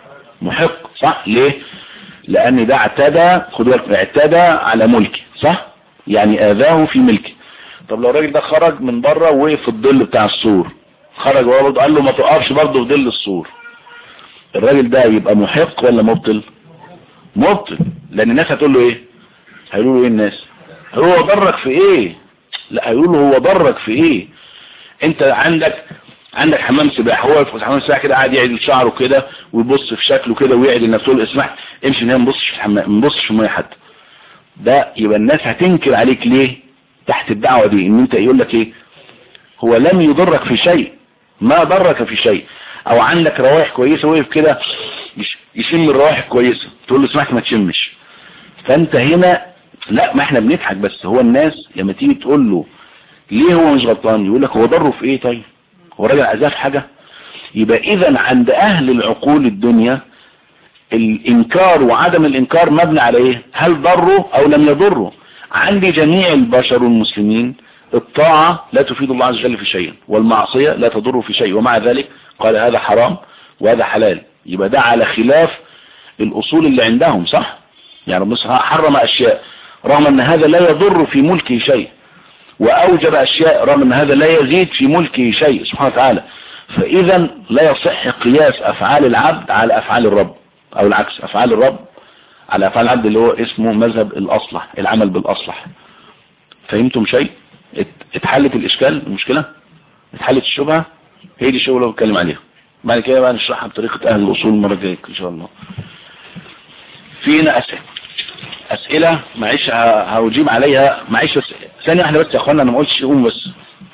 محق صح ليه لان ده اعتدى خد بالك اعتدى على ملكه صح يعني اذاه في ملكه طب لو الراجل ده خرج من بره ووقف في الظل بتاع السور خرج وراه برضه قال له ما تقفش برضه في ظل السور الراجل ده يبقى محق ولا مبطل مبطل لان الناس هتقول له ايه هيقولوا له ايه الناس هو ضرك في ايه لا هيقولوا له هو ضرك في ايه انت عندك عندك حمام سباحه هو في حمام سباحه كده قاعد يعدل شعره كده ويبص في شكله كده ويعدل نفسه يقول اسمح امشي هنا ما تبصش في الحمام ما تبصش في الميه حتى ده يبقى الناس هتنكر عليك ليه تحت الدعوه دي ان انت يقول لك ايه هو لم يضرك في شيء ما ضرك في شيء او عندك روائح كويسه وقف كده يش- يشم الروائح كويسه تقول له سمحت ما تشمش فانت هنا لا ما احنا بنضحك بس هو الناس لما تيجي تقول له ليه هو مش غلطان يقول لك هو ضره في ايه طيب هو راجل عذاب حاجه يبقى اذا عند اهل العقول الدنيا الانكار وعدم الانكار مبني على ايه هل ضره او لم يضره عند جميع البشر المسلمين الطاعة لا تفيد الله عز وجل في شيء والمعصية لا تضره في شيء ومع ذلك قال هذا حرام وهذا حلال يبقى ده على خلاف الاصول اللي عندهم صح يعني ربنا حرم اشياء رغم ان هذا لا يضر في ملكه شيء واوجب اشياء رغم ان هذا لا يزيد في ملكه شيء سبحانه وتعالى فاذا لا يصح قياس افعال العبد على افعال الرب او العكس افعال الرب على افعال العبد اللي هو اسمه مذهب الاصلح العمل بالاصلح فهمتم شيء ات- اتحلت الاشكال المشكلة اتحلت الشبهة هي دي الشغلة اللي بتكلم عليها بعد كده بقى نشرحها بطريقة اهل الاصول المرة الجاية ان شاء الله في هنا اسئلة اسئلة معيش ه- هجيب عليها معيش بس ثانية واحدة بس يا اخوانا انا ما قلتش قوم بس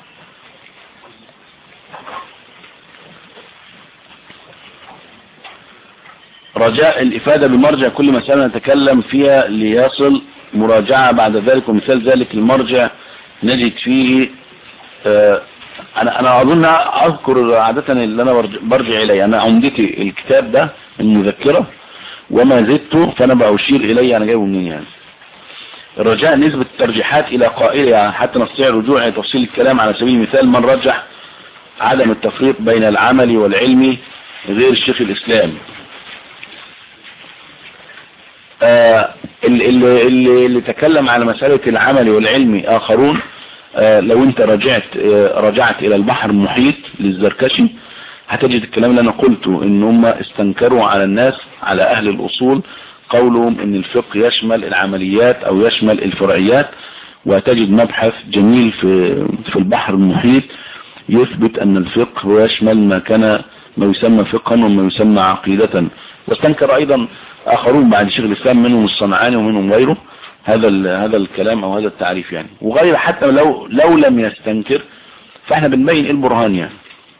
رجاء الإفادة بمرجع كل مسألة نتكلم فيها ليصل مراجعة بعد ذلك ومثال ذلك المرجع نجد فيه آه، أنا أنا أظن أذكر عادة اللي أنا برج- برجع إليه أنا عمدتي الكتاب ده المذكرة وما زدته فأنا بأشير إليه أنا جايبه منين يعني الرجاء نسبة الترجيحات إلى قائلها حتى نستطيع الرجوع إلى تفصيل الكلام على سبيل المثال من رجح عدم التفريق بين العمل والعلم غير الشيخ الإسلام آه، اللي, اللي, اللي تكلم على مسألة العمل والعلم آخرون آه، لو انت رجعت آه، رجعت الى البحر المحيط للزركشي هتجد الكلام اللي انا قلته ان هم استنكروا على الناس على اهل الاصول قولهم ان الفقه يشمل العمليات او يشمل الفرعيات وهتجد مبحث جميل في في البحر المحيط يثبت ان الفقه هو يشمل ما كان ما يسمى فقها وما يسمى عقيدة واستنكر ايضا اخرون بعد شيخ الاسلام منهم الصنعاني ومنهم غيره هذا ال- هذا الكلام او هذا التعريف يعني وغير حتى لو لو لم يستنكر فاحنا بنبين ايه البرهان يعني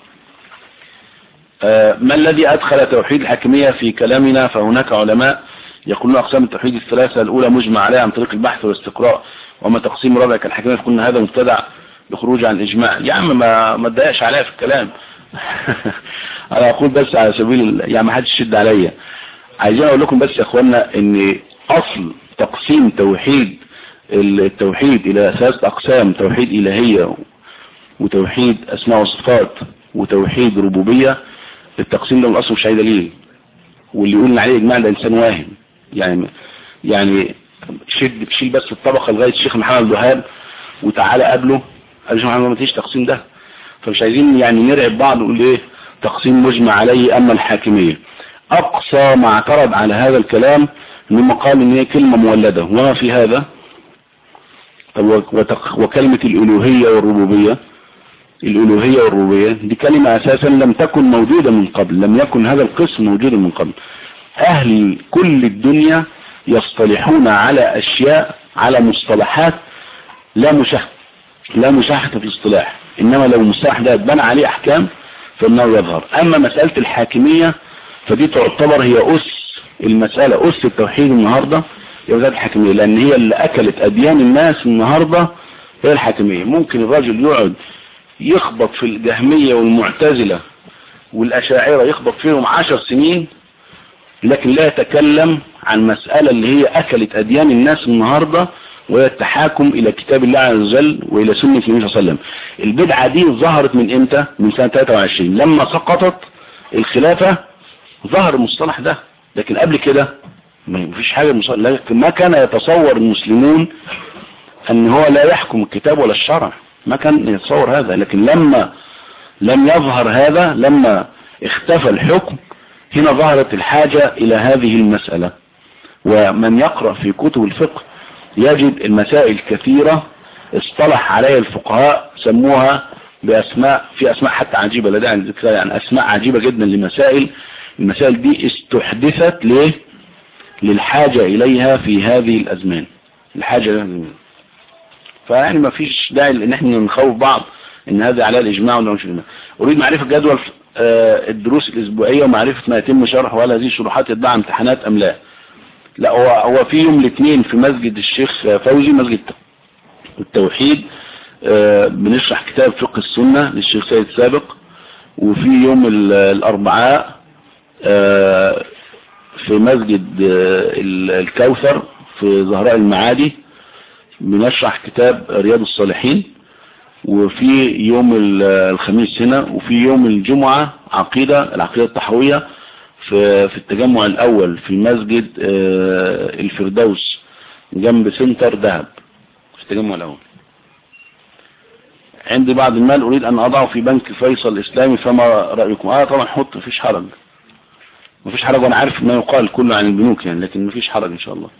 آه، ما الذي ادخل توحيد الحاكمية في كلامنا فهناك علماء يقولون اقسام التوحيد الثلاثة الاولى مجمع عليها عن طريق البحث والاستقراء وما تقسيم رابع كالحاكمية فقلنا هذا مبتدع بخروج عن الاجماع يا عم ما ما تضايقش عليا في الكلام انا اقول بس على سبيل ال- يعني ما حدش يشد عليا عايزين اقول لكم بس يا اخوانا ان اصل تقسيم توحيد التوحيد الى ثلاث اقسام توحيد الهية وتوحيد اسماء وصفات وتوحيد ربوبية التقسيم ده من الاصل مش عليه دليل واللي يقول إن عليه اجماع ده انسان واهم يعني يعني شد شيل بس الطبقة لغاية الشيخ محمد الوهاب وتعالى قابله قال الشيخ محمد ما فيش تقسيم ده فمش عايزين يعني نرعب بعض ونقول ايه تقسيم مجمع عليه اما الحاكمية اقصى ما اعترض على هذا الكلام انهم قالوا ان هي كلمة مولدة وما في هذا طب وتق- وكلمة الالوهية والربوبية الالوهية والربوبية دي كلمة اساسا لم تكن موجودة من قبل لم يكن هذا القسم موجودا من قبل اهل كل الدنيا يصطلحون على اشياء على مصطلحات لا مشاهدة لا مشاحة في الاصطلاح انما لو المصطلح ده اتبنى عليه احكام فانه يظهر اما مسألة الحاكمية فدي تعتبر هي اس المسألة اس التوحيد النهاردة هي مسألة الحاكمية لان هي اللي اكلت اديان الناس النهاردة هي الحاكمية ممكن الراجل يقعد يخبط في الجهمية والمعتزلة والاشاعرة يخبط فيهم عشر سنين لكن لا يتكلم عن مسألة اللي هي اكلت اديان الناس النهاردة وهي التحاكم الى كتاب الله عز وجل والى سنة النبي صلى الله عليه وسلم البدعة دي ظهرت من امتى من سنة 23 لما سقطت الخلافة ظهر المصطلح ده لكن قبل كده ما فيش حاجة مصطلح لكن ما كان يتصور المسلمون ان هو لا يحكم الكتاب ولا الشرع ما كان يتصور هذا لكن لما لم يظهر هذا لما اختفى الحكم هنا ظهرت الحاجة الى هذه المسألة ومن يقرأ في كتب الفقه يجد المسائل كثيرة اصطلح عليها الفقهاء سموها بأسماء في أسماء حتى عجيبة لا داعي لذكرها يعني أسماء عجيبة جدا لمسائل المسائل دي استحدثت ليه للحاجة إليها في هذه الأزمان الحاجة إليها فيعني ما فيش داعي ان احنا نخوف بعض ان هذا على الاجماع ولا مش الاجماع اريد معرفة جدول آه، الدروس الاسبوعية ومعرفة ما يتم شرحه وهل هذه الشروحات يتبع امتحانات ام لا لا هو هو في يوم الاثنين في مسجد الشيخ فوزي مسجد التوحيد آه، بنشرح كتاب فقه السنة للشيخ سيد سابق وفي يوم ال- الاربعاء آه، في مسجد آه، ال- الكوثر في زهراء المعادي بنشرح كتاب رياض الصالحين وفي يوم ال- الخميس هنا وفي يوم الجمعة عقيدة العقيدة التحوية في في التجمع الأول في مسجد آه، الفردوس جنب سنتر دهب في التجمع الأول عندي بعض المال أريد أن أضعه في بنك فيصل الإسلامي فما رأيكم آه طبعا حط مفيش حرج مفيش حرج وأنا عارف ما يقال كله عن البنوك يعني لكن مفيش حرج إن شاء الله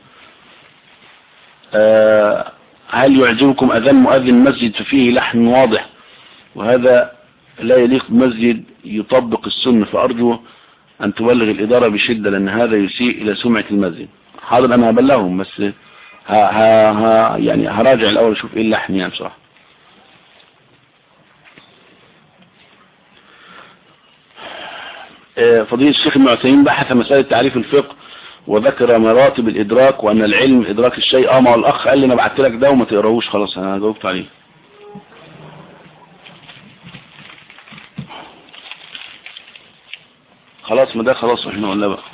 آه، هل يعجبكم أذان مؤذن مسجد ففيه لحن واضح وهذا لا يليق بمسجد يطبق السنة فأرجو أن تبلغ الإدارة بشدة لأن هذا يسيء إلى سمعة المسجد حاضر أنا هبلغهم بس ها ها ها يعني هراجع الأول أشوف إيه اللحن يعني بصراحة آه، فضيلة الشيخ ابن عثيمين بحث مسألة تعريف الفقه وذكر مراتب الإدراك وأن العلم إدراك الشيء اه ما هو الأخ قال لي أنا بعت لك ده وما تقراهوش خلاص أنا جاوبت عليه خلاص ما ده خلاص احنا قلنا بقى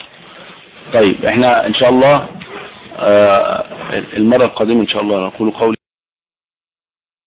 طيب احنا ان شاء الله آه، المرة القادمة ان شاء الله نقول قولي